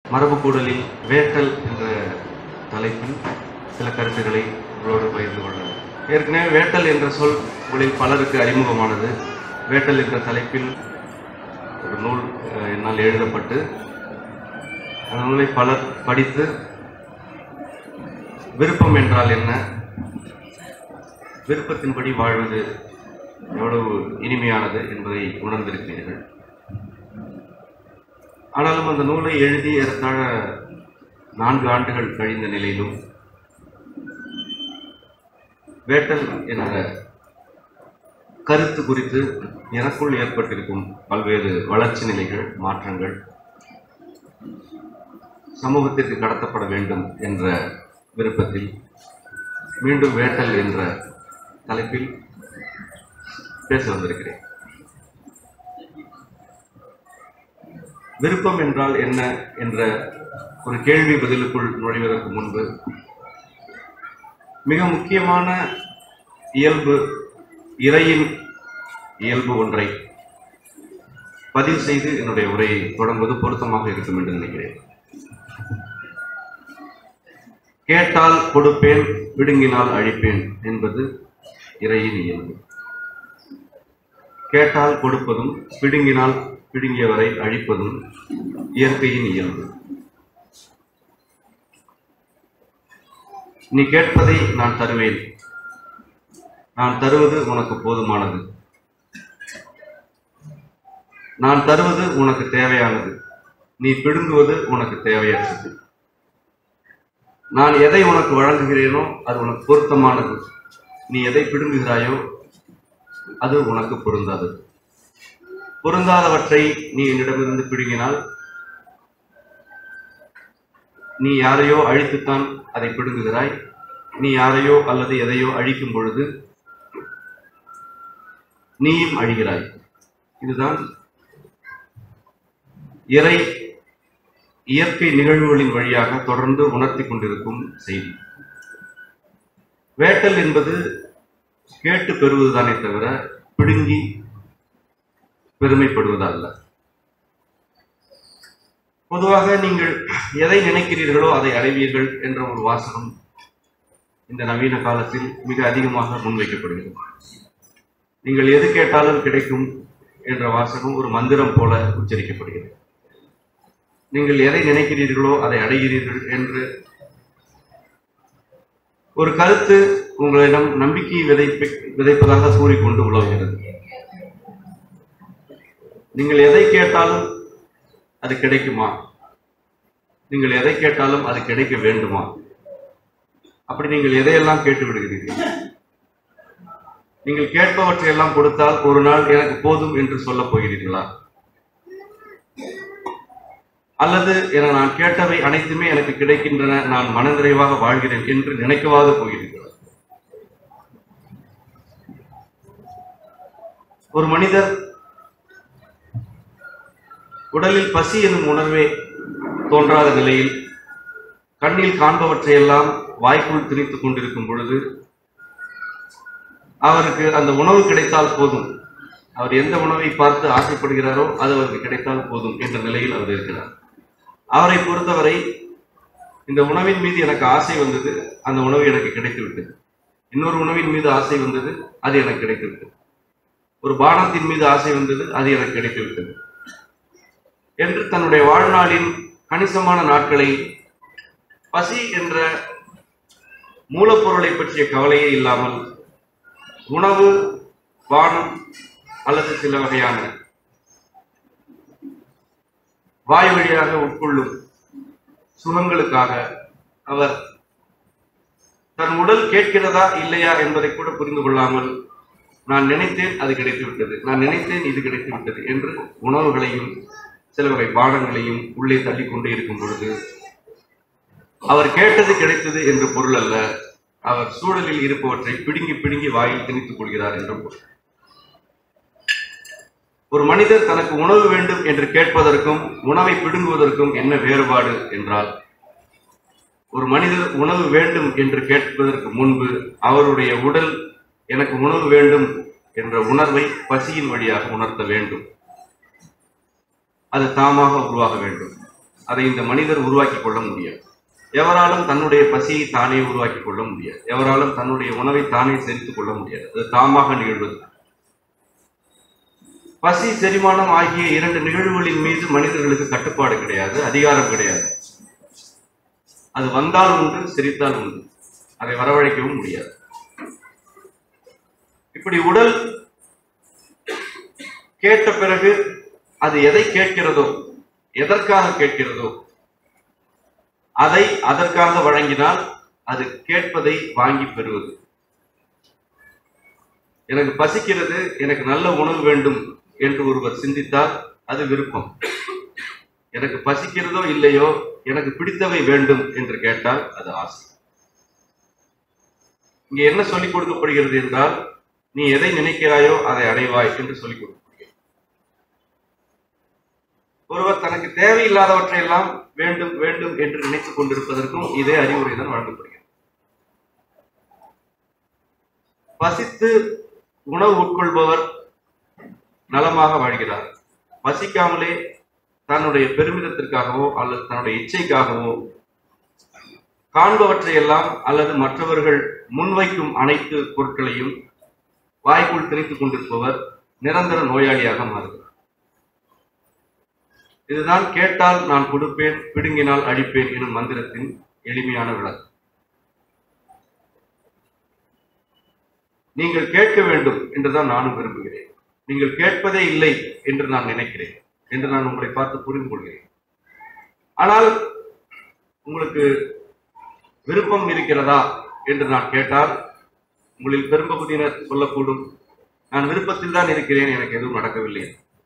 மரபுக்கூடலில் வேட்டல் என்ற தலைப்பில் சில கருத்துக்களை உங்களோடு பகிர்ந்து கொள்ள ஏற்கனவே வேட்டல் என்ற சொல் உங்களில் பலருக்கு அறிமுகமானது வேட்டல் என்ற தலைப்பில் ஒரு நூல் அஹ், என்னால் எழுதப்பட்டு அந்த நூலை பலர் படித்து விருப்பம் என்றால் என்ன விருப்பத்தின்படி வாழ்வது எவ்வளவு இனிமையானது என்பதை உணர்ந்திருக்கிறீர்கள் ஆனாலும் அந்த நூலை எழுதி ஏறத்தாழ நான்கு ஆண்டுகள் கழிந்த நிலையிலும் வேட்டல் என்ற கருத்து குறித்து எனக்குள் ஏற்பட்டிருக்கும் பல்வேறு வளர்ச்சி நிலைகள் மாற்றங்கள் சமூகத்திற்கு கடத்தப்பட வேண்டும் என்ற விருப்பத்தில் மீண்டும் வேட்டல் என்ற தலைப்பில் பேச வந்திருக்கிறேன் விருப்பம் என்றால் என்ன என்ற ஒரு கேள்வி பதிலுக்குள் நுழைவதற்கு முன்பு மிக முக்கியமான இயல்பு இறையின் இயல்பு ஒன்றை பதிவு செய்து என்னுடைய உரையை தொடங்குவது பொருத்தமாக இருக்கும் என்று நினைக்கிறேன் கேட்டால் கொடுப்பேன் பிடுங்கினால் அழிப்பேன் என்பது இறையின் இயல்பு கேட்டால் கொடுப்பதும் பிடுங்கினால் பிடுங்கியவரை அழிப்பதும் இயற்கையின் இயல்பு நீ கேட்பதை நான் தருவேன் நான் தருவது உனக்கு போதுமானது நான் தருவது உனக்கு தேவையானது நீ பிடுங்குவது உனக்கு தேவையற்றது நான் எதை உனக்கு வழங்குகிறேனோ அது உனக்கு பொருத்தமானது நீ எதை பிடுங்குகிறாயோ அது உனக்கு பொருந்தாதது பொருந்தாதவற்றை நீ என்னிடமிருந்து பிடுங்கினால் நீ யாரையோ அழித்துத்தான் அதை பிடுங்குகிறாய் நீ யாரையோ அல்லது எதையோ அழிக்கும் பொழுது நீயும் அழிகிறாய் இதுதான் இறை இயற்கை நிகழ்வுகளின் வழியாக தொடர்ந்து உணர்த்தி கொண்டிருக்கும் செய்தி வேட்டல் என்பது கேட்டு பெறுவதுதானே தவிர பிடுங்கி பெருமைப்படுவது அல்ல பொதுவாக நீங்கள் எதை நினைக்கிறீர்களோ அதை அடைவீர்கள் என்ற ஒரு வாசகம் இந்த நவீன காலத்தில் மிக அதிகமாக முன்வைக்கப்படுகிறது நீங்கள் எது கேட்டாலும் கிடைக்கும் என்ற வாசகம் ஒரு மந்திரம் போல உச்சரிக்கப்படுகிறது நீங்கள் எதை நினைக்கிறீர்களோ அதை அடைகிறீர்கள் என்று ஒரு கருத்து உங்களிடம் நம்பிக்கை விதைப்ப விதைப்பதாக கூறிக்கொண்டு உழவுகிறது நீங்கள் எதை கேட்டாலும் அது கிடைக்குமா நீங்கள் எதை கேட்டாலும் அது கிடைக்க வேண்டுமா அப்படி நீங்கள் எதையெல்லாம் கேட்டு விடுகிறீர்கள் நீங்கள் கேட்பவற்றையெல்லாம் கொடுத்தால் ஒரு நாள் எனக்கு போதும் என்று சொல்லப் போகிறீர்களா அல்லது என நான் கேட்டவை அனைத்துமே எனக்கு கிடைக்கின்றன நான் மனநிறைவாக வாழ்கிறேன் என்று நினைக்கவாது போகிறீர்களா ஒரு மனிதர் உடலில் பசி எனும் உணர்வே தோன்றாத நிலையில் கண்ணில் காண்பவற்றையெல்லாம் வாய்க்குள் திணித்துக் கொண்டிருக்கும் பொழுது அவருக்கு அந்த உணவு கிடைத்தால் போதும் அவர் எந்த உணவை பார்த்து ஆசைப்படுகிறாரோ அது அவருக்கு கிடைத்தால் போதும் என்ற நிலையில் அவர் இருக்கிறார் அவரை பொறுத்தவரை இந்த உணவின் மீது எனக்கு ஆசை வந்தது அந்த உணவு எனக்கு கிடைத்து விட்டது இன்னொரு உணவின் மீது ஆசை வந்தது அது எனக்கு கிடைத்து விட்டது ஒரு பானத்தின் மீது ஆசை வந்தது அது எனக்கு கிடைத்து விட்டது என்று தன்னுடைய வாழ்நாளின் கணிசமான நாட்களை பசி என்ற மூலப்பொருளை பற்றிய கவலையே இல்லாமல் உணவு பானம் அல்லது சில வகையான வாய் வழியாக உட்கொள்ளும் சுகங்களுக்காக அவர் தன் உடல் கேட்கிறதா இல்லையா என்பதை கூட புரிந்து கொள்ளாமல் நான் நினைத்தேன் அது கிடைத்து விட்டது நான் நினைத்தேன் இது கிடைத்து விட்டது என்று உணவுகளையும் சில வகை பானங்களையும் உள்ளே தள்ளி கொண்டே இருக்கும் பொழுது அவர் கேட்டது கிடைத்தது என்று பொருள் அல்ல அவர் சூழலில் இருப்பவற்றை பிடுங்கி பிடுங்கி வாயில் திணித்துக் கொள்கிறார் என்ற பொருள் ஒரு மனிதர் தனக்கு உணவு வேண்டும் என்று கேட்பதற்கும் உணவை பிடுங்குவதற்கும் என்ன வேறுபாடு என்றால் ஒரு மனிதர் உணவு வேண்டும் என்று கேட்பதற்கு முன்பு அவருடைய உடல் எனக்கு உணவு வேண்டும் என்ற உணர்வை பசியின் வழியாக உணர்த்த வேண்டும் அது தாமாக உருவாக வேண்டும் அதை இந்த மனிதர் உருவாக்கி கொள்ள முடியாது எவராலும் தன்னுடைய பசியை தானே உருவாக்கி கொள்ள முடியாது எவராலும் தன்னுடைய உணவை தானே செரித்துக் கொள்ள முடியாது அது தாமாக நிகழ்வது பசி செரிமானம் ஆகிய இரண்டு நிகழ்வுகளின் மீது மனிதர்களுக்கு கட்டுப்பாடு கிடையாது அதிகாரம் கிடையாது அது வந்தால் உண்டு சிரித்தால் உண்டு அதை வரவழைக்கவும் முடியாது இப்படி உடல் கேட்ட பிறகு அது எதை கேட்கிறதோ எதற்காக கேட்கிறதோ அதை அதற்காக வழங்கினால் அது கேட்பதை வாங்கி பெறுவது எனக்கு பசிக்கிறது எனக்கு நல்ல உணவு வேண்டும் என்று ஒருவர் சிந்தித்தால் அது விருப்பம் எனக்கு பசிக்கிறதோ இல்லையோ எனக்கு பிடித்தவை வேண்டும் என்று கேட்டால் அது ஆசை இங்கே என்ன சொல்லிக் கொடுக்கப்படுகிறது என்றால் நீ எதை நினைக்கிறாயோ அதை அடைவாய் என்று சொல்லிக் கொடுக்கப்படுகிறது ஒருவர் தனக்கு தேவையில்லாதவற்றை எல்லாம் வேண்டும் வேண்டும் என்று நினைத்துக் கொண்டிருப்பதற்கும் இதே அறிவுரை தான் வழங்கப்படுகிறது பசித்து உணவு உட்கொள்பவர் நலமாக வாழ்கிறார் பசிக்காமலே தன்னுடைய பெருமிதத்திற்காகவோ அல்லது தன்னுடைய இச்சைக்காகவோ காண்பவற்றை எல்லாம் அல்லது மற்றவர்கள் முன்வைக்கும் அனைத்து பொருட்களையும் வாய்க்குள் திணித்துக் கொண்டிருப்பவர் நிரந்தர நோயாளியாக மாறுகிறார் இதுதான் கேட்டால் நான் கொடுப்பேன் பிடுங்கினால் அடிப்பேன் எனும் மந்திரத்தின் எளிமையான விளக்கம் நீங்கள் கேட்க வேண்டும் என்றுதான் நானும் விரும்புகிறேன் நீங்கள் கேட்பதே இல்லை என்று நான் நினைக்கிறேன் என்று நான் உங்களை பார்த்து புரிந்து கொள்கிறேன் ஆனால் உங்களுக்கு விருப்பம் இருக்கிறதா என்று நான் கேட்டால் உங்களில் பெரும்பகுதியினர் சொல்லக்கூடும் நான் விருப்பத்தில் தான் இருக்கிறேன் எனக்கு எதுவும் நடக்கவில்லை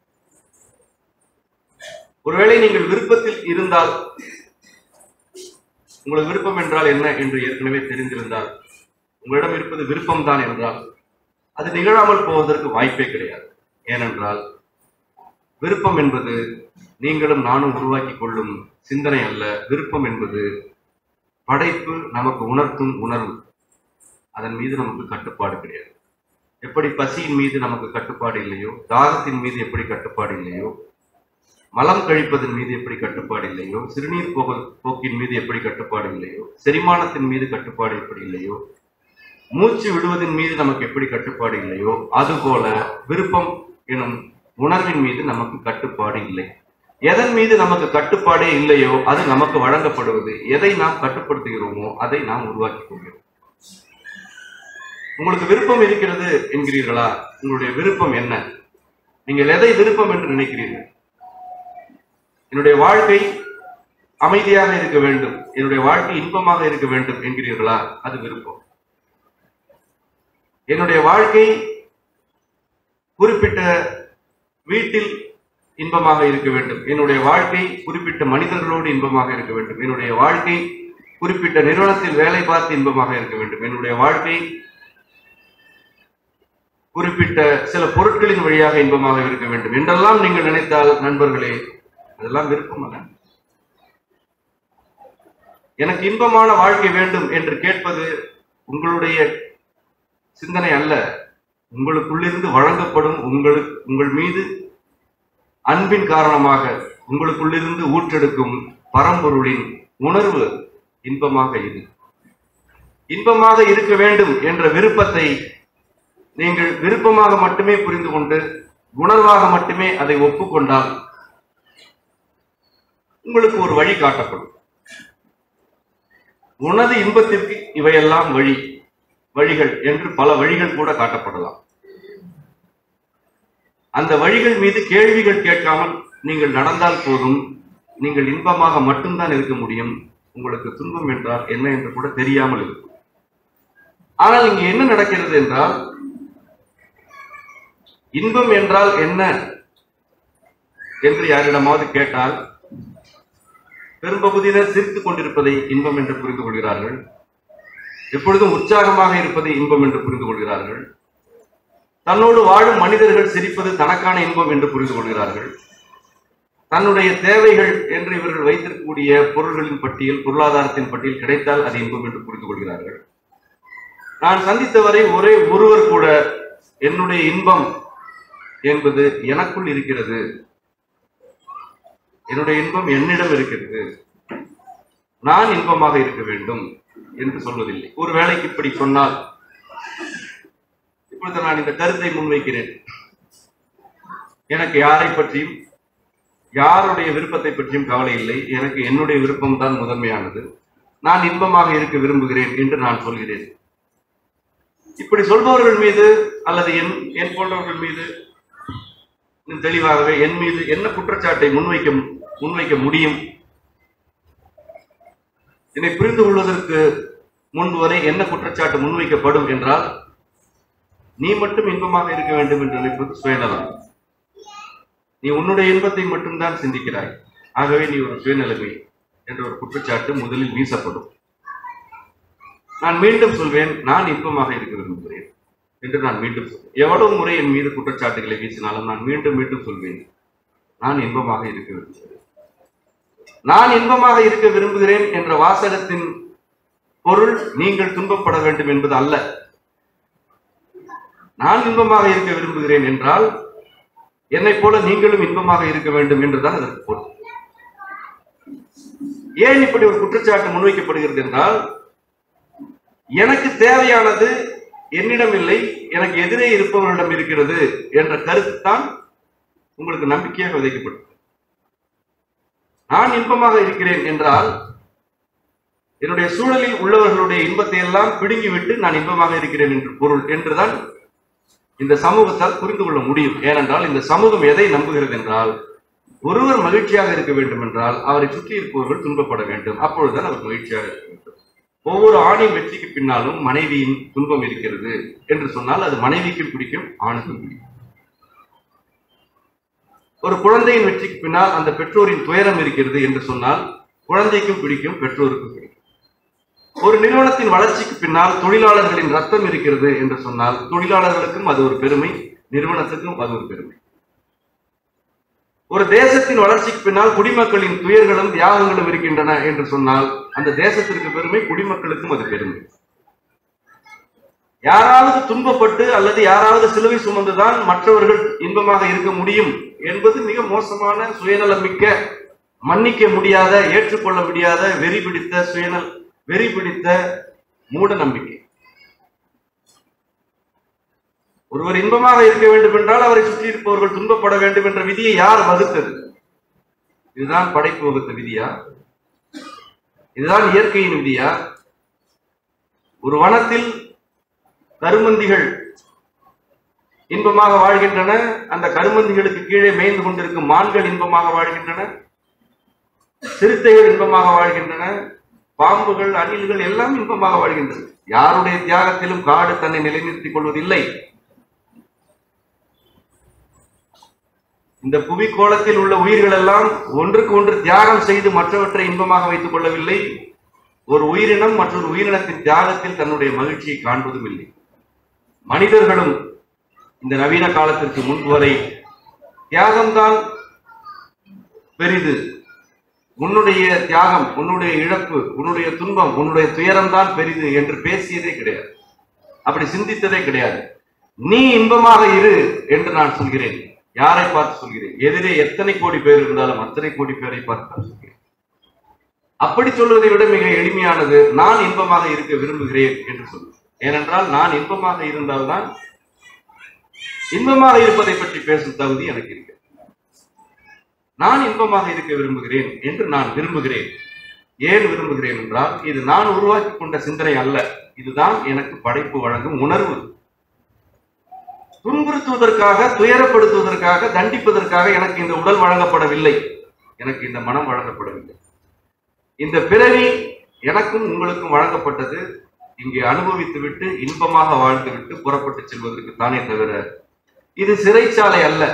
ஒருவேளை நீங்கள் விருப்பத்தில் இருந்தால் உங்களுக்கு விருப்பம் என்றால் என்ன என்று ஏற்கனவே தெரிந்திருந்தால் உங்களிடம் இருப்பது விருப்பம் தான் என்றால் அது நிகழாமல் போவதற்கு வாய்ப்பே கிடையாது ஏனென்றால் விருப்பம் என்பது நீங்களும் நானும் உருவாக்கி கொள்ளும் சிந்தனை அல்ல விருப்பம் என்பது படைப்பு நமக்கு உணர்த்தும் உணர்வு அதன் மீது நமக்கு கட்டுப்பாடு கிடையாது எப்படி பசியின் மீது நமக்கு கட்டுப்பாடு இல்லையோ தாகத்தின் மீது எப்படி கட்டுப்பாடு இல்லையோ மலம் கழிப்பதன் மீது எப்படி கட்டுப்பாடு இல்லையோ சிறுநீர் போக போக்கின் மீது எப்படி கட்டுப்பாடு இல்லையோ செரிமானத்தின் மீது கட்டுப்பாடு எப்படி இல்லையோ மூச்சு விடுவதன் மீது நமக்கு எப்படி கட்டுப்பாடு இல்லையோ அதுபோல விருப்பம் எனும் உணர்வின் மீது நமக்கு கட்டுப்பாடு இல்லை எதன் மீது நமக்கு கட்டுப்பாடே இல்லையோ அது நமக்கு வழங்கப்படுவது எதை நாம் கட்டுப்படுத்துகிறோமோ அதை நாம் உருவாக்கிக் கொள்கிறோம் உங்களுக்கு விருப்பம் இருக்கிறது என்கிறீர்களா உங்களுடைய விருப்பம் என்ன நீங்கள் எதை விருப்பம் என்று நினைக்கிறீர்கள் என்னுடைய வாழ்க்கை அமைதியாக இருக்க வேண்டும் என்னுடைய வாழ்க்கை இன்பமாக இருக்க வேண்டும் என்கிறீர்களா அது விருப்பம் என்னுடைய வாழ்க்கை குறிப்பிட்ட வீட்டில் இன்பமாக இருக்க வேண்டும் என்னுடைய வாழ்க்கை குறிப்பிட்ட மனிதர்களோடு இன்பமாக இருக்க வேண்டும் என்னுடைய வாழ்க்கை குறிப்பிட்ட நிறுவனத்தில் வேலை பார்த்து இன்பமாக இருக்க வேண்டும் என்னுடைய வாழ்க்கை குறிப்பிட்ட சில பொருட்களின் வழியாக இன்பமாக இருக்க வேண்டும் என்றெல்லாம் நீங்கள் நினைத்தால் நண்பர்களே அதெல்லாம் விருப்பம் அல்ல எனக்கு இன்பமான வாழ்க்கை வேண்டும் என்று கேட்பது உங்களுடைய சிந்தனை அல்ல உங்களுக்குள்ளிருந்து வழங்கப்படும் உங்களுக்கு உங்கள் மீது அன்பின் காரணமாக உங்களுக்குள்ளிருந்து ஊற்றெடுக்கும் பரம்பொருளின் உணர்வு இன்பமாக இது இன்பமாக இருக்க வேண்டும் என்ற விருப்பத்தை நீங்கள் விருப்பமாக மட்டுமே புரிந்து கொண்டு உணர்வாக மட்டுமே அதை ஒப்புக்கொண்டால் உங்களுக்கு ஒரு வழி காட்டப்படும் உனது இன்பத்திற்கு இவையெல்லாம் வழி வழிகள் என்று பல வழிகள் கூட காட்டப்படலாம் அந்த வழிகள் மீது கேள்விகள் கேட்காமல் நீங்கள் நடந்தால் போதும் நீங்கள் இன்பமாக மட்டும்தான் இருக்க முடியும் உங்களுக்கு துன்பம் என்றால் என்ன என்று கூட தெரியாமல் இருக்கும் ஆனால் இங்கு என்ன நடக்கிறது என்றால் இன்பம் என்றால் என்ன என்று யாரிடமாவது கேட்டால் பெரும்பகுதியினர் சிரித்துக் கொண்டிருப்பதை இன்பம் என்று புரிந்து கொள்கிறார்கள் எப்பொழுதும் உற்சாகமாக இருப்பதை இன்பம் என்று புரிந்து கொள்கிறார்கள் தன்னோடு வாழும் மனிதர்கள் சிரிப்பது தனக்கான இன்பம் என்று புரிந்து கொள்கிறார்கள் தன்னுடைய தேவைகள் என்று இவர்கள் வைத்திருக்கக்கூடிய பொருள்களின் பட்டியல் பொருளாதாரத்தின் பட்டியல் கிடைத்தால் அது இன்பம் என்று புரிந்து கொள்கிறார்கள் நான் சந்தித்தவரை ஒரே ஒருவர் கூட என்னுடைய இன்பம் என்பது எனக்குள் இருக்கிறது என்னுடைய இன்பம் என்னிடம் இருக்கிறது நான் இன்பமாக இருக்க வேண்டும் என்று சொல்வதில்லை ஒரு வேளைக்கு இப்படி சொன்னால் இப்பொழுது நான் இந்த கருத்தை முன்வைக்கிறேன் எனக்கு யாரை பற்றியும் யாருடைய விருப்பத்தை பற்றியும் கவலை இல்லை எனக்கு என்னுடைய விருப்பம் தான் முதன்மையானது நான் இன்பமாக இருக்க விரும்புகிறேன் என்று நான் சொல்கிறேன் இப்படி சொல்பவர்கள் மீது அல்லது என் என் போன்றவர்கள் மீது இன்னும் தெளிவாகவே என் மீது என்ன குற்றச்சாட்டை முன்வைக்க முன்வைக்க முடியும் என்னை புரிந்து கொள்வதற்கு முன்பு வரை என்ன குற்றச்சாட்டு முன்வைக்கப்படும் என்றால் நீ மட்டும் இன்பமாக இருக்க வேண்டும் என்று நினைப்பது சுயநலம் நீ உன்னுடைய இன்பத்தை மட்டும்தான் சிந்திக்கிறாய் ஆகவே நீ ஒரு சுயநிலைமை என்ற ஒரு குற்றச்சாட்டு முதலில் வீசப்படும் நான் மீண்டும் சொல்வேன் நான் இன்பமாக இருக்க விரும்புகிறேன் என்று நான் மீண்டும் சொல்வேன் எவ்வளவு முறை என் மீது குற்றச்சாட்டுகளை வீசினாலும் நான் மீண்டும் மீண்டும் சொல்வேன் நான் இன்பமாக இருக்க விரும்புகிறேன் நான் இன்பமாக இருக்க விரும்புகிறேன் என்ற வாசகத்தின் பொருள் நீங்கள் துன்பப்பட வேண்டும் என்பது அல்ல நான் இன்பமாக இருக்க விரும்புகிறேன் என்றால் என்னைப் போல நீங்களும் இன்பமாக இருக்க வேண்டும் என்றுதான் அதற்கு பொருள் ஏன் இப்படி ஒரு குற்றச்சாட்டு முன்வைக்கப்படுகிறது என்றால் எனக்கு தேவையானது என்னிடம் இல்லை எனக்கு எதிரே இருப்பவரிடம் இருக்கிறது என்ற கருத்து தான் உங்களுக்கு நம்பிக்கையாக விதைக்கப்படும் நான் இன்பமாக இருக்கிறேன் என்றால் என்னுடைய சூழலில் உள்ளவர்களுடைய இன்பத்தை எல்லாம் பிடுங்கிவிட்டு நான் இன்பமாக இருக்கிறேன் என்று பொருள் என்றுதான் இந்த சமூகத்தால் புரிந்து கொள்ள முடியும் ஏனென்றால் இந்த சமூகம் எதை நம்புகிறது என்றால் ஒருவர் மகிழ்ச்சியாக இருக்க வேண்டும் என்றால் அவரை சுற்றி இருப்பவர்கள் துன்பப்பட வேண்டும் அப்பொழுதுதான் அவர் மகிழ்ச்சியாக இருக்க வேண்டும் ஒவ்வொரு ஆணின் வெற்றிக்கு பின்னாலும் மனைவியின் துன்பம் இருக்கிறது என்று சொன்னால் அது மனைவிக்கும் பிடிக்கும் ஆணுக்கும் பிடிக்கும் ஒரு குழந்தையின் வெற்றிக்கு பின்னால் அந்த பெற்றோரின் துயரம் இருக்கிறது என்று சொன்னால் குழந்தைக்கும் பிடிக்கும் பெற்றோருக்கும் பிடிக்கும் ஒரு நிறுவனத்தின் வளர்ச்சிக்கு பின்னால் தொழிலாளர்களின் ரத்தம் இருக்கிறது என்று சொன்னால் தொழிலாளர்களுக்கும் அது ஒரு பெருமை நிறுவனத்துக்கும் அது ஒரு பெருமை ஒரு தேசத்தின் வளர்ச்சிக்கு பின்னால் குடிமக்களின் துயர்களும் தியாகங்களும் இருக்கின்றன என்று சொன்னால் அந்த தேசத்திற்கு பெருமை குடிமக்களுக்கும் அது பெருமை யாராவது துன்பப்பட்டு அல்லது யாராவது சிலுவை சுமந்துதான் மற்றவர்கள் இன்பமாக இருக்க முடியும் என்பது மிக மோசமான சுயநலமிக்க மன்னிக்க முடியாத ஏற்றுக்கொள்ள முடியாத வெறி பிடித்த சுயநல் வெறி பிடித்த மூட நம்பிக்கை ஒருவர் இன்பமாக இருக்க வேண்டும் என்றால் அவரை சுற்றி இருப்பவர்கள் துன்பப்பட வேண்டும் என்ற விதியை யார் வகுத்தது இதுதான் படைப்பு வகுத்த விதியா இதுதான் இயற்கையின் விதியா ஒரு வனத்தில் கருமந்திகள் இன்பமாக வாழ்கின்றன அந்த கருமந்திகளுக்கு கீழே மேய்ந்து கொண்டிருக்கும் மான்கள் இன்பமாக வாழ்கின்றன சிறுத்தைகள் இன்பமாக வாழ்கின்றன பாம்புகள் அணில்கள் எல்லாம் இன்பமாக வாழ்கின்றன யாருடைய தியாகத்திலும் காடு தன்னை நிலைநிறுத்திக் கொள்வதில்லை இந்த புவி கோலத்தில் உள்ள உயிர்கள் எல்லாம் ஒன்றுக்கு ஒன்று தியாகம் செய்து மற்றவற்றை இன்பமாக வைத்துக் கொள்ளவில்லை ஒரு உயிரினம் மற்றொரு உயிரினத்தின் தியாகத்தில் தன்னுடைய மகிழ்ச்சியை காண்பதும் இல்லை மனிதர்களும் இந்த நவீன காலத்திற்கு முன்பு வரை தியாகம்தான் பெரிது உன்னுடைய தியாகம் உன்னுடைய இழப்பு உன்னுடைய துன்பம் உன்னுடைய துயரம்தான் பெரிது என்று பேசியதே கிடையாது அப்படி சிந்தித்ததே கிடையாது நீ இன்பமாக இரு என்று நான் சொல்கிறேன் யாரை பார்த்து சொல்கிறேன் எதிரே எத்தனை கோடி பேர் இருந்தாலும் அத்தனை கோடி பேரை பார்த்து நான் சொல்கிறேன் அப்படி சொல்வதை விட மிக எளிமையானது நான் இன்பமாக இருக்க விரும்புகிறேன் என்று சொல்லுவேன் ஏனென்றால் நான் இன்பமாக இருந்தால்தான் இன்பமாக இருப்பதை பற்றி பேசும் தகுதி எனக்கு இருக்கு நான் இன்பமாக இருக்க விரும்புகிறேன் என்று நான் விரும்புகிறேன் ஏன் விரும்புகிறேன் என்றால் இது நான் உருவாக்கி கொண்ட சிந்தனை அல்ல இதுதான் எனக்கு படைப்பு வழங்கும் உணர்வு துன்புறுத்துவதற்காக துயரப்படுத்துவதற்காக தண்டிப்பதற்காக எனக்கு இந்த உடல் வழங்கப்படவில்லை எனக்கு இந்த மனம் வழங்கப்படவில்லை இந்த பிறவி எனக்கும் உங்களுக்கும் வழங்கப்பட்டது இங்கே அனுபவித்துவிட்டு இன்பமாக வாழ்ந்துவிட்டு புறப்பட்டு செல்வதற்கு தானே தவிர இது சிறைச்சாலை அல்ல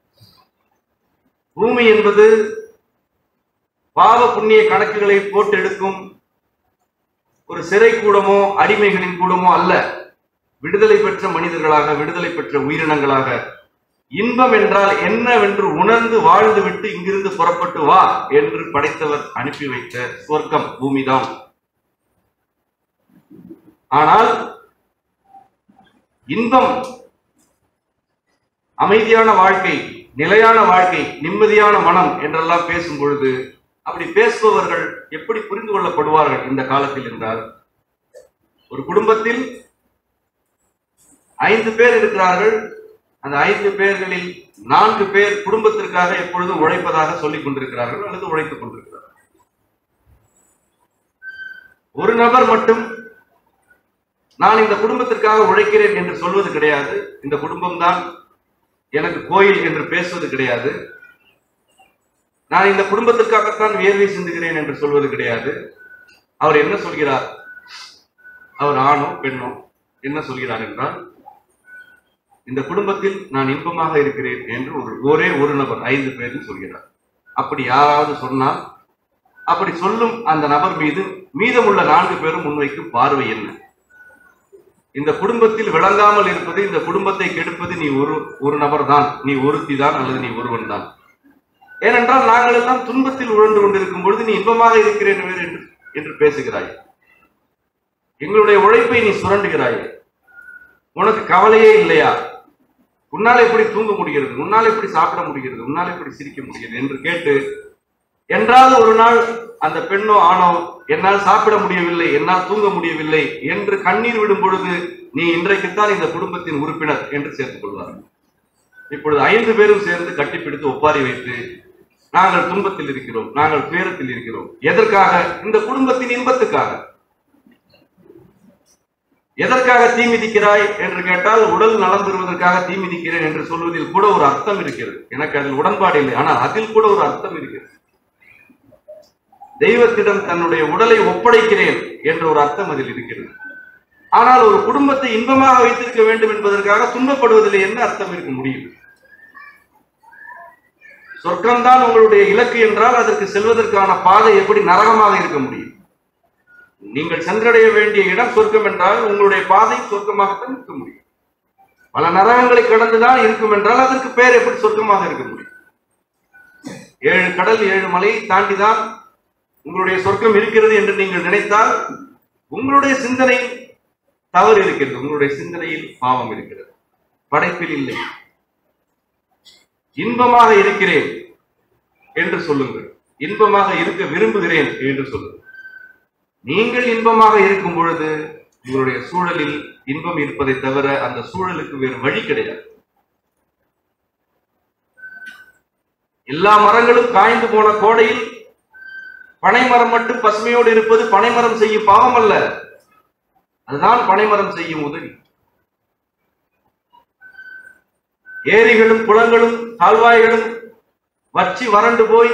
பூமி என்பது பாவ புண்ணிய கணக்குகளை போட்டு எடுக்கும் ஒரு சிறை கூடமோ அடிமைகளின் கூடமோ அல்ல விடுதலை பெற்ற மனிதர்களாக விடுதலை பெற்ற உயிரினங்களாக இன்பம் என்றால் என்னவென்று உணர்ந்து வாழ்ந்துவிட்டு இங்கிருந்து புறப்பட்டு வா என்று படைத்தவர் அனுப்பி வைத்த சொர்க்கம் பூமிதான் ஆனால் இன்பம் அமைதியான வாழ்க்கை நிலையான வாழ்க்கை நிம்மதியான மனம் என்றெல்லாம் பேசும் பொழுது அப்படி பேசுபவர்கள் எப்படி புரிந்து கொள்ளப்படுவார்கள் இந்த காலத்தில் என்றால் ஒரு குடும்பத்தில் ஐந்து பேர் இருக்கிறார்கள் அந்த ஐந்து பேர்களில் நான்கு பேர் குடும்பத்திற்காக எப்பொழுதும் உழைப்பதாக சொல்லிக் கொண்டிருக்கிறார்கள் அல்லது உழைத்துக் கொண்டிருக்கிறார்கள் ஒரு நபர் மட்டும் நான் இந்த குடும்பத்திற்காக உழைக்கிறேன் என்று சொல்வது கிடையாது இந்த குடும்பம்தான் எனக்கு கோயில் என்று பேசுவது கிடையாது நான் இந்த குடும்பத்திற்காகத்தான் வியர்வை சிந்துகிறேன் என்று சொல்வது கிடையாது அவர் என்ன சொல்கிறார் அவர் ஆணோ பெண்ணோ என்ன சொல்கிறார் என்றால் இந்த குடும்பத்தில் நான் இன்பமாக இருக்கிறேன் என்று ஒரு ஒரே ஒரு நபர் ஐந்து பேரும் சொல்கிறார் அப்படி யாராவது சொன்னால் அப்படி சொல்லும் அந்த நபர் மீது மீதமுள்ள நான்கு பேரும் முன்வைக்கும் பார்வை என்ன இந்த குடும்பத்தில் விளங்காமல் இருப்பது இந்த குடும்பத்தை கெடுப்பது நீ ஒரு ஒரு நபர் தான் நீ ஒருத்தி தான் அல்லது நீ ஒருவன் தான் ஏனென்றால் நாங்கள் எல்லாம் துன்பத்தில் உழந்து கொண்டிருக்கும் பொழுது நீ இன்பமாக இருக்கிறேன் வேறு என்று என்று பேசுகிறாய் எங்களுடைய உழைப்பை நீ சுரண்டுகிறாய் உனக்கு கவலையே இல்லையா உன்னால் எப்படி தூங்க முடிகிறது உன்னால் எப்படி சாப்பிட முடிகிறது உன்னால் எப்படி சிரிக்க முடிகிறது என்று கேட்டு என்றாவது ஒரு நாள் அந்த பெண்ணோ ஆணோ என்னால் சாப்பிட முடியவில்லை என்னால் தூங்க முடியவில்லை என்று கண்ணீர் விடும் பொழுது நீ இன்றைக்குத்தான் இந்த குடும்பத்தின் உறுப்பினர் என்று சேர்த்துக் கொள்வார்கள் இப்பொழுது ஐந்து பேரும் சேர்ந்து கட்டிப்பிடித்து ஒப்பாரி வைத்து நாங்கள் துன்பத்தில் இருக்கிறோம் நாங்கள் துயரத்தில் இருக்கிறோம் எதற்காக இந்த குடும்பத்தின் இன்பத்துக்காக எதற்காக தீ மிதிக்கிறாய் என்று கேட்டால் உடல் நலம் பெறுவதற்காக தீ மிதிக்கிறேன் என்று சொல்வதில் கூட ஒரு அர்த்தம் இருக்கிறது எனக்கு அதில் உடன்பாடு இல்லை ஆனால் அதில் கூட ஒரு அர்த்தம் இருக்கிறது தெய்வத்திடம் தன்னுடைய உடலை ஒப்படைக்கிறேன் என்ற ஒரு அர்த்தம் அதில் இருக்கிறது ஆனால் ஒரு குடும்பத்தை இன்பமாக வைத்திருக்க வேண்டும் என்பதற்காக துன்பப்படுவதில் என்ன அர்த்தம் இருக்க முடியும் சொர்க்கம்தான் உங்களுடைய இலக்கு என்றால் அதற்கு செல்வதற்கான பாதை எப்படி நரகமாக இருக்க முடியும் நீங்கள் சென்றடைய வேண்டிய இடம் சொர்க்கம் என்றால் உங்களுடைய பாதை சொர்க்கமாகத்தான் இருக்க முடியும் பல நரகங்களை கடந்துதான் இருக்கும் என்றால் அதற்கு பெயர் எப்படி சொர்க்கமாக இருக்க முடியும் ஏழு கடல் ஏழு மலையை தாண்டிதான் உங்களுடைய சொர்க்கம் இருக்கிறது என்று நீங்கள் நினைத்தால் உங்களுடைய சிந்தனை தவறு இருக்கிறது உங்களுடைய சிந்தனையில் பாவம் இருக்கிறது படைப்பில் இல்லை இன்பமாக இருக்கிறேன் என்று சொல்லுங்கள் இன்பமாக இருக்க விரும்புகிறேன் என்று சொல்லுங்கள் நீங்கள் இன்பமாக இருக்கும் பொழுது உங்களுடைய சூழலில் இன்பம் இருப்பதை தவிர அந்த சூழலுக்கு வேறு வழி கிடையாது எல்லா மரங்களும் காய்ந்து போன கோடையில் பனைமரம் மட்டும் பசுமையோடு இருப்பது பனைமரம் செய்யும் பாவம் அல்ல அதுதான் பனைமரம் செய்யும் உதவி ஏரிகளும் குளங்களும் கால்வாய்களும் வற்றி வறண்டு போய்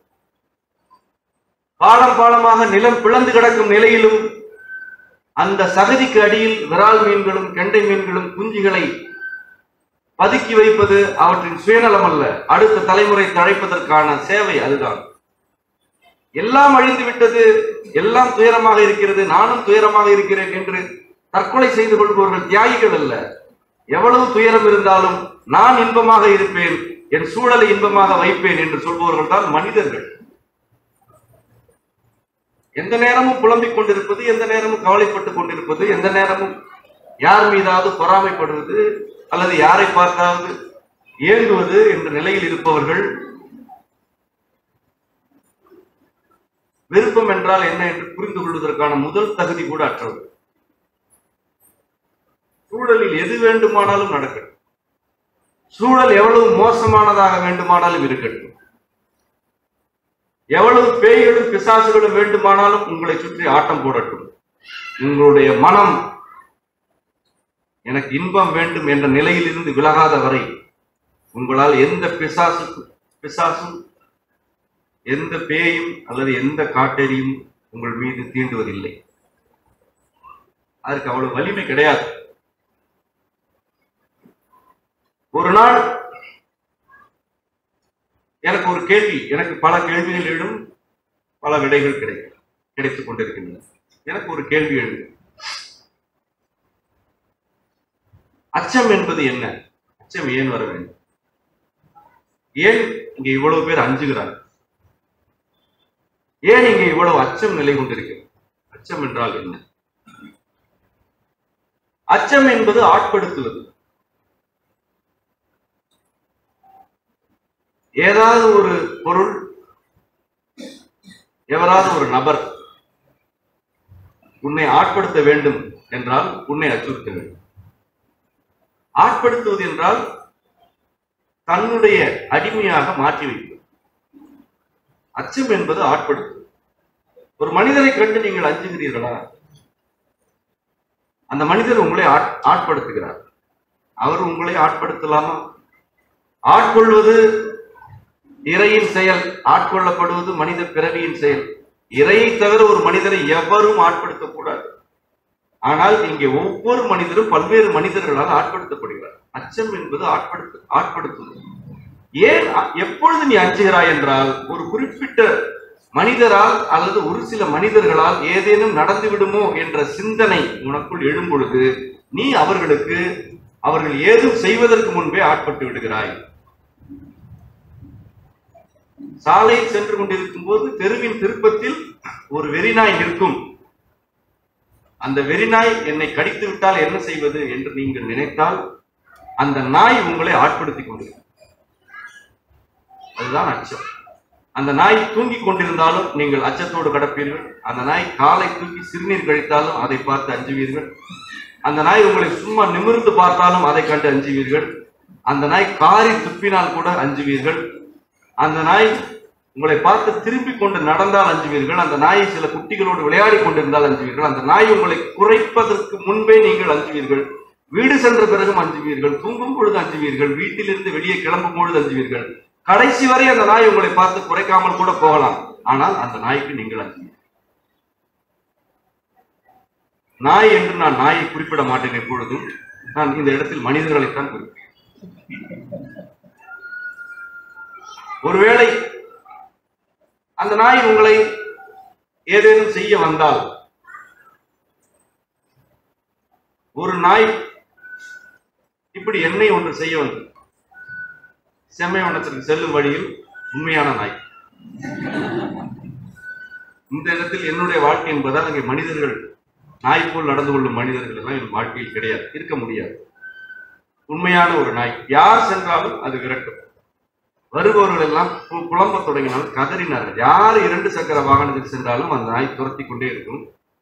பாலம் பாலமாக நிலம் பிளந்து கிடக்கும் நிலையிலும் அந்த சகதிக்கு அடியில் விரால் மீன்களும் கெண்டை மீன்களும் குஞ்சுகளை பதுக்கி வைப்பது அவற்றின் சுயநலம் அல்ல அடுத்த தலைமுறை தழைப்பதற்கான சேவை அதுதான் எல்லாம் அழிந்து விட்டது எல்லாம் துயரமாக இருக்கிறது நானும் துயரமாக இருக்கிறேன் என்று தற்கொலை செய்து கொள்பவர்கள் தியாகிகள் அல்ல எவ்வளவு துயரம் இருந்தாலும் நான் இன்பமாக இருப்பேன் என் சூழலை இன்பமாக வைப்பேன் என்று சொல்பவர்கள் தான் மனிதர்கள் எந்த நேரமும் புலம்பிக் கொண்டிருப்பது எந்த நேரமும் கவலைப்பட்டுக் கொண்டிருப்பது எந்த நேரமும் யார் மீதாவது பொறாமைப்படுவது அல்லது யாரை பார்த்தாவது ஏங்குவது என்ற நிலையில் இருப்பவர்கள் விருப்பம் என்றால் என்ன என்று புரிந்து கொள்வதற்கான முதல் தகுதி கூட அற்றவர் சூழலில் எது வேண்டுமானாலும் நடக்கட்டும் சூழல் எவ்வளவு மோசமானதாக வேண்டுமானாலும் இருக்கட்டும் எவ்வளவு பேய்களும் பிசாசுகளும் வேண்டுமானாலும் உங்களை சுற்றி ஆட்டம் போடட்டும் உங்களுடைய மனம் எனக்கு இன்பம் வேண்டும் என்ற நிலையிலிருந்து விலகாத வரை உங்களால் எந்த பிசாசு பிசாசும் எந்த பேயும் அல்லது எந்த காட்டெறியும் உங்கள் மீது தீண்டுவதில்லை அதற்கு அவ்வளவு வலிமை கிடையாது ஒரு நாள் எனக்கு ஒரு கேள்வி எனக்கு பல கேள்விகள் எழும் பல விடைகள் கிடைக்கும் கிடைத்துக் கொண்டிருக்கின்றன எனக்கு ஒரு கேள்வி எழுது அச்சம் என்பது என்ன அச்சம் ஏன் வர வேண்டும் ஏன் இங்க இவ்வளவு பேர் அஞ்சுகிறார்கள் ஏன் இங்கே இவ்வளவு அச்சம் நிலை கொண்டிருக்கிறது அச்சம் என்றால் என்ன அச்சம் என்பது ஆட்படுத்துவது ஏதாவது ஒரு பொருள் எவராவது ஒரு நபர் உன்னை ஆட்படுத்த வேண்டும் என்றால் உன்னை அச்சுறுத்த வேண்டும் ஆட்படுத்துவது என்றால் தன்னுடைய அடிமையாக மாற்றி வைப்பது அச்சம் என்பது ஆட்படுத்துவது ஒரு மனிதரை கண்டு நீங்கள் அஞ்சுகிறீர்களா அந்த மனிதர் உங்களை ஆட்- ஆட்படுத்துகிறார் அவர் உங்களை ஆட்படுத்தலாமா ஆட்கொள்வது இறையின் செயல் ஆட்கொள்ளப்படுவது மனித பிறவியின் செயல் இறையை தவிர ஒரு மனிதரை எவரும் ஆட்படுத்தக்கூடாது ஆனால் இங்கே ஒவ்வொரு மனிதரும் பல்வேறு மனிதர்களால் ஆட்படுத்தப்படுகிறார் அச்சம் என்பது ஆட்படுத்து ஆட்படுத்துவது ஏன் அ- எப்பொழுது நீ அஞ்சுகிறாய் என்றால் ஒரு குறிப்பிட்ட மனிதரால் அல்லது ஒரு சில மனிதர்களால் ஏதேனும் நடந்து விடுமோ என்ற சிந்தனை உனக்குள் எழும் பொழுது நீ அவர்களுக்கு அவர்கள் ஏதும் செய்வதற்கு முன்பே ஆட்பட்டு விடுகிறாய் சாலையில் சென்று கொண்டிருக்கும் போது தெருவின் திருப்பத்தில் ஒரு வெறிநாய் நிற்கும் அந்த வெறிநாய் என்னை கடித்து விட்டால் என்ன செய்வது என்று நீங்கள் நினைத்தால் அந்த நாய் உங்களை ஆட்படுத்திக் கொண்டிருக்கும் அதுதான் அச்சம் அந்த நாய் தூங்கிக் கொண்டிருந்தாலும் நீங்கள் அச்சத்தோடு கடப்பீர்கள் அந்த நாய் காலை தூக்கி சிறுநீர் கழித்தாலும் அதை பார்த்து அஞ்சுவீர்கள் அந்த நாய் உங்களை சும்மா நிமிர்ந்து பார்த்தாலும் அதை கண்டு அஞ்சுவீர்கள் அந்த நாய் காரி துப்பினால் கூட அஞ்சுவீர்கள் அந்த நாய் உங்களை பார்த்து திரும்பி கொண்டு நடந்தால் அஞ்சுவீர்கள் அந்த நாய் சில குட்டிகளோடு விளையாடி கொண்டிருந்தால் அஞ்சுவீர்கள் அந்த நாய் உங்களை குறைப்பதற்கு முன்பே நீங்கள் அஞ்சுவீர்கள் வீடு சென்ற பிறகும் அஞ்சுவீர்கள் தூங்கும் பொழுது அஞ்சுவீர்கள் வீட்டிலிருந்து வெளியே கிளம்பும் பொழுது அஞ்சுவீர்கள் கடைசி வரை அந்த நாய் உங்களை பார்த்து குறைக்காமல் கூட போகலாம் ஆனால் அந்த நாய்க்கு நீங்கள் அஞ்சுவீர்கள் நாய் என்று நான் நாயை குறிப்பிட மாட்டேன் எப்பொழுதும் நான் இந்த இடத்தில் மனிதர்களைத்தான் குறிப்பிடுகிறேன் ஒருவேளை அந்த நாய் உங்களை ஏதேனும் செய்ய வந்தால் ஒரு நாய் இப்படி என்னை ஒன்று செய்ய வந்தது செம்மைவனத்திற்கு செல்லும் வழியில் உண்மையான நாய் இந்த இடத்தில் என்னுடைய வாழ்க்கை என்பதால் அங்கே மனிதர்கள் நாய் போல் நடந்து கொள்ளும் மனிதர்கள் எல்லாம் என் வாழ்க்கையில் கிடையாது இருக்க முடியாது உண்மையான ஒரு நாய் யார் சென்றாலும் அது விரட்டும் வருபவர்கள் எல்லாம் கு- புலம்பத் தொடங்கினால் கதறினார்கள் யார் இரண்டு சக்கர வாகனத்தில் சென்றாலும் அந்த நாய் துரத்தி கொண்டே இருக்கும்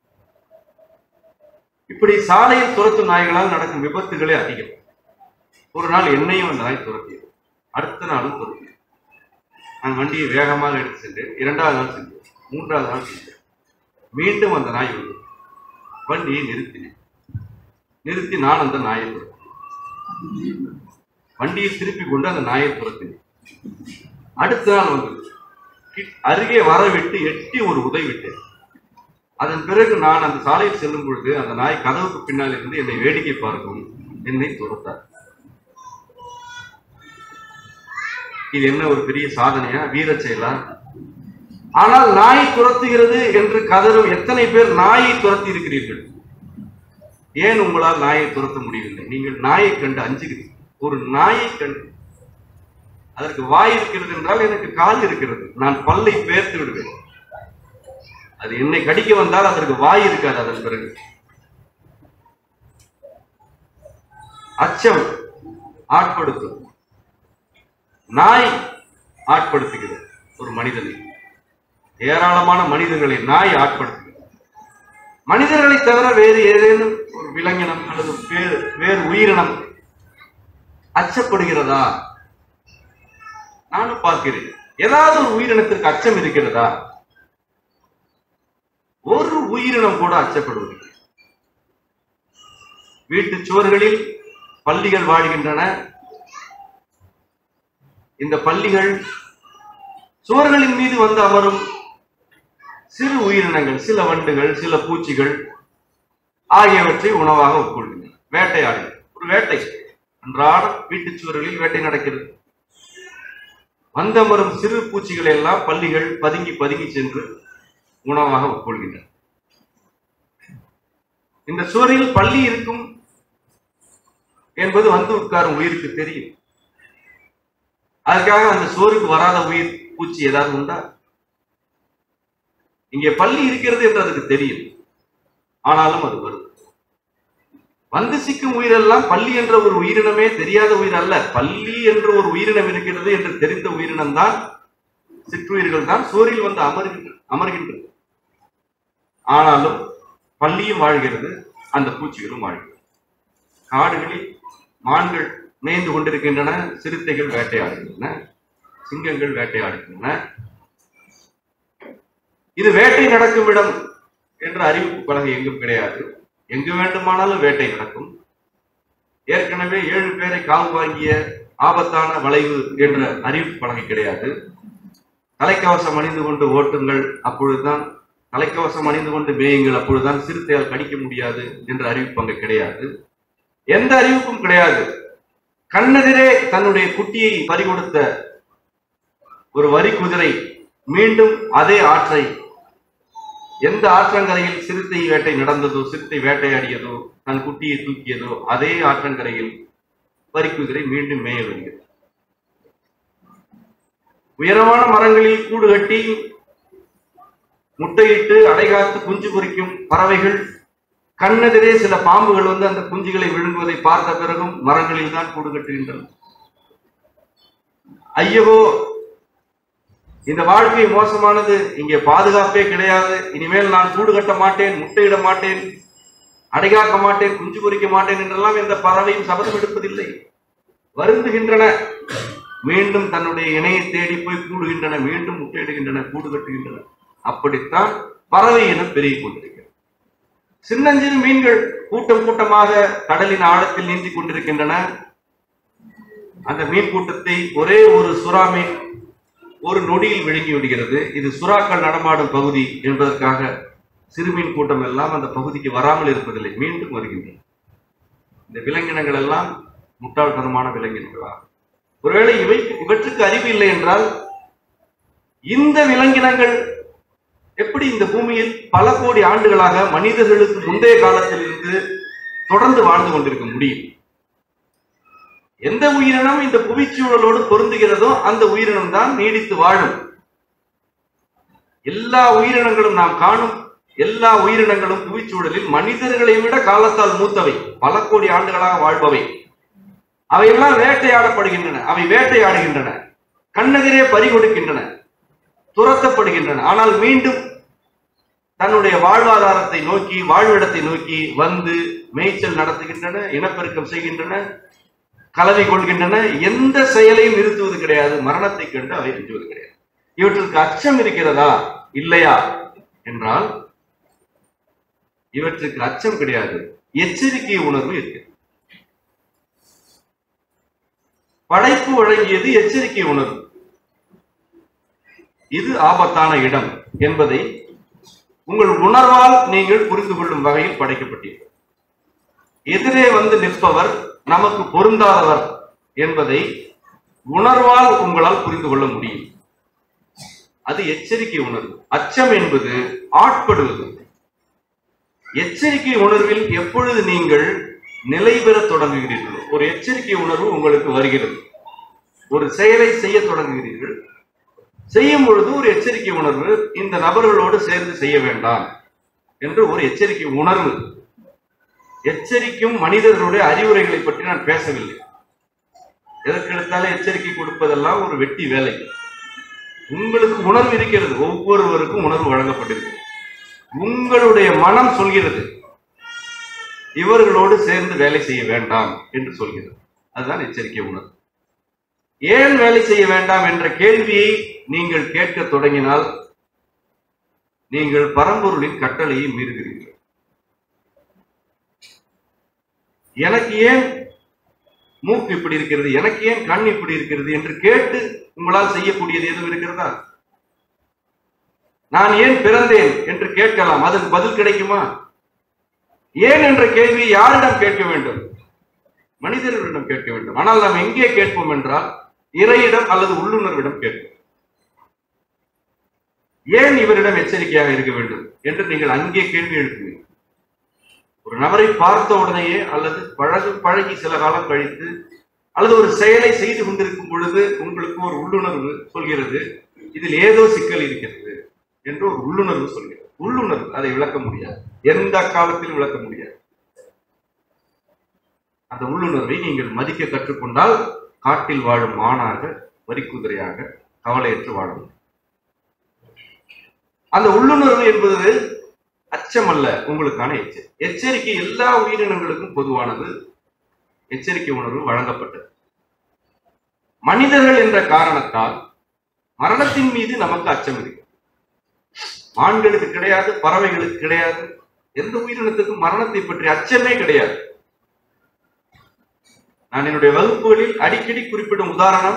இப்படி சாலையில் துரத்தும் நாய்களால் நடக்கும் விபத்துகளே அதிகம் ஒரு நாள் என்னையும் அந்த நாய் துரத்தியது அடுத்த நாளும் துரத்தியது நான் வண்டியை வேகமாக எடுத்து சென்றேன் இரண்டாவது நாள் சென்றேன் மூன்றாவது நாள் சென்றேன் மீண்டும் அந்த நாய் வந்தது வண்டியை நிறுத்தினேன் நிறுத்தி நான் அந்த நாயை துரத்தினேன் வண்டியை திருப்பி கொண்டு அந்த நாயை துரத்தினேன் அடுத்த நாள் வந்தது கி- அருகே வரவிட்டு எட்டி ஒரு உதை விட்டேன் அதன் பிறகு நான் அந்த சாலையில் செல்லும் பொழுது அந்த நாய் கதவுக்கு பின்னால் இருந்து என்னை வேடிக்கை பார்க்கும் என்னை துரத்தார் இது என்ன ஒரு பெரிய சாதனையா வீர செயலா ஆனால் நாய் துரத்துகிறது என்று கதறும் எத்தனை பேர் நாயை துரத்தி இருக்கிறீர்கள் ஏன் உங்களால் நாயை துரத்த முடியவில்லை நீங்கள் நாயை கண்டு அஞ்சுகிறீர்கள் ஒரு நாயை கண்டு அதற்கு வாய் இருக்கிறது என்றால் எனக்கு கால் இருக்கிறது நான் பல்லை பேர்த்து விடுவேன் அது என்னை கடிக்க வந்தால் அதற்கு வாய் இருக்காது அதன் பிறகு அச்சம் ஆட்படுத்தும் நாய் ஆட்படுத்துகிறது ஒரு மனிதனை ஏராளமான மனிதர்களை நாய் ஆட்படுத்துகிறது மனிதர்களை தவிர வேறு ஏதேனும் ஒரு விலங்கினம் அல்லது வேறு வேறு உயிரினம் அச்சப்படுகிறதா நானும் பார்க்கிறேன் ஏதாவது ஒரு உயிரினத்திற்கு அச்சம் இருக்கிறதா ஒரு உயிரினம் கூட அச்சப்படுவதில்லை வீட்டு சுவர்களில் பள்ளிகள் வாழ்கின்றன இந்த பள்ளிகள் சுவர்களின் மீது வந்து அமரும் சிறு உயிரினங்கள் சில வண்டுகள் சில பூச்சிகள் ஆகியவற்றை உணவாக உட்கொள்கின்றன வேட்டையாடு ஒரு வேட்டை அன்றாடம் வீட்டுச் சுவர்களில் வேட்டை நடக்கிறது வந்தமரும் சிறு பூச்சிகள் எல்லாம் பள்ளிகள் பதுங்கி பதுங்கி சென்று உணவாக உட்கொள்கின்றன இந்த சுவரில் பள்ளி இருக்கும் என்பது வந்து உட்காரும் உயிருக்கு தெரியும் அதுக்காக அந்த சுவருக்கு வராத உயிர் பூச்சி ஏதாவது உண்டா இங்கே பள்ளி இருக்கிறது என்று அதுக்கு தெரியும் ஆனாலும் அது வரும் வந்து சிக்கும் உயிரெல்லாம் பள்ளி என்ற ஒரு உயிரினமே தெரியாத உயிர் அல்ல பள்ளி என்ற ஒரு உயிரினம் இருக்கிறது என்று தெரிந்த உயிரினம் தான் சிற்றுயிர்கள் தான் சோரில் வந்து அமர்கின்ற அமர்கின்றது ஆனாலும் பள்ளியும் வாழ்கிறது அந்த பூச்சிகளும் வாழ்கிறது காடுகளில் மான்கள் மேய்ந்து கொண்டிருக்கின்றன சிறுத்தைகள் வேட்டையாடுகின்றன சிங்கங்கள் வேட்டையாடுகின்றன இது வேட்டை நடக்கும் இடம் என்ற அறிவிப்பு பலகை எங்கும் கிடையாது எங்கு வேண்டுமானாலும் வேட்டை நடக்கும் ஏற்கனவே ஏழு பேரை காவு வாங்கிய ஆபத்தான வளைவு என்ற அறிவிப்பு பலகை கிடையாது தலைக்கவசம் அணிந்து கொண்டு ஓட்டுங்கள் அப்பொழுதுதான் தலைக்கவசம் அணிந்து கொண்டு மேயுங்கள் அப்பொழுதுதான் சிறுத்தையால் கடிக்க முடியாது என்ற அறிவிப்பு அங்கு கிடையாது எந்த அறிவிப்பும் கிடையாது கண்ணெதிரே தன்னுடைய குட்டியை பறிகொடுத்த ஒரு வரி குதிரை மீண்டும் அதே ஆற்றை எந்த ஆற்றங்கரையில் சிறுத்தை வேட்டை நடந்ததோ சிறுத்தை வேட்டையாடியதோ தன் குட்டியை தூக்கியதோ அதே ஆற்றங்கரையில் வரிக்குதிரை மீண்டும் மேய வருகிறது உயரமான மரங்களில் கூடு கட்டி முட்டையிட்டு அடைகாத்து குஞ்சு பொரிக்கும் பறவைகள் கண்ணெதிரே சில பாம்புகள் வந்து அந்த குஞ்சுகளை விழுங்குவதை பார்த்த பிறகும் மரங்களில் தான் கூடு கட்டுகின்றன ஐயவோ இந்த வாழ்க்கை மோசமானது இங்கே பாதுகாப்பே கிடையாது இனிமேல் நான் கூடு கட்ட மாட்டேன் முட்டையிட மாட்டேன் அடைகாக்க மாட்டேன் குஞ்சு பொரிக்க மாட்டேன் என்றெல்லாம் எந்த பறவையும் சபதம் எடுப்பதில்லை வருந்துகின்றன மீண்டும் தன்னுடைய இணையை தேடி போய் கூடுகின்றன மீண்டும் முட்டையிடுகின்றன கூடு கட்டுகின்றன அப்படித்தான் பறவை இனம் பெருகிக் கொண்டிருக்கிறது சின்னஞ்சிறு மீன்கள் கூட்டம் கூட்டமாக கடலின் ஆழத்தில் நீந்தி கொண்டிருக்கின்றன அந்த மீன் கூட்டத்தை ஒரே ஒரு சுறா மீன் ஒரு நொடியில் விழுங்கி விடுகிறது இது சுறாக்கள் நடமாடும் பகுதி என்பதற்காக சிறுமீன் கூட்டம் எல்லாம் அந்த பகுதிக்கு வராமல் இருப்பதில்லை மீண்டும் வருகின்றன இந்த விலங்கினங்கள் எல்லாம் முட்டாள்தனமான விலங்கினங்களா ஒருவேளை இவை இவற்றுக்கு அறிவு இல்லை என்றால் இந்த விலங்கினங்கள் எப்படி இந்த பூமியில் பல கோடி ஆண்டுகளாக மனிதர்களுக்கு முந்தைய காலத்தில் இருந்து தொடர்ந்து வாழ்ந்து கொண்டிருக்க முடியும் எந்த உயிரினம் இந்த புவிச்சூழலோடு பொருந்துகிறதோ அந்த உயிரினம் தான் நீடித்து வாழும் எல்லா உயிரினங்களும் நாம் காணும் எல்லா உயிரினங்களும் புவிச்சூழலில் மனிதர்களை விட காலத்தால் மூத்தவை பல கோடி ஆண்டுகளாக வாழ்பவை அவையெல்லாம் வேட்டையாடப்படுகின்றன அவை வேட்டையாடுகின்றன கண்ணெதிரே பறிகொடுக்கின்றன துரத்தப்படுகின்றன ஆனால் மீண்டும் தன்னுடைய வாழ்வாதாரத்தை நோக்கி வாழ்விடத்தை நோக்கி வந்து மேய்ச்சல் நடத்துகின்றன இனப்பெருக்கம் செய்கின்றன கலவை கொள்கின்றன எந்த செயலையும் நிறுத்துவது கிடையாது மரணத்தை கண்டு அவை அஞ்சுவது கிடையாது இவற்றுக்கு அச்சம் இருக்கிறதா இல்லையா என்றால் இவற்றுக்கு அச்சம் கிடையாது எச்சரிக்கை உணர்வு இருக்கிறது படைப்பு வழங்கியது எச்சரிக்கை உணர்வு இது ஆபத்தான இடம் என்பதை உங்கள் உணர்வால் நீங்கள் புரிந்து கொள்ளும் வகையில் படைக்கப்பட்டீர்கள் எதிரே வந்து நிற்பவர் நமக்கு பொருந்தாதவர் என்பதை உணர்வால் உங்களால் புரிந்து கொள்ள முடியும் அது எச்சரிக்கை உணர்வு அச்சம் என்பது ஆட்படுவது எச்சரிக்கை உணர்வில் எப்பொழுது நீங்கள் நிலை பெற தொடங்குகிறீர்களோ ஒரு எச்சரிக்கை உணர்வு உங்களுக்கு வருகிறது ஒரு செயலை செய்ய தொடங்குகிறீர்கள் செய்யும் பொழுது ஒரு எச்சரிக்கை உணர்வு இந்த நபர்களோடு சேர்ந்து செய்ய வேண்டாம் என்று ஒரு எச்சரிக்கை உணர்வு எச்சரிக்கும் மனிதர்களுடைய அறிவுரைகளை பற்றி நான் பேசவில்லை எதற்கெடுத்தாலும் எச்சரிக்கை கொடுப்பதெல்லாம் ஒரு வெட்டி வேலை உங்களுக்கு உணர்வு இருக்கிறது ஒவ்வொருவருக்கும் உணர்வு வழங்கப்பட்டிருக்கிறது உங்களுடைய மனம் சொல்கிறது இவர்களோடு சேர்ந்து வேலை செய்ய வேண்டாம் என்று சொல்கிறது அதுதான் எச்சரிக்கை உணர்வு ஏன் வேலை செய்ய வேண்டாம் என்ற கேள்வியை நீங்கள் கேட்க தொடங்கினால் நீங்கள் பரம்பொருளின் கட்டளையை மீறுகிறீர்கள் எனக்கு ஏன் மூக்கு இப்படி இருக்கிறது எனக்கு ஏன் கண் இப்படி இருக்கிறது என்று கேட்டு உங்களால் செய்யக்கூடியது எதுவும் இருக்கிறதா நான் ஏன் பிறந்தேன் என்று கேட்கலாம் அதற்கு பதில் கிடைக்குமா ஏன் என்ற கேள்வியை யாரிடம் கேட்க வேண்டும் மனிதர்களிடம் கேட்க வேண்டும் ஆனால் நாம் எங்கே கேட்போம் என்றால் இறையிடம் அல்லது உள்ளுணர்விடம் கேட்போம் ஏன் இவரிடம் எச்சரிக்கையாக இருக்க வேண்டும் என்று நீங்கள் அங்கே கேள்வி எழுப்புவீர்கள் ஒரு நபரை பார்த்த உடனேயே அல்லது பழகு பழகி சில காலம் கழித்து அல்லது ஒரு செயலை செய்து கொண்டிருக்கும் பொழுது உங்களுக்கு ஒரு உள்ளுணர்வு சொல்கிறது இதில் ஏதோ சிக்கல் இருக்கிறது என்று ஒரு உள்ளுணர்வு சொல்கிறது உள்ளுணர்வு அதை விளக்க முடியாது எந்த காலத்திலும் விளக்க முடியாது அந்த உள்ளுணர்வை நீங்கள் மதிக்க கற்றுக்கொண்டால் காட்டில் வாழும் மானாக வரிக்குதிரையாக கவலையற்று வாழ முடியும் அந்த உள்ளுணர்வு என்பது அச்சம் அல்ல உங்களுக்கான எச்சரிக்கை எச்சரிக்கை எல்லா உயிரினங்களுக்கும் பொதுவானது எச்சரிக்கை உணர்வு வழங்கப்பட்டது மனிதர்கள் என்ற காரணத்தால் மரணத்தின் மீது நமக்கு அச்சம் இருக்கு ஆண்களுக்கு கிடையாது பறவைகளுக்கு கிடையாது எந்த உயிரினத்துக்கும் மரணத்தை பற்றி அச்சமே கிடையாது நான் என்னுடைய வகுப்புகளில் அடிக்கடி குறிப்பிடும் உதாரணம்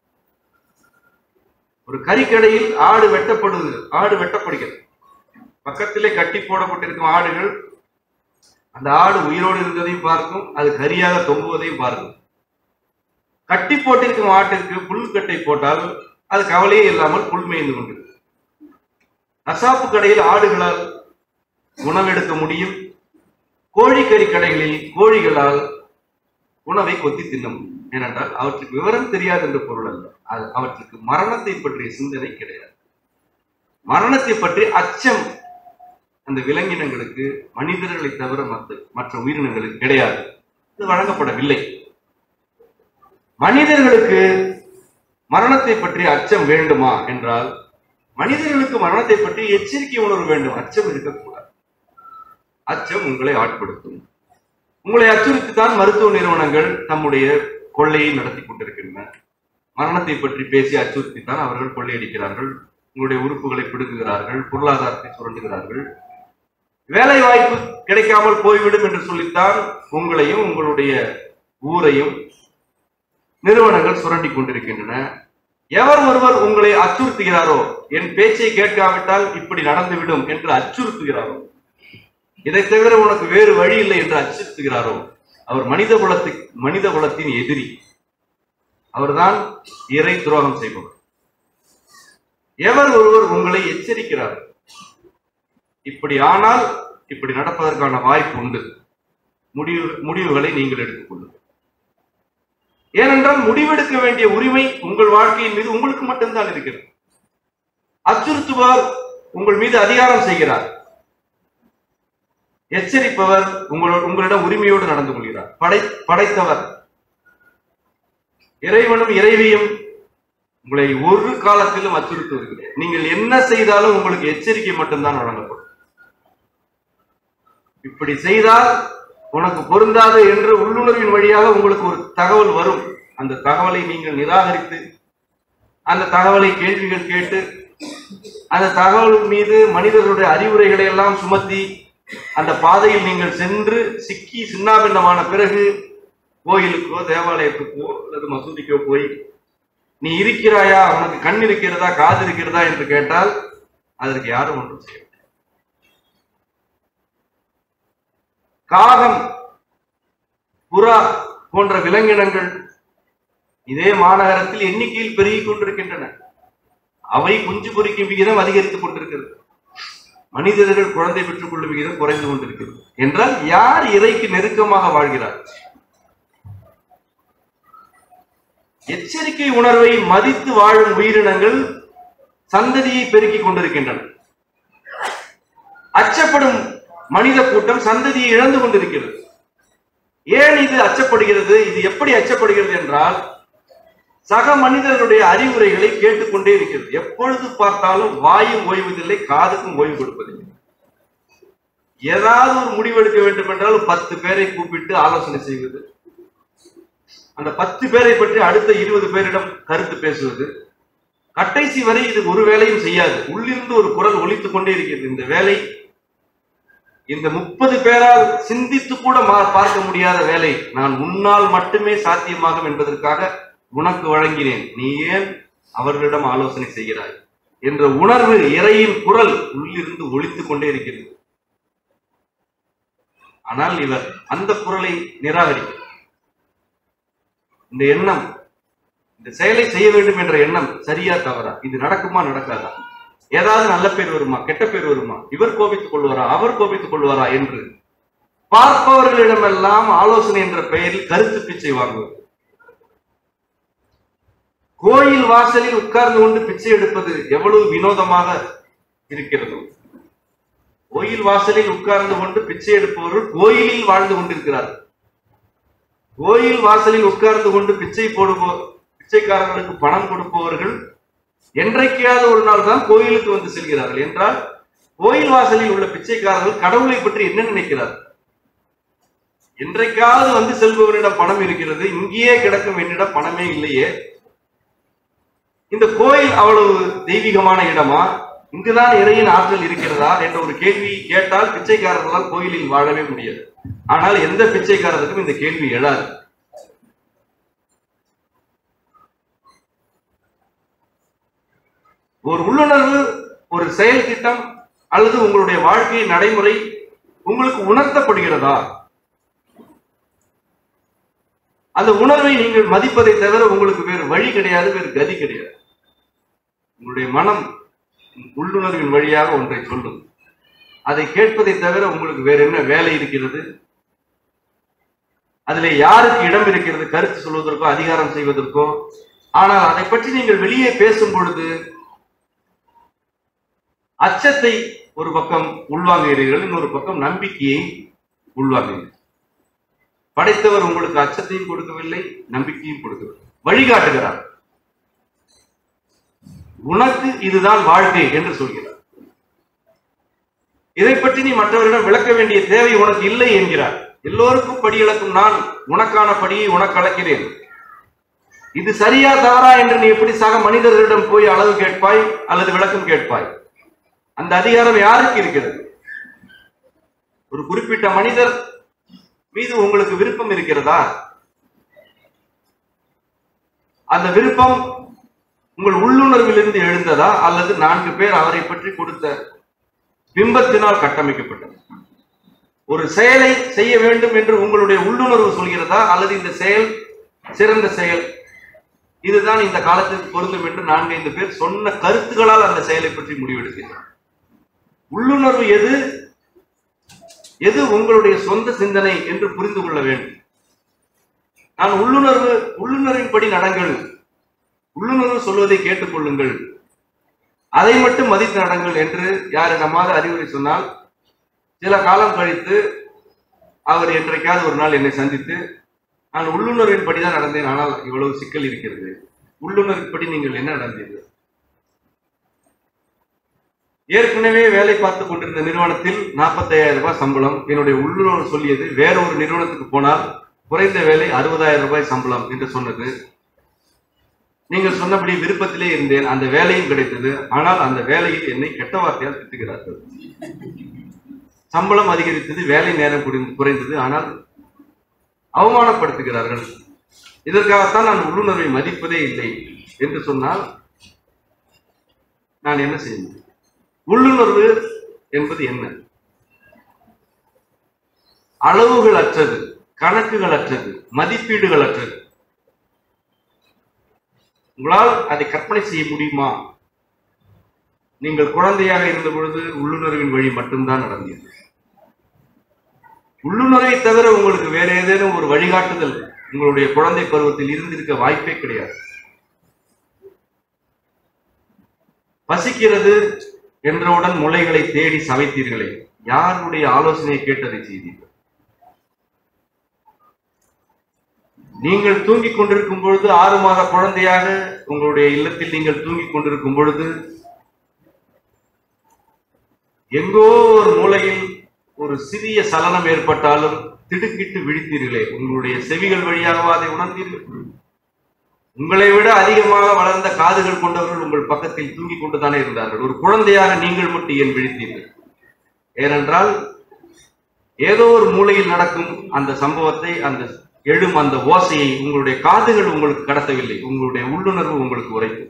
ஒரு கறிக்கடையில் ஆடு வெட்டப்படுது ஆடு வெட்டப்படுகிறது பக்கத்திலே கட்டி போடப்பட்டிருக்கும் ஆடுகள் அந்த ஆடு உயிரோடு இருந்ததையும் பார்க்கும் அது கரியாக தொங்குவதையும் பார்க்கும் கட்டி போட்டிருக்கும் ஆட்டிற்கு புல்கட்டை போட்டால் அது கவலையே இல்லாமல் புல் மேய்ந்து கொண்டிருக்கும் கசாப்பு கடையில் ஆடுகளால் உணவெடுக்க முடியும் கோழிக்கறி கடைகளில் கோழிகளால் உணவை கொத்தி தின்ன முடியும் ஏனென்றால் அவற்றுக்கு விவரம் தெரியாது என்ற பொருள் அல்ல அது அவற்றுக்கு மரணத்தை பற்றிய சிந்தனை கிடையாது மரணத்தை பற்றி அச்சம் அந்த விலங்கினங்களுக்கு மனிதர்களை தவிர மற்ற மற்ற உயிரினங்களுக்கு கிடையாது இது வழங்கப்படவில்லை மனிதர்களுக்கு மரணத்தை பற்றி அச்சம் வேண்டுமா என்றால் மனிதர்களுக்கு மரணத்தை பற்றி எச்சரிக்கை உணர்வு வேண்டும் அச்சம் இருக்கக்கூடாது அச்சம் உங்களை ஆட்படுத்தும் உங்களை அச்சுறுத்தித்தான் மருத்துவ நிறுவனங்கள் தம்முடைய கொள்ளையை நடத்தி கொண்டிருக்கின்றன மரணத்தை பற்றி பேசி அச்சுறுத்தித்தான் அவர்கள் கொள்ளையடிக்கிறார்கள் உங்களுடைய உறுப்புகளை பிடுங்குகிறார்கள் பொருளாதாரத்தை சுரண்டுகிறார்கள் வேலை வாய்ப்பு கிடைக்காமல் போய்விடும் என்று சொல்லித்தான் உங்களையும் உங்களுடைய ஊரையும் நிறுவனங்கள் சுரண்டி கொண்டிருக்கின்றன எவர் ஒருவர் உங்களை அச்சுறுத்துகிறாரோ என் பேச்சை கேட்காவிட்டால் இப்படி நடந்துவிடும் என்று அச்சுறுத்துகிறாரோ இதை தவிர உனக்கு வேறு வழி இல்லை என்று அச்சுறுத்துகிறாரோ அவர் மனித குலத்தை மனித குலத்தின் எதிரி அவர்தான் இறை துரோகம் செய்பவர் எவர் ஒருவர் உங்களை எச்சரிக்கிறார் இப்படி ஆனால் இப்படி நடப்பதற்கான வாய்ப்பு உண்டு முடிவு முடிவுகளை நீங்கள் எடுத்துக்கொள்ளுங்கள் ஏனென்றால் முடிவெடுக்க வேண்டிய உரிமை உங்கள் வாழ்க்கையின் மீது உங்களுக்கு மட்டும்தான் இருக்கிறது அச்சுறுத்துபவர் உங்கள் மீது அதிகாரம் செய்கிறார் எச்சரிப்பவர் உங்களோட உங்களிடம் உரிமையோடு நடந்து கொள்கிறார் படை படைத்தவர் இறைவனும் இறைவியும் உங்களை ஒரு காலத்திலும் அச்சுறுத்துவதில்லை நீங்கள் என்ன செய்தாலும் உங்களுக்கு எச்சரிக்கை மட்டும்தான் வழங்கப்படும் இப்படி செய்தால் உனக்கு பொருந்தாது என்று உள்ளுணர்வின் வழியாக உங்களுக்கு ஒரு தகவல் வரும் அந்த தகவலை நீங்கள் நிராகரித்து அந்த தகவலை கேள்விகள் கேட்டு அந்த தகவல் மீது மனிதர்களுடைய அறிவுரைகளை எல்லாம் சுமத்தி அந்த பாதையில் நீங்கள் சென்று சிக்கி சின்னாபின்னமான பிறகு கோயிலுக்கோ தேவாலயத்துக்கோ அல்லது மசூதிக்கோ போய் நீ இருக்கிறாயா உனக்கு கண் இருக்கிறதா காது இருக்கிறதா என்று கேட்டால் அதற்கு யாரும் ஒன்றும் செய்ய முடியாது. காகம் புறா போன்ற விலங்கினங்கள் இதே மாநகரத்தில் எண்ணிக்கையில் பெருகிக் கொண்டிருக்கின்றன அவை குஞ்சு பொறிக்கும் விகிதம் அதிகரித்துக் கொண்டிருக்கிறது மனிதர்கள் குழந்தை பெற்றுக் கொள்ளும் விகிதம் குறைந்து கொண்டிருக்கிறது என்றால் யார் இறைக்கு நெருக்கமாக வாழ்கிறார் எச்சரிக்கை உணர்வை மதித்து வாழும் உயிரினங்கள் சந்ததியை பெருக்கிக் கொண்டிருக்கின்றன அச்சப்படும் மனித கூட்டம் சந்ததியை இழந்து கொண்டிருக்கிறது ஏன் இது அச்சப்படுகிறது இது எப்படி அச்சப்படுகிறது என்றால் சக மனிதர்களுடைய அறிவுரைகளை கேட்டுக்கொண்டே இருக்கிறது எப்பொழுது பார்த்தாலும் வாயும் ஓய்வதில்லை காதுக்கும் ஓய்வு கொடுப்பதில்லை ஏதாவது ஒரு முடிவெடுக்க வேண்டும் என்றால் பத்து பேரை கூப்பிட்டு ஆலோசனை செய்வது அந்த பத்து பேரை பற்றி அடுத்த இருபது பேரிடம் கருத்து பேசுவது கடைசி வரை இது ஒரு வேலையும் செய்யாது உள்ளிருந்து ஒரு குரல் ஒலித்துக் கொண்டே இருக்கிறது இந்த வேலை இந்த முப்பது பேரால் சிந்தித்து கூட மா- பார்க்க முடியாத வேலை நான் உன்னால் மட்டுமே சாத்தியமாகும் என்பதற்காக உனக்கு வழங்கினேன் நீ ஏன் அவர்களிடம் ஆலோசனை செய்கிறாய் என்ற உணர்வு இறையின் குரல் உள்ளிருந்து ஒலித்துக் கொண்டே இருக்கிறது ஆனால் இவர் அந்த குரலை நிராகரிக்கிறார் இந்த எண்ணம் இந்த செயலை செய்ய வேண்டும் என்ற எண்ணம் சரியா தவறா இது நடக்குமா நடக்காதா ஏதாவது நல்ல பேர் வருமா கெட்ட பேர் வருமா இவர் கோபித்துக் கொள்வாரா அவர் கோபித்துக் கொள்வாரா என்று பார்ப்பவர்களிடமெல்லாம் ஆலோசனை என்ற பெயரில் கருத்து பிச்சை வாங்குவது கோயில் வாசலில் உட்கார்ந்து கொண்டு பிச்சை எடுப்பது எவ்வளவு வினோதமாக இருக்கிறது கோயில் வாசலில் உட்கார்ந்து கொண்டு பிச்சை எடுப்பவர்கள் கோயிலில் வாழ்ந்து கொண்டிருக்கிறார்கள் கோயில் வாசலில் உட்கார்ந்து கொண்டு பிச்சை போடுபோ பிச்சைக்காரர்களுக்கு பணம் கொடுப்பவர்கள் என்றைக்காவது ஒரு நாள் தான் கோயிலுக்கு வந்து செல்கிறார்கள் என்றால் கோயில் வாசலில் உள்ள பிச்சைக்காரர்கள் கடவுளை பற்றி என்ன நினைக்கிறார்கள் என்றைக்காவது வந்து செல்பவரிடம் பணம் இருக்கிறது இங்கேயே கிடக்கும் என்னிடம் பணமே இல்லையே இந்த கோயில் அவ்வளவு தெய்வீகமான இடமா இங்குதான் இறையின் ஆற்றல் இருக்கிறதா என்ற ஒரு கேள்வி கேட்டால் பிச்சைக்காரர்களால் கோயிலில் வாழவே முடியாது ஆனால் எந்த பிச்சைக்காரருக்கும் இந்த கேள்வி எழாது ஒரு உள்ளுணர்வு ஒரு செயல் திட்டம் அல்லது உங்களுடைய வாழ்க்கை நடைமுறை உங்களுக்கு உணர்த்தப்படுகிறதா அந்த உணர்வை நீங்கள் மதிப்பதை தவிர உங்களுக்கு வேறு வழி கிடையாது வேறு கதி கிடையாது உங்களுடைய மனம் உள்ளுணர்வின் வழியாக ஒன்றை சொல்லும் அதை கேட்பதை தவிர உங்களுக்கு வேற என்ன வேலை இருக்கிறது அதிலே யாருக்கு இடம் இருக்கிறது கருத்து சொல்வதற்கோ அதிகாரம் செய்வதற்கோ ஆனால் அதை பற்றி நீங்கள் வெளியே பேசும் பொழுது அச்சத்தை ஒரு பக்கம் உள்வாங்குகிறீர்கள் இன்னொரு பக்கம் நம்பிக்கையை உள்வாங்குகிறீர்கள் படைத்தவர் உங்களுக்கு அச்சத்தையும் கொடுக்கவில்லை நம்பிக்கையும் கொடுக்கவில்லை வழிகாட்டுகிறார் உனக்கு இதுதான் வாழ்க்கை என்று சொல்கிறார் இதை பற்றி நீ மற்றவரிடம் விளக்க வேண்டிய தேவை உனக்கு இல்லை என்கிறார் எல்லோருக்கும் படி இழக்கும் நான் உனக்கான படியை உனக்கு அழைக்கிறேன் இது சரியா தவறா என்று நீ எப்படி சக மனிதர்களிடம் போய் அளவு கேட்பாய் அல்லது விளக்கம் கேட்பாய் அந்த அதிகாரம் யாருக்கு இருக்கிறது ஒரு குறிப்பிட்ட மனிதர் மீது உங்களுக்கு விருப்பம் இருக்கிறதா அந்த விருப்பம் உங்கள் உள்ளுணர்விலிருந்து எழுந்ததா அல்லது நான்கு பேர் அவரை பற்றி கொடுத்த பிம்பத்தினால் கட்டமைக்கப்பட்டது ஒரு செயலை செய்ய வேண்டும் என்று உங்களுடைய உள்ளுணர்வு சொல்கிறதா அல்லது இந்த செயல் சிறந்த செயல் இதுதான் இந்த காலத்திற்கு பொருந்தும் என்று நான்கு ஐந்து பேர் சொன்ன கருத்துகளால் அந்த செயலை பற்றி முடிவெடுக்கிறேன் உள்ளுணர்வு எது எது உங்களுடைய சொந்த சிந்தனை என்று புரிந்து கொள்ள வேண்டும் நான் உள்ளுணர்வு உள்ளுணர்வின்படி நடங்கள் உள்ளுணர்வு சொல்வதை கேட்டுக்கொள்ளுங்கள் அதை மட்டும் மதித்து நடங்கள் என்று யாரிடமாவது அறிவுரை சொன்னால் சில காலம் கழித்து அவர் என்றைக்காவது ஒரு நாள் என்னை சந்தித்து நான் உள்ளுணர்வின்படி தான் நடந்தேன் ஆனால் இவ்வளவு சிக்கல் இருக்கிறது உள்ளுணர்வின்படி நீங்கள் என்ன நடந்தீர்கள் ஏற்கனவே வேலை பார்த்து கொண்டிருந்த நிறுவனத்தில் 45000 ரூபாய் சம்பளம் என்னுடைய உள்ளுணர்வு சொல்லியது வேற ஒரு நிறுவனத்துக்கு போனால் குறைந்த வேலை அறுபதாயிரம் ரூபாய் சம்பளம் என்று சொன்னது நீங்கள் சொன்னபடி விருப்பத்திலே இருந்தேன் அந்த வேலையும் கிடைத்தது ஆனால் அந்த வேலையில் என்னை கெட்ட வார்த்தையால் திட்டுகிறார்கள் சம்பளம் அதிகரித்தது வேலை நேரம் குறைந்து- குறைந்தது ஆனால் அவமானப்படுத்துகிறார்கள் இதற்காகத்தான் நான் உள்ளுணர்வை மதிப்பதே இல்லை என்று சொன்னால் நான் என்ன செய்ய முடியும் உள்ளுணர்வு என்பது என்ன அளவுகள் அற்றது கணக்குகள் அற்றது மதிப்பீடுகள் அற்றது உங்களால் அதை கற்பனை செய்ய முடியுமா நீங்கள் குழந்தையாக இருந்த பொழுது உள்ளுணர்வின் வழி மட்டும்தான் நடந்தது உள்ளுணர்வை தவிர உங்களுக்கு வேற ஏதேனும் ஒரு வழிகாட்டுதல் உங்களுடைய குழந்தை பருவத்தில் இருந்திருக்க வாய்ப்பே கிடையாது பசிக்கிறது என்றவுடன் முளைகளை தேடி சமைத்தீர்களே யாருடைய ஆலோசனையை கேட்டதை செய்தீர்கள் நீங்கள் தூங்கிக் கொண்டிருக்கும் பொழுது ஆறு மாத குழந்தையாக உங்களுடைய இல்லத்தில் நீங்கள் தூங்கிக் கொண்டிருக்கும் பொழுது எங்கோ ஒரு மூலையில் ஒரு சிறிய சலனம் ஏற்பட்டாலும் திடுக்கிட்டு விழித்தீர்களே உங்களுடைய செவிகள் வழியாகவா அதை உணர்ந்தீர்கள் உங்களை விட அதிகமாக வளர்ந்த காதுகள் கொண்டவர்கள் உங்கள் பக்கத்தில் தூங்கிக் கொண்டுதானே இருந்தார்கள் ஒரு குழந்தையாக நீங்கள் மட்டும் ஏன் விழித்தீர்கள் ஏனென்றால் ஏதோ ஒரு மூலையில் நடக்கும் அந்த சம்பவத்தை அந்த எழும் அந்த ஓசையை உங்களுடைய காதுகள் உங்களுக்கு கடத்தவில்லை உங்களுடைய உள்ளுணர்வு உங்களுக்கு உரைக்கும்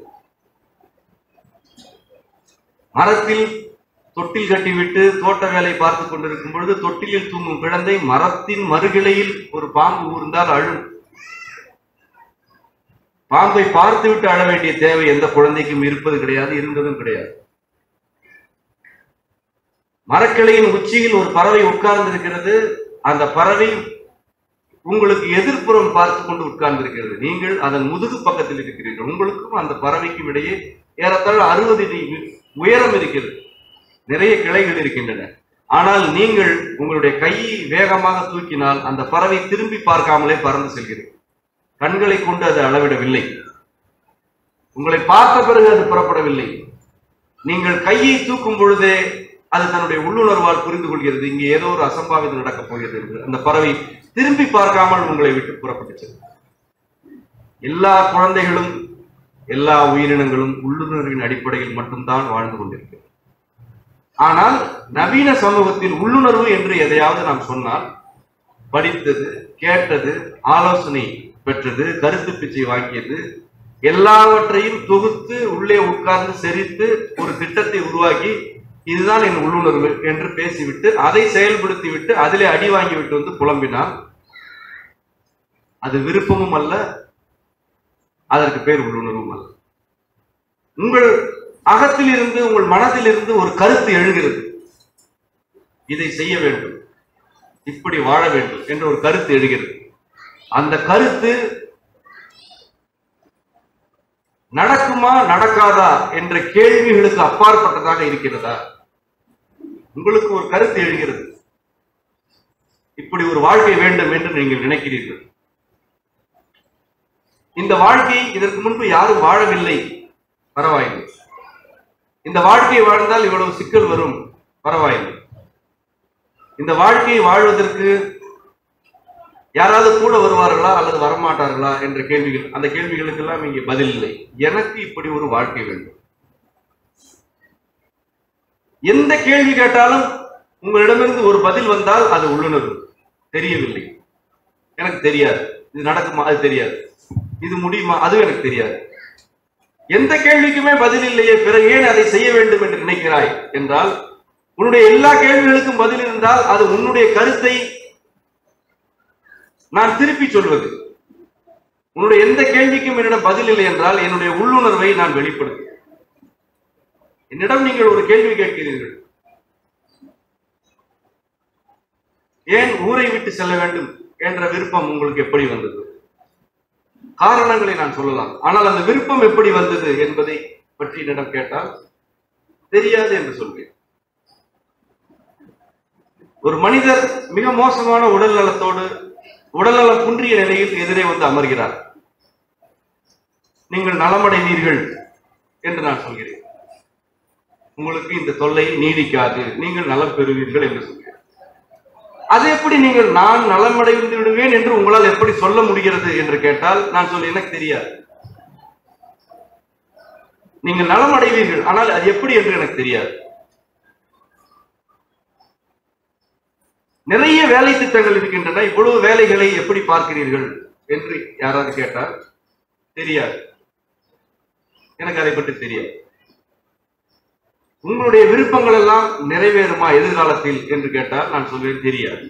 மரத்தில் தொட்டில் கட்டிவிட்டு தோட்ட வேலை பார்த்து கொண்டிருக்கும் பொழுது தொட்டிலில் தூங்கும் குழந்தை மரத்தின் மறுகிளையில் ஒரு பாம்பு ஊர்ந்தால் அழும் பாம்பை பார்த்துவிட்டு அழ வேண்டிய தேவை எந்த குழந்தைக்கும் இருப்பது கிடையாது இருந்ததும் கிடையாது மரக்கிளையின் உச்சியில் ஒரு பறவை உட்கார்ந்திருக்கிறது அந்த பறவை உங்களுக்கு எதிர்ப்புறம் பார்த்து கொண்டு உட்கார்ந்திருக்கிறது நீங்கள் அதன் முதுகு பக்கத்தில் இருக்கிறீர்கள் உங்களுக்கும் அந்த பறவைக்கும் இடையே ஏறத்தாழ அறுபது அடி உயரம் இருக்கிறது நிறைய கிளைகள் இருக்கின்றன ஆனால் நீங்கள் உங்களுடைய கையை வேகமாக தூக்கினால் அந்த பறவை திரும்பி பார்க்காமலே பறந்து செல்கிறது கண்களை கொண்டு அது அளவிடவில்லை உங்களை பார்த்த பிறகு அது புறப்படவில்லை நீங்கள் கையை தூக்கும் பொழுதே அது தன்னுடைய உள்ளுணர்வால் புரிந்து கொள்கிறது இங்கே ஏதோ ஒரு அசம்பாவிதம் நடக்கப் போகிறது என்று அந்த பறவை திரும்பி பார்க்காமல் உங்களை விட்டு புறப்பட்டுச்சு எல்லா குழந்தைகளும் எல்லா உயிரினங்களும் உள்ளுணர்வின் அடிப்படையில் மட்டும்தான் வாழ்ந்து கொண்டிருக்கிறது ஆனால் நவீன சமூகத்தில் உள்ளுணர்வு என்று எதையாவது நாம் சொன்னால் படித்தது கேட்டது ஆலோசனை பெற்றது கருத்து பிச்சை வாங்கியது எல்லாவற்றையும் தொகுத்து உள்ளே உட்கார்ந்து செறித்து ஒரு திட்டத்தை உருவாக்கி இதுதான் என் உள்ளுணர்வு என்று பேசிவிட்டு அதை செயல்படுத்தி விட்டு அதிலே அடி வாங்கி விட்டு வந்து புலம்பினால் அது விருப்பமும் அல்ல அதற்கு பேர் உள்ளுணர்வும் அல்ல உங்கள் அகத்தில் இருந்து உங்கள் மனதில் இருந்து ஒரு கருத்து எழுகிறது இதை செய்ய வேண்டும் இப்படி வாழ வேண்டும் என்ற ஒரு கருத்து எழுகிறது அந்த கருத்து நடக்குமா நடக்காதா என்ற கேள்விகளுக்கு அப்பாற்பட்டதாக இருக்கிறதா உங்களுக்கு ஒரு கருத்து எழுகிறது இப்படி ஒரு வாழ்க்கை வேண்டும் என்று நீங்கள் நினைக்கிறீர்கள் இந்த வாழ்க்கை இதற்கு முன்பு யாரும் வாழவில்லை பரவாயில்லை இந்த வாழ்க்கையை வாழ்ந்தால் இவ்வளவு சிக்கல் வரும் பரவாயில்லை இந்த வாழ்க்கையை வாழ்வதற்கு யாராவது கூட வருவார்களா அல்லது வரமாட்டார்களா என்ற கேள்விகள் அந்த கேள்விகளுக்கெல்லாம் இங்கே பதில் இல்லை எனக்கு இப்படி ஒரு வாழ்க்கை வேண்டும் எந்த கேள்வி கேட்டாலும் உங்களிடமிருந்து ஒரு பதில் வந்தால் அது உள்ளுணர்வு தெரியவில்லை எனக்கு தெரியாது இது நடக்குமா அது தெரியாது இது முடியுமா அதுவும் எனக்கு தெரியாது எந்த கேள்விக்குமே பதில் இல்லையே பிறகு ஏன் அதை செய்ய வேண்டும் என்று நினைக்கிறாய் என்றால் உன்னுடைய எல்லா கேள்விகளுக்கும் பதில் இருந்தால் அது உன்னுடைய கருத்தை நான் திருப்பி சொல்வது உன்னுடைய எந்த கேள்விக்கும் என்னிடம் பதில் இல்லை என்றால் என்னுடைய உள்ளுணர்வை நான் வெளிப்படுத்துவேன் என்னிடம் நீங்கள் ஒரு கேள்வி கேட்கிறீர்கள் ஏன் ஊரை விட்டு செல்ல வேண்டும் என்ற விருப்பம் உங்களுக்கு எப்படி வந்தது காரணங்களை நான் சொல்லலாம் ஆனால் அந்த விருப்பம் எப்படி வந்தது என்பதை பற்றி என்னிடம் கேட்டால் தெரியாது என்று சொல்வேன் ஒரு மனிதர் மிக மோசமான உடல் நலத்தோடு உடல்நலம் குன்றிய நிலையில் எதிரே வந்து அமர்கிறார் நீங்கள் நலமடைவீர்கள் என்று நான் சொல்கிறேன் உங்களுக்கு இந்த தொல்லை நீடிக்காது நீங்கள் நலம் பெறுவீர்கள் என்று சொல்கிறேன் அது எப்படி நீங்கள் நான் நலமடைந்து விடுவேன் என்று உங்களால் எப்படி சொல்ல முடிகிறது என்று கேட்டால் நான் சொல்ல எனக்கு தெரியாது நீங்கள் நலம் அடைவீர்கள் ஆனால் அது எப்படி என்று எனக்கு தெரியாது நிறைய வேலை திட்டங்கள் இருக்கின்றன இவ்வளவு வேலைகளை எப்படி பார்க்கிறீர்கள் என்று யாராவது கேட்டால் தெரியாது எனக்கு அதை பற்றி தெரியாது உங்களுடைய விருப்பங்கள் எல்லாம் நிறைவேறுமா எதிர்காலத்தில் என்று கேட்டால் நான் சொல்வேன் தெரியாது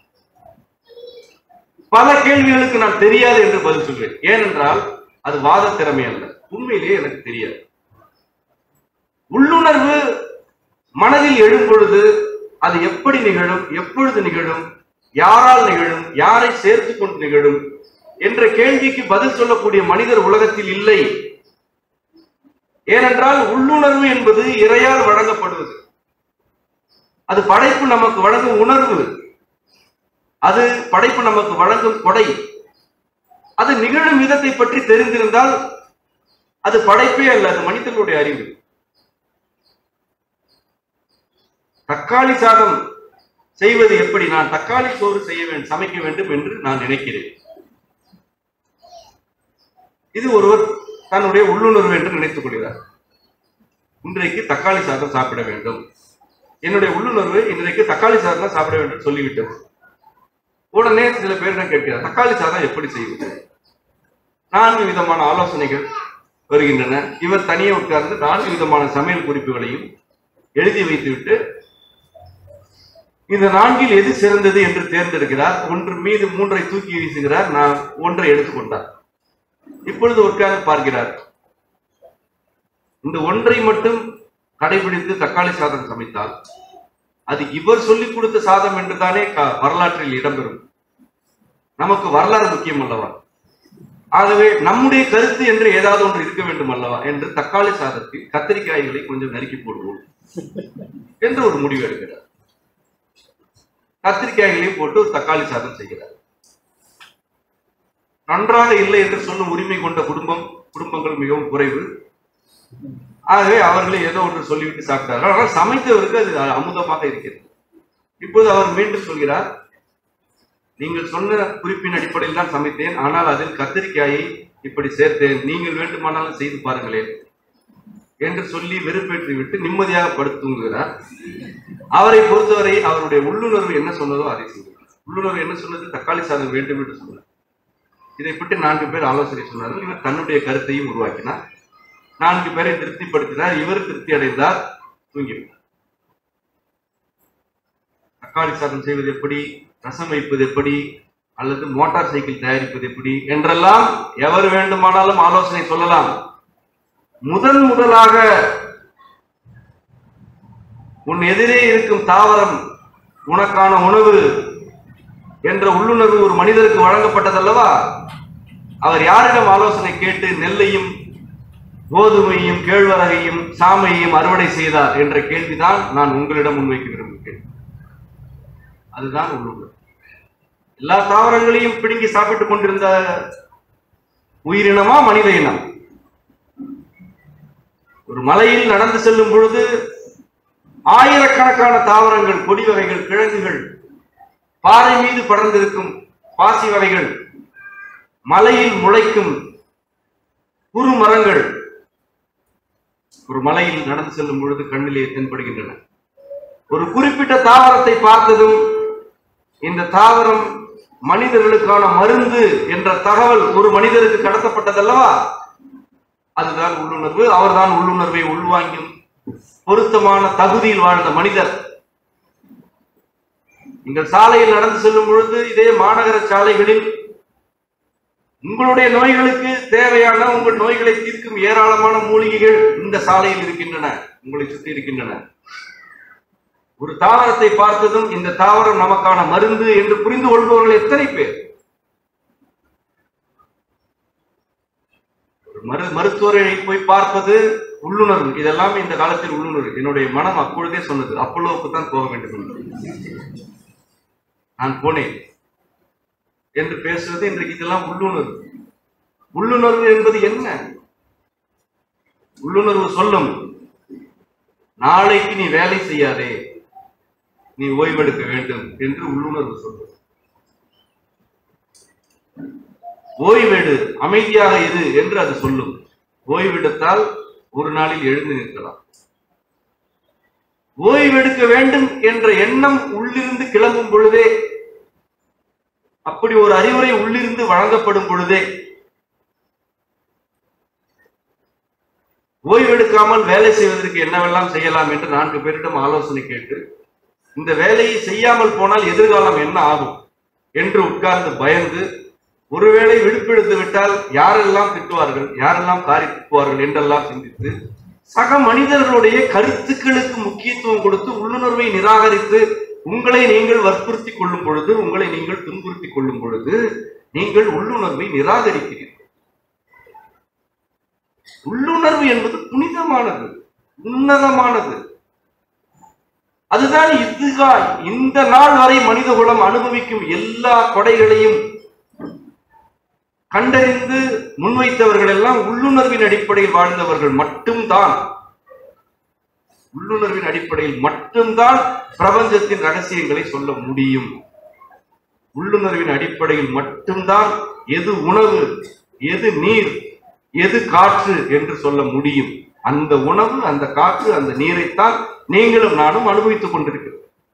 பல கேள்விகளுக்கு நான் தெரியாது என்று பதில் சொல்வேன் ஏனென்றால் அது வாத திறமை அல்ல உண்மையிலேயே எனக்கு தெரியாது உள்ளுணர்வு மனதில் எழும் பொழுது அது எப்படி நிகழும் எப்பொழுது நிகழும் யாரால் நிகழும் யாரை சேர்த்து கொண்டு நிகழும் என்ற கேள்விக்கு பதில் சொல்லக்கூடிய மனிதர் உலகத்தில் இல்லை ஏனென்றால் உள்ளுணர்வு என்பது இறையால் வழங்கப்படுவது அது படைப்பு நமக்கு வழங்கும் உணர்வு அது படைப்பு நமக்கு வழங்கும் கொடை அது நிகழும் விதத்தை பற்றி தெரிந்திருந்தால் அது படைப்பே அல்ல அது மனிதர்களுடைய அறிவு தக்காளி சாதம் செய்வது எப்படி நான் தக்காளி சோறு செய்ய வேண்டும் சமைக்க வேண்டும் என்று நான் நினைக்கிறேன் இது ஒருவர் தன்னுடைய உள்ளுணர்வு என்று நினைத்துக் கொள்கிறார் இன்றைக்கு தக்காளி சாதம் சாப்பிட வேண்டும் என்னுடைய உள்ளுணர்வு இன்றைக்கு தக்காளி சாதம் தான் சாப்பிட வேண்டும் சொல்லிவிட்டது உடனே சில பேரிடம் கேட்கிறார் தக்காளி சாதம் எப்படி செய்வது நான்கு விதமான ஆலோசனைகள் வருகின்றன இவர் தனியே உட்கார்ந்து நான்கு விதமான சமையல் குறிப்புகளையும் எழுதி வைத்துவிட்டு இந்த நான்கில் எது சிறந்தது என்று தேர்ந்தெடுக்கிறார் ஒன்று மீது மூன்றை தூக்கி வீசுகிறார் நான் ஒன்றை எடுத்துக்கொண்டார் இப்பொழுது உட்கார்ந்து பார்க்கிறார் இந்த ஒன்றை மட்டும் கடைபிடித்து தக்காளி சாதம் சமைத்தால் அது இவர் சொல்லிக் கொடுத்த சாதம் என்றுதானே க- வரலாற்றில் இடம்பெறும் நமக்கு வரலாறு முக்கியம் அல்லவா ஆகவே நம்முடைய கருத்து என்று ஏதாவது ஒன்று இருக்க வேண்டும் அல்லவா என்று தக்காளி சாதத்தில் கத்திரிக்காய்களை கொஞ்சம் நறுக்கி போடுவோம் என்று ஒரு முடிவு எடுக்கிறார் கத்திரிக்காய்களையும் போட்டு ஒரு தக்காளி சாதம் செய்கிறார் நன்றாக இல்லை என்று சொல்லும் உரிமை கொண்ட குடும்பம் குடும்பங்கள் மிகவும் குறைவு ஆகவே அவர்களே ஏதோ ஒன்று சொல்லிவிட்டு சாப்பிட்டார்கள் ஆனால் சமைத்தவருக்கு அது அமுதமாக இருக்கிறது இப்போது அவர் மீண்டும் சொல்கிறார் நீங்கள் சொன்ன குறிப்பின் அடிப்படையில் தான் சமைத்தேன் ஆனால் அதில் கத்திரிக்காயை இப்படி சேர்த்தேன் நீங்கள் வேண்டுமானாலும் செய்து பாருங்களேன் என்று சொல்லி வெறுப்பேற்றி விட்டு நிம்மதியாக படுத்து தூங்குகிறார் அவரை பொறுத்தவரை அவருடைய உள்ளுணர்வு என்ன சொன்னதோ அதை செய்கிறார் உள்ளுணர்வு என்ன சொன்னது தக்காளி சாதம் வேண்டும் என்று சொன்னார் இதை பற்றி நான்கு பேர் ஆலோசனை சொன்னார்கள் இவர் தன்னுடைய கருத்தையும் உருவாக்கினார் நான்கு பேரை திருப்திப்படுத்தினார் இவர் திருப்தி அடைந்தார் தூங்கிவிட்டார் தக்காளி சாதம் செய்வது எப்படி ரசம் வைப்பது எப்படி அல்லது மோட்டார் சைக்கிள் தயாரிப்பது எப்படி என்றெல்லாம் எவர் வேண்டுமானாலும் ஆலோசனை சொல்லலாம் முதன் முதலாக உன் எதிரே இருக்கும் தாவரம் உனக்கான உணவு என்ற உள்ளுணர்வு ஒரு மனிதருக்கு வழங்கப்பட்டதல்லவா அவர் யாரிடம் ஆலோசனை கேட்டு நெல்லையும் கோதுமையும் கேழ்வரகையும் சாமையையும் அறுவடை செய்தார் என்ற கேள்விதான் நான் உங்களிடம் முன்வைக்க விரும்புகிறேன் அதுதான் உள்ளுணர்வு எல்லா தாவரங்களையும் பிடுங்கி சாப்பிட்டுக் கொண்டிருந்த உயிரினமா மனித இனம் ஒரு மலையில் நடந்து செல்லும் பொழுது ஆயிரக்கணக்கான தாவரங்கள் கொடி வகைகள் கிழங்குகள் பாறை மீது படர்ந்திருக்கும் பாசி வகைகள் மலையில் முளைக்கும் குறு மரங்கள் ஒரு மலையில் நடந்து செல்லும் பொழுது கண்ணிலே தென்படுகின்றன ஒரு குறிப்பிட்ட தாவரத்தை பார்த்ததும் இந்த தாவரம் மனிதர்களுக்கான மருந்து என்ற தகவல் ஒரு மனிதருக்கு கடத்தப்பட்டதல்லவா அதுதான் உள்ளுணர்வு அவர்தான் உள்ளுணர்வை உள்வாங்கும் பொருத்தமான தகுதியில் வாழ்ந்த மனிதர் நீங்கள் சாலையில் நடந்து செல்லும் பொழுது இதே மாநகர சாலைகளில் உங்களுடைய நோய்களுக்கு தேவையான உங்கள் நோய்களை தீர்க்கும் ஏராளமான மூலிகைகள் இந்த சாலையில் இருக்கின்றன உங்களை சுற்றி இருக்கின்றன ஒரு தாவரத்தை பார்த்ததும் இந்த தாவரம் நமக்கான மருந்து என்று புரிந்து கொள்பவர்கள் எத்தனை பேர் ஒரு மரு மருத்துவரை போய் பார்ப்பது உள்ளுணர்வு இதெல்லாம் இந்த காலத்தில் உள்ளுணர்வு என்னுடைய மனம் அப்பொழுதே சொன்னது அப்பல்லோவுக்கு தான் போக வேண்டும் என்று நான் போனேன் என்று பேசுவது இன்றைக்கு இதெல்லாம் உள்ளுணர்வு உள்ளுணர்வு என்பது என்ன உள்ளுணர்வு சொல்லும் நாளைக்கு நீ வேலை செய்யாதே நீ ஓய்வெடுக்க வேண்டும் என்று உள்ளுணர்வு சொல்லும் ஓய்வெடு அமைதியாக இரு என்று அது சொல்லும் ஓய்வெடுத்தால் ஒரு நாளில் எழுந்து நிற்கலாம் ஓய்வெடுக்க வேண்டும் என்ற எண்ணம் உள்ளிருந்து கிளம்பும் பொழுதே அப்படி ஒரு அறிவுரை உள்ளிருந்து வழங்கப்படும் பொழுதே ஓய்வெடுக்காமல் வேலை செய்வதற்கு என்னவெல்லாம் செய்யலாம் என்று நான்கு பேரிடம் ஆலோசனை கேட்டு இந்த வேலையை செய்யாமல் போனால் எதிர்காலம் என்ன ஆகும் என்று உட்கார்ந்து பயந்து ஒருவேளை விடுப்பெடுத்து விட்டால் யாரெல்லாம் திட்டுவார்கள் யாரெல்லாம் காரி திட்டுவார்கள் என்றெல்லாம் சிந்தித்து சக மனிதர்களுடைய கருத்துக்களுக்கு முக்கியத்துவம் கொடுத்து உள்ளுணர்வை நிராகரித்து உங்களை நீங்கள் வற்புறுத்திக் கொள்ளும் பொழுது உங்களை நீங்கள் துன்புறுத்திக் கொள்ளும் பொழுது நீங்கள் உள்ளுணர்வை நிராகரிக்கிறீர்கள் உள்ளுணர்வு என்பது புனிதமானது உன்னதமானது அதுதான் இதுகா இந்த நாள் வரை மனிதகுலம் அனுபவிக்கும் எல்லா கொடைகளையும் கண்டறிந்து முன்வைத்தவர்கள் எல்லாம் உள்ளுணர்வின் அடிப்படையில் வாழ்ந்தவர்கள் மட்டும்தான் உள்ளுணர்வின் அடிப்படையில் மட்டும்தான் பிரபஞ்சத்தின் ரகசியங்களை சொல்ல முடியும் உள்ளுணர்வின் அடிப்படையில் மட்டும்தான் எது உணவு எது நீர் எது காற்று என்று சொல்ல முடியும் அந்த உணவு அந்த காற்று அந்த நீரைத்தான் நீங்களும் நானும் அனுபவித்துக் கொண்டிருக்கிறோம்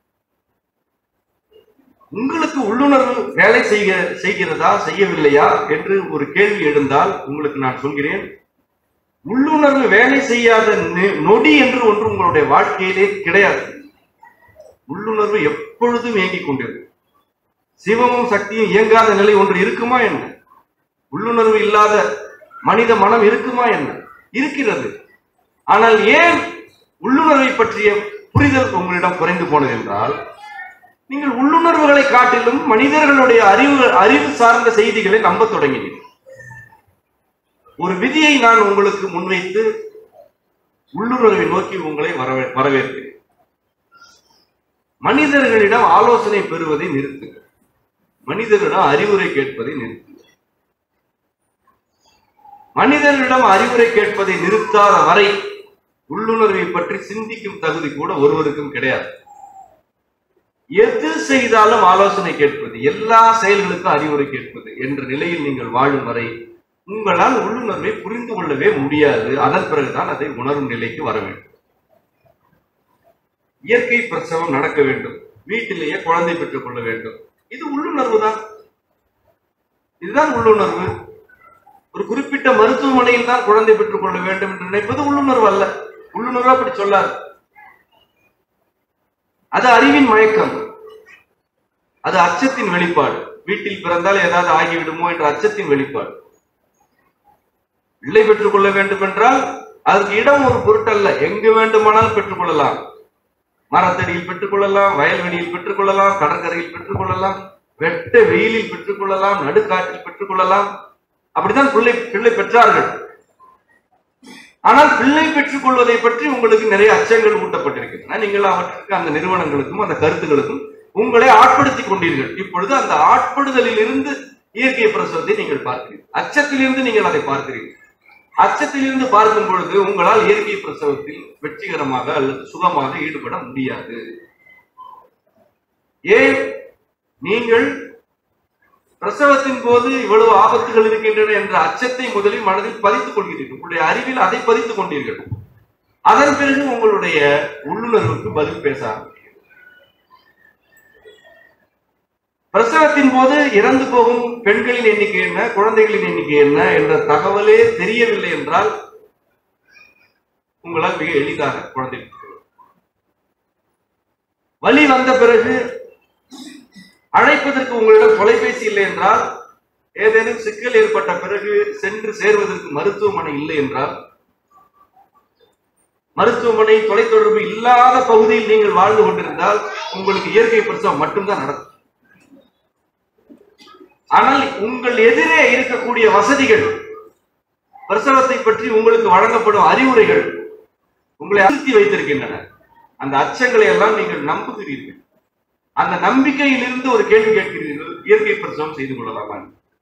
உங்களுக்கு உள்ளுணர்வு வேலை செய்க செய்கிறதா செய்யவில்லையா என்று ஒரு கேள்வி எழுந்தால் உங்களுக்கு நான் சொல்கிறேன் உள்ளுணர்வு வேலை செய்யாத நெ- நொடி என்று ஒன்று உங்களுடைய வாழ்க்கையிலே கிடையாது உள்ளுணர்வு எப்பொழுதும் இயங்கிக் கொண்டிருக்கும் சிவமும் சக்தியும் இயங்காத நிலை ஒன்று இருக்குமா என்ன உள்ளுணர்வு இல்லாத மனித மனம் இருக்குமா என்ன இருக்கிறது ஆனால் ஏன் உள்ளுணர்வை பற்றிய புரிதல் உங்களிடம் குறைந்து போனது என்றால் நீங்கள் உள்ளுணர்வுகளை காட்டிலும் மனிதர்களுடைய அறிவு அறிவு சார்ந்த செய்திகளை நம்பத் தொடங்கினீர்கள் ஒரு விதியை நான் உங்களுக்கு முன்வைத்து உள்ளுணர்வை நோக்கி உங்களை வரவே வரவேற்கிறேன் மனிதர்களிடம் ஆலோசனை பெறுவதை நிறுத்துங்கள் மனிதர்களிடம் அறிவுரை கேட்பதை நிறுத்துங்கள் மனிதர்களிடம் அறிவுரை கேட்பதை நிறுத்தாத வரை உள்ளுணர்வை பற்றி சிந்திக்கும் தகுதி கூட ஒருவருக்கும் கிடையாது எது செய்தாலும் ஆலோசனை கேட்பது எல்லா செயல்களுக்கும் அறிவுரை கேட்பது என்ற நிலையில் நீங்கள் வாழும் வரை உங்களால் உள்ளுணர்வை புரிந்து கொள்ளவே முடியாது அதன் பிறகுதான் அதை உணரும் நிலைக்கு வர வேண்டும் இயற்கை பிரசவம் நடக்க வேண்டும் வீட்டிலேயே குழந்தை பெற்றுக் கொள்ள வேண்டும் இது உள்ளுணர்வு தான் இதுதான் உள்ளுணர்வு ஒரு குறிப்பிட்ட மருத்துவமனையில் தான் குழந்தை பெற்றுக் கொள்ள வேண்டும் என்று நினைப்பது உள்ளுணர்வு அல்ல உள்ளுணர்வு அப்படி சொல்லாது அது அறிவின் மயக்கம் அது அச்சத்தின் வெளிப்பாடு வீட்டில் பிறந்தால் ஏதாவது ஆகிவிடுமோ என்ற அச்சத்தின் வெளிப்பாடு பிள்ளை பெற்றுக் கொள்ள வேண்டும் என்றால் அதற்கு இடம் ஒரு பொருட்டல்ல எங்கு வேண்டுமானாலும் பெற்றுக் கொள்ளலாம் மரத்தடியில் பெற்றுக் கொள்ளலாம் வயல்வெளியில் பெற்றுக் கொள்ளலாம் கடற்கரையில் பெற்றுக் கொள்ளலாம் வெட்ட வெயிலில் பெற்றுக் கொள்ளலாம் நடுக்காட்டில் பெற்றுக் கொள்ளலாம் அப்படித்தான் பிள்ளை பிள்ளை பெற்றார்கள் ஆனால் பிள்ளை பெற்றுக் கொள்வதை பற்றி உங்களுக்கு நிறைய அச்சங்கள் ஊட்டப்பட்டிருக்கின்றன நீங்கள் அவற்றுக்கு அந்த நிறுவனங்களுக்கும் அந்த கருத்துகளுக்கும் உங்களை ஆட்படுத்திக் கொண்டீர்கள் இப்பொழுது அந்த ஆட்படுதலில் இருந்து இயற்கை பிரசவத்தை நீங்கள் பார்க்கிறீர்கள் அச்சத்திலிருந்து நீங்கள் அதை பார்க்கிறீர்கள் அச்சத்திலிருந்து பார்க்கும் பொழுது உங்களால் இயற்கை பிரசவத்தில் வெற்றிகரமாக அல்லது சுகமாக ஈடுபட முடியாது ஏன் நீங்கள் பிரசவத்தின் போது இவ்வளவு ஆபத்துகள் இருக்கின்றன என்ற அச்சத்தை முதலில் மனதில் பதித்துக் கொள்கிறீர்கள் உங்களுடைய அறிவில் அதை பதித்துக் கொண்டீர்கள் அதன் பிறகு உங்களுடைய உள்ளுணர்வுக்கு பதில் பேச ஆரம்பிக்கிறீர்கள் பிரசவத்தின் போது இறந்து போகும் பெண்களின் எண்ணிக்கை என்ன குழந்தைகளின் எண்ணிக்கை என்ன என்ற தகவலே தெரியவில்லை என்றால் உங்களால் மிக எளிதாக குழந்தை பெற்றுக் கொள்ளலாம். வலி வந்த பிறகு அழைப்பதற்கு உங்களிடம் தொலைபேசி இல்லை என்றால் ஏதேனும் சிக்கல் ஏற்பட்ட பிறகு சென்று சேர்வதற்கு மருத்துவமனை இல்லை என்றால் மருத்துவமனை தொலைத்தொடர்பு இல்லாத பகுதியில் நீங்கள் வாழ்ந்து கொண்டிருந்தால் உங்களுக்கு இயற்கை பிரசவம் மட்டும்தான் நடக்கும் ஆனால் உங்கள் எதிரே இருக்கக்கூடிய வசதிகள் பிரசவத்தை பற்றி உங்களுக்கு வழங்கப்படும் அறிவுரைகள் உங்களை அழுத்தி வைத்திருக்கின்றன அந்த அச்சங்களை எல்லாம் நீங்கள் நம்புகிறீர்கள் அந்த நம்பிக்கையிலிருந்து ஒரு கேள்வி கேட்கிறீர்கள் இயற்கை பிரசவம் செய்து கொள்ளலாமா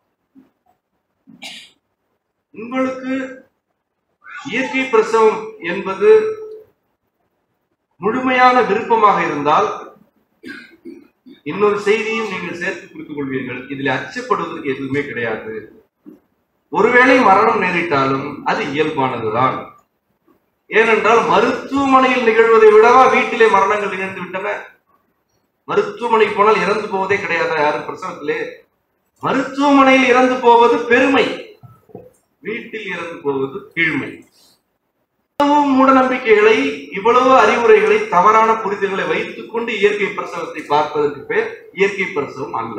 உங்களுக்கு இயற்கை பிரசவம் என்பது முழுமையான விருப்பமாக இருந்தால் இன்னொரு செய்தியும் நீங்கள் சேர்த்து புரிந்து கொள்வீர்கள் இதில் அச்சப்படுவதற்கு எதுவுமே கிடையாது ஒருவேளை மரணம் நேரிட்டாலும் அது இயல்பானதுதான் ஏனென்றால் மருத்துவமனையில் நிகழ்வதை விடவா வீட்டிலே மரணங்கள் நிகழ்ந்து விட்டன மருத்துவமனைக்கு போனால் இறந்து போவதே கிடையாதா யாரும் பிரசவத்திலே மருத்துவமனையில் இறந்து போவது பெருமை வீட்டில் இறந்து போவது கீழ்மை இவ்வளவு மூட நம்பிக்கைகளை இவ்வளவு அறிவுரைகளை தவறான புரிதல்களை வைத்துக் கொண்டு இயற்கை பிரசவத்தை பார்ப்பதற்கு பேர் இயற்கை பிரசவம் அல்ல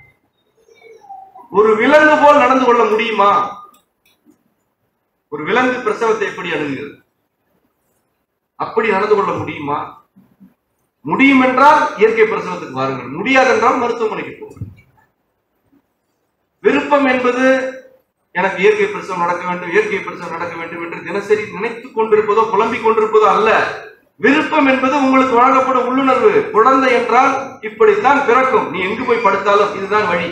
ஒரு விலங்கு போல் நடந்து கொள்ள முடியுமா ஒரு விலங்கு பிரசவத்தை எப்படி அணுகுகிறது அப்படி நடந்து கொள்ள முடியுமா முடியும் என்றால் இயற்கை பிரசவத்துக்கு வாருங்கள் முடியாது என்றால் மருத்துவமனைக்கு போங்கள் விருப்பம் என்பது எனக்கு இயற்கை பிரசவம் நடக்க வேண்டும் இயற்கை பிரசவம் நடக்க வேண்டும் என்று தினசரி நினைத்துக் கொண்டிருப்பதோ புலம்பிக் கொண்டிருப்பதோ அல்ல விருப்பம் என்பது உங்களுக்கு வழங்கப்படும் உள்ளுணர்வு குழந்தை என்றால் இப்படித்தான் பிறக்கும் நீ எங்கு போய் படுத்தாலும் இதுதான் வழி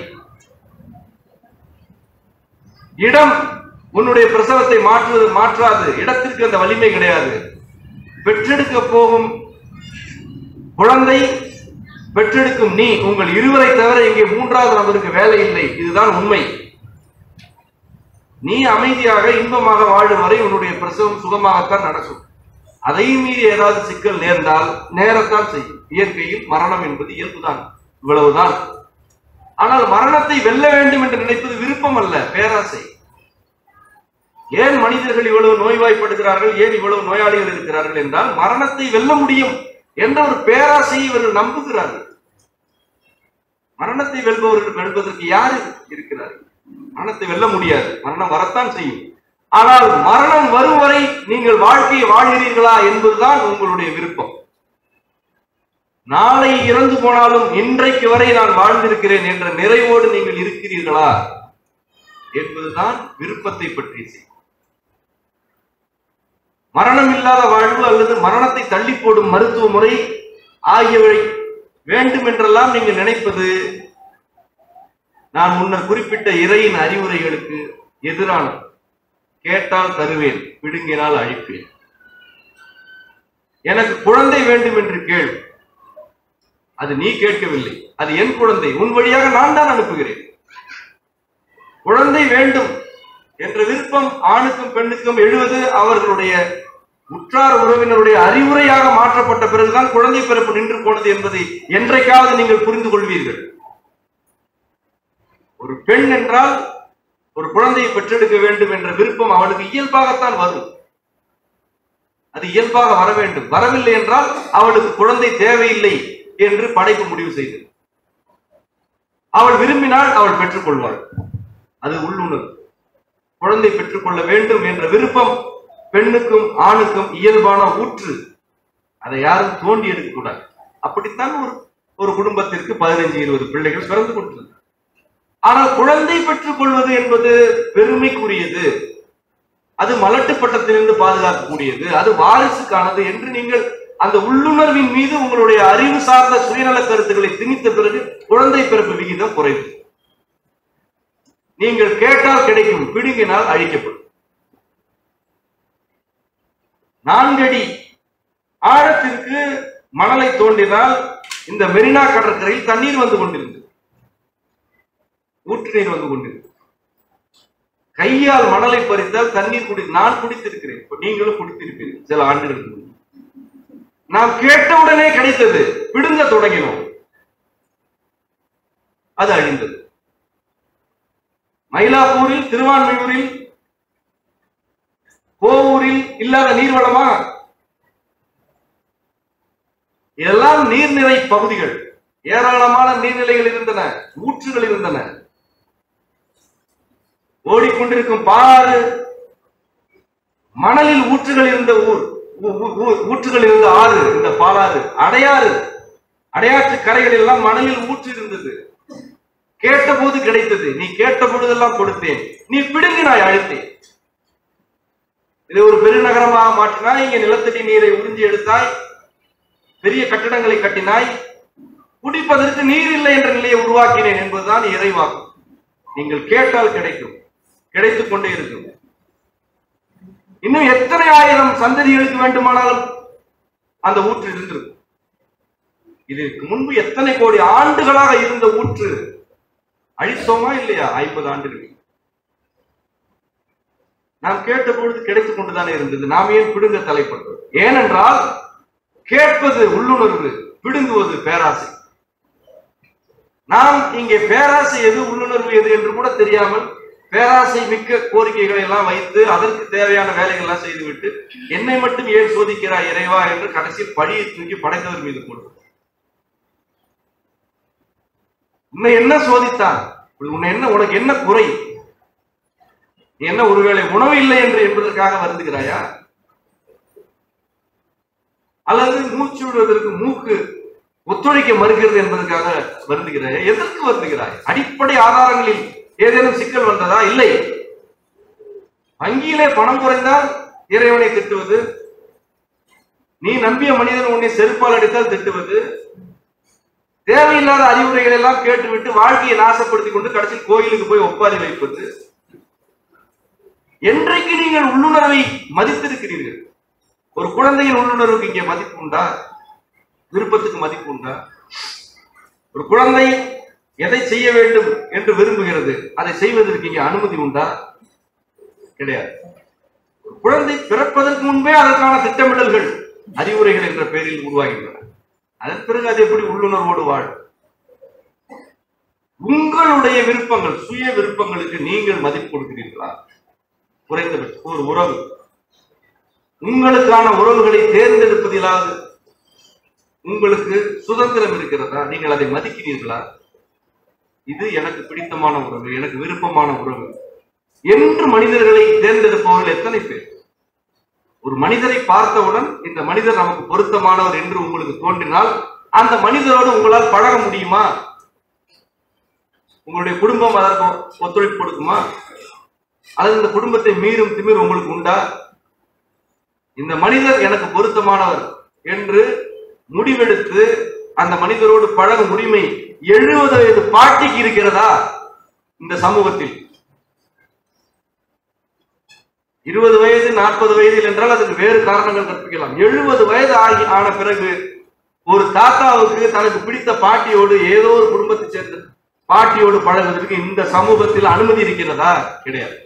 இடம் உன்னுடைய பிரசவத்தை மாற்றுவது மாற்றாது இடத்திற்கு அந்த வலிமை கிடையாது பெற்றெடுக்க போகும் குழந்தை பெற்றெடுக்கும் நீ உங்கள் இருவரை தவிர இங்கே மூன்றாவது நபருக்கு வேலை இல்லை இதுதான் உண்மை நீ அமைதியாக இன்பமாக வாழும் வரை உன்னுடைய பிரசவம் சுகமாகத்தான் நடக்கும் அதையும் மீறி ஏதாவது சிக்கல் நேர்ந்தால் நேரத்தான் செய்யும் இயற்கையில் மரணம் என்பது இயல்புதான் இவ்வளவுதான் ஆனால் மரணத்தை வெல்ல வேண்டும் என்று நினைப்பது விருப்பம் அல்ல பேராசை ஏன் மனிதர்கள் இவ்வளவு நோய்வாய்ப்படுகிறார்கள் ஏன் இவ்வளவு நோயாளிகள் இருக்கிறார்கள் என்றால் மரணத்தை வெல்ல முடியும் என்ற ஒரு பேராசையை இவர்கள் நம்புகிறார்கள் மரணத்தை வெல்பவர்கள் வெல்வதற்கு யார் இருக்கிறார்கள் மரணத்தை வெல்ல முடியாது மரணம் வரத்தான் செய்யும் ஆனால் மரணம் வரும் வரை நீங்கள் வாழ்க்கையை வாழ்கிறீர்களா என்பதுதான் உங்களுடைய விருப்பம் நாளை இறந்து போனாலும் இன்றைக்கு வரை நான் வாழ்ந்திருக்கிறேன் என்ற நிறைவோடு நீங்கள் இருக்கிறீர்களா என்பதுதான் விருப்பத்தை பற்றிய செய்தி மரணம் இல்லாத வாழ்வு அல்லது மரணத்தை தள்ளி போடும் மருத்துவ முறை ஆகியவை வேண்டும் என்றெல்லாம் நீங்கள் நினைப்பது நான் முன்னர் குறிப்பிட்ட இறையின் அறிவுரைகளுக்கு எதிரானது கேட்டால் தருவேன் பிடுங்கினால் அழிப்பேன் எனக்கு குழந்தை வேண்டும் என்று கேள் அது நீ கேட்கவில்லை அது என் குழந்தை உன் வழியாக நான் தான் அனுப்புகிறேன் குழந்தை வேண்டும் என்ற விருப்பம் ஆணுக்கும் பெண்ணுக்கும் எழுவது அவர்களுடைய உற்றார் உறவினருடைய அறிவுரையாக மாற்றப்பட்ட பிறகுதான் குழந்தை பிறப்பு நின்று போனது என்பதை என்றைக்காவது நீங்கள் புரிந்து கொள்வீர்கள் ஒரு பெண் என்றால் ஒரு குழந்தையை பெற்றெடுக்க வேண்டும் என்ற விருப்பம் அவளுக்கு இயல்பாகத்தான் வரும் அது இயல்பாக வர வேண்டும் வரவில்லை என்றால் அவளுக்கு குழந்தை தேவையில்லை என்று படைப்பு முடிவு செய்தது அவள் விரும்பினால் அவள் பெற்றுக்கொள்வாள் அது உள்ளுணர்வு குழந்தை பெற்றுக்கொள்ள வேண்டும் என்ற விருப்பம் பெண்ணுக்கும் ஆணுக்கும் இயல்பான ஊற்று அதை யாரும் தோண்டி எடுக்கக்கூடாது அப்படித்தான் ஒரு ஒரு குடும்பத்திற்கு பதினைஞ்சு இருபது பிள்ளைகள் பிறந்து கொண்டிருந்தது ஆனால் குழந்தை பெற்றுக் கொள்வது என்பது பெருமைக்குரியது அது மலட்டு பட்டத்திலிருந்து பாதுகாக்கக்கூடியது அது வாரிசுக்கானது என்று நீங்கள் அந்த உள்ளுணர்வின் மீது உங்களுடைய அறிவு சார்ந்த சுயநல கருத்துக்களை திணித்த பிறகு குழந்தை பிறப்பு விகிதம் குறைவு நீங்கள் கேட்டால் கிடைக்கும் பிடுங்கினால் அழிக்கப்படும் நான்கடி ஆழத்திற்கு மணலை தோண்டினால் இந்த மெரினா கடற்கரையில் தண்ணீர் வந்து கொண்டிருந்தது ஊற்று நீர் வந்து கொண்டிருந்தது கையால் மணலை பறித்தால் தண்ணீர் குடி நான் குடித்திருக்கிறேன் இப்ப நீங்களும் குடித்திருப்பீர்கள் சில ஆண்டுகளுக்கு முன்பு நாம் கேட்டவுடனே கிடைத்தது பிடுங்க தொடங்கினோம் அது அழிந்தது மயிலாப்பூரில் திருவான்மையூரில் கோவூரில் இல்லாத நீர்வளமா இதெல்லாம் நீர்நிலை பகுதிகள் ஏராளமான நீர்நிலைகள் இருந்தன ஊற்றுகள் இருந்தன ஓடிக்கொண்டிருக்கும் பாறு மணலில் ஊற்றுகள் இருந்த ஊர் ஊ- ஊ- ஊ- ஊற்றுகள் இருந்த ஆறு இந்த பாலாறு அடையாறு அடையாற்று கரைகளில் எல்லாம் மணலில் ஊற்று இருந்தது கேட்டபோது கிடைத்தது நீ கேட்ட பொழுதெல்லாம் கொடுத்தேன் நீ பிடுங்கினாய் அழித்தேன் இதை ஒரு பெருநகரமாக மாற்றினாய் இங்கே நிலத்தடி நீரை உறிஞ்சி எடுத்தாய் பெரிய கட்டடங்களை கட்டினாய் குடிப்பதற்கு நீர் இல்லை என்ற நிலையை உருவாக்கினேன் என்பதுதான் இறைவாக்கு நீங்கள் கேட்டால் கிடைக்கும் கிடைத்துக் கொண்டே இருக்கும் இன்னும் எத்தனை ஆயிரம் சந்ததிகளுக்கு வேண்டுமானாலும் அந்த ஊற்று இருந்திருக்கும் இதற்கு முன்பு எத்தனை கோடி ஆண்டுகளாக இருந்த ஊற்று அழித்தோமா இல்லையா ஐம்பது ஆண்டுகள் நாம் கேட்ட பொழுது கிடைத்துக் கொண்டுதானே இருந்தது நாம் ஏன் பிடுங்க தலைப்பட்டோம் ஏனென்றால் கேட்பது உள்ளுணர்வு பிடுங்குவது பேராசை நாம் இங்கே பேராசை எது உள்ளுணர்வு எது என்று கூட தெரியாமல் பேராசை மிக்க கோரிக்கைகளை எல்லாம் வைத்து அதற்கு தேவையான வேலைகள் எல்லாம் செய்துவிட்டு என்னை மட்டும் ஏன் சோதிக்கிறாய் இறைவா என்று கடைசியில் பழியை தூக்கி படைத்தவர் மீது போடுவோம் உன்னை என்ன சோதித்தான் உன்னை என்ன உனக்கு என்ன குறை நீ என்ன ஒருவேளை உணவு இல்லை என்று என்பதற்காக வருந்துகிறாயா அல்லது மூச்சு விடுவதற்கு மூக்கு ஒத்துழைக்க மறுக்கிறது என்பதற்காக வருந்துகிறாயா எதற்கு வருந்துகிறாய் அடிப்படை ஆதாரங்களில் ஏதேனும் சிக்கல் வந்ததா இல்லை வங்கியிலே பணம் குறைந்தால் இறைவனை திட்டுவது நீ நம்பிய மனிதன் உன்னை செருப்பால் அடித்தால் திட்டுவது தேவையில்லாத அறிவுரைகள் எல்லாம் கேட்டுவிட்டு வாழ்க்கையை நாசப்படுத்திக் கொண்டு கடைசியில் கோயிலுக்கு போய் ஒப்பாரி வைப்பது என்றைக்கு நீங்கள் உள்ளுணர்வை மதித்திருக்கிறீர்கள் ஒரு குழந்தையின் உள்ளுணர்வுக்கு இங்கே மதிப்பு உண்டா விருப்பத்துக்கு மதிப்பு உண்டா ஒரு குழந்தை எதை செய்ய வேண்டும் என்று விரும்புகிறது அதை செய்வதற்கு இங்கே அனுமதி உண்டா கிடையாது ஒரு குழந்தை பிறப்பதற்கு முன்பே அதற்கான திட்டமிடல்கள் அறிவுரைகள் என்ற பெயரில் உருவாகின்றன அதன் பிறகு அது எப்படி உள்ளுணர்வோடு வாழும் உங்களுடைய விருப்பங்கள் சுய விருப்பங்களுக்கு நீங்கள் மதிப்பு கொடுக்கிறீர்களா குறைந்தபட்சம் ஒரு உறவு உங்களுக்கான உறவுகளை தேர்ந்தெடுப்பதிலாவது உங்களுக்கு சுதந்திரம் இருக்கிறதா நீங்கள் அதை மதிக்கிறீர்களா இது எனக்கு பிடித்தமான உறவு எனக்கு விருப்பமான உறவு என்று மனிதர்களை தேர்ந்தெடுப்பவர்கள் எத்தனை பேர் ஒரு மனிதரை பார்த்தவுடன் இந்த மனிதர் நமக்கு பொருத்தமானவர் என்று உங்களுக்கு தோன்றினால் அந்த மனிதரோடு உங்களால் பழக முடியுமா உங்களுடைய குடும்பம் அதற்கு ஒத்துழைப்பு கொடுக்குமா அல்லது இந்த குடும்பத்தை மீறும் திமிர் உங்களுக்கு உண்டா இந்த மனிதர் எனக்கு பொருத்தமானவர் என்று முடிவெடுத்து அந்த மனிதரோடு பழகும் உரிமை எழுபது வயது பாட்டிக்கு இருக்கிறதா இந்த சமூகத்தில் இருபது வயது நாற்பது வயதில் என்றால் அதுக்கு வேறு காரணங்கள் கற்பிக்கலாம் எழுபது வயது ஆகி ஆன பிறகு ஒரு தாத்தாவுக்கு தனக்கு பிடித்த பாட்டியோடு ஏதோ ஒரு குடும்பத்தை சேர்ந்த பாட்டியோடு பழகுவதற்கு இந்த சமூகத்தில் அனுமதி இருக்கிறதா கிடையாது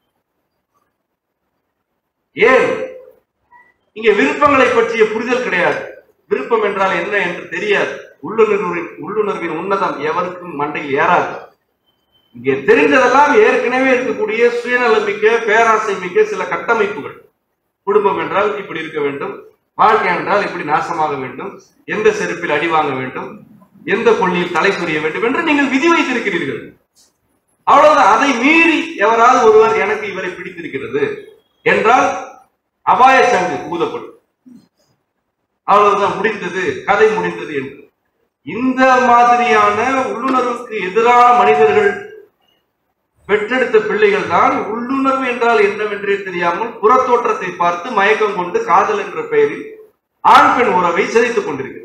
ஏன் இங்க விருப்பங்களை பற்றிய புரிதல் கிடையாது விருப்பம் என்றால் என்ன என்று தெரியாது உள்ளுணர்வின் உள்ளுணர்வின் உன்னதம் எவருக்கும் மண்டையில் ஏறாது இங்கே தெரிந்ததெல்லாம் ஏற்கனவே இருக்கக்கூடிய சுயநலமிக்க பேராசை மிக்க சில கட்டமைப்புகள் குடும்பம் என்றால் இப்படி இருக்க வேண்டும் வாழ்க்கை என்றால் இப்படி நாசமாக வேண்டும் எந்த செருப்பில் அடி வாங்க வேண்டும் எந்த கொள்ளியில் தலை சொரிய வேண்டும் என்று நீங்கள் விதி வைத்திருக்கிறீர்கள் அவ்வளவுதான் அதை மீறி எவராவது ஒருவர் எனக்கு இவரை பிடித்திருக்கிறது என்றால் அபாய சங்கு ஊதப்படும் அவ்வளவுதான் முடிந்தது கதை முடிந்தது என்று இந்த மாதிரியான உள்ளுணர்வுக்கு எதிரான மனிதர்கள் பெற்றெடுத்த பிள்ளைகள் தான் உள்ளுணர்வு என்றால் என்னவென்றே தெரியாமல் புறத்தோற்றத்தை பார்த்து மயக்கம் கொண்டு காதல் என்ற பெயரில் ஆண் பெண் உறவை சிதைத்துக் கொண்டிருக்கிறது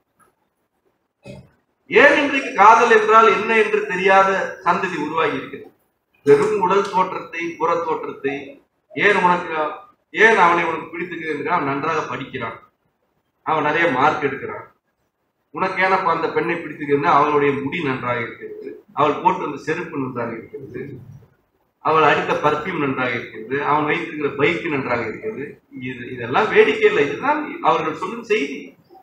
ஏன் இன்றைக்கு காதல் என்றால் என்ன என்று தெரியாத சந்ததி உருவாகி இருக்கிறது வெறும் உடல் தோற்றத்தை புற தோற்றத்தை ஏன் உனக்கு ஏன் அவனை உனக்கு பிடித்துக்கிறது அவன் நன்றாக படிக்கிறான் அவன் நிறைய மார்க் எடுக்கிறான் உனக்கு ஏனப்பா அந்த பெண்ணை பிடித்துக்கிறது அவளுடைய முடி நன்றாக இருக்கிறது அவள் போட்டு வந்த செருப்பு நன்றாக இருக்கிறது அவள் அடித்த பர்ஃபியூம் நன்றாக இருக்கிறது அவன் வைத்திருக்கிற பைக்கு நன்றாக இருக்கிறது இது இதெல்லாம் வேடிக்கை இல்லை இதுதான் அவர்கள் சொல்லும் செய்தி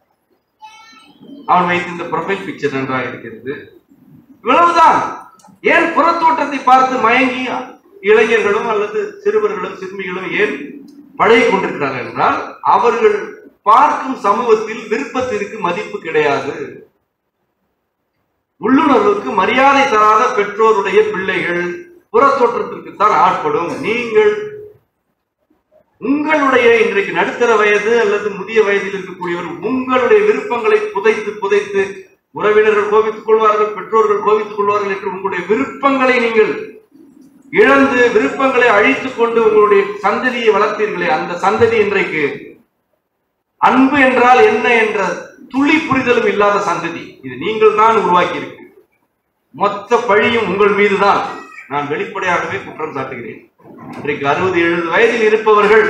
அவன் வைத்திருந்த ப்ரொஃபைல் பிக்சர் நன்றாக இருக்கிறது இவ்வளவுதான் ஏன் புறத்தோட்டத்தை பார்த்து மயங்கி இளைஞர்களும் அல்லது சிறுவர்களும் சிறுமிகளும் ஏன் பழகி கொண்டிருக்கிறார்கள் என்றால் அவர்கள் பார்க்கும் சமூகத்தில் விருப்பத்திற்கு மதிப்பு கிடையாது உள்ளுணர்வுக்கு மரியாதை தராத பெற்றோருடைய பிள்ளைகள் புறத்தோற்றத்திற்கு தான் ஆட்படும் நீங்கள் உங்களுடைய இன்றைக்கு நடுத்தர வயது அல்லது முதிய வயதில் இருக்கக்கூடியவர் உங்களுடைய விருப்பங்களை புதைத்து புதைத்து உறவினர்கள் கோபித்துக் கொள்வார்கள் பெற்றோர்கள் கோபித்துக் கொள்வார்கள் என்று உங்களுடைய விருப்பங்களை நீங்கள் இழந்து விருப்பங்களை அழித்துக் கொண்டு உங்களுடைய சந்ததியை வளர்த்தீர்களே அந்த சந்ததி இன்றைக்கு அன்பு என்றால் என்ன என்ற துளி புரிதலும் இல்லாத சந்ததி இது நீங்கள் தான் உருவாக்கி இருக்கு மொத்த பழியும் உங்கள் மீதுதான் நான் வெளிப்படையாகவே குற்றம் சாட்டுகிறேன் இன்றைக்கு அறுபது எழுபது வயதில் இருப்பவர்கள்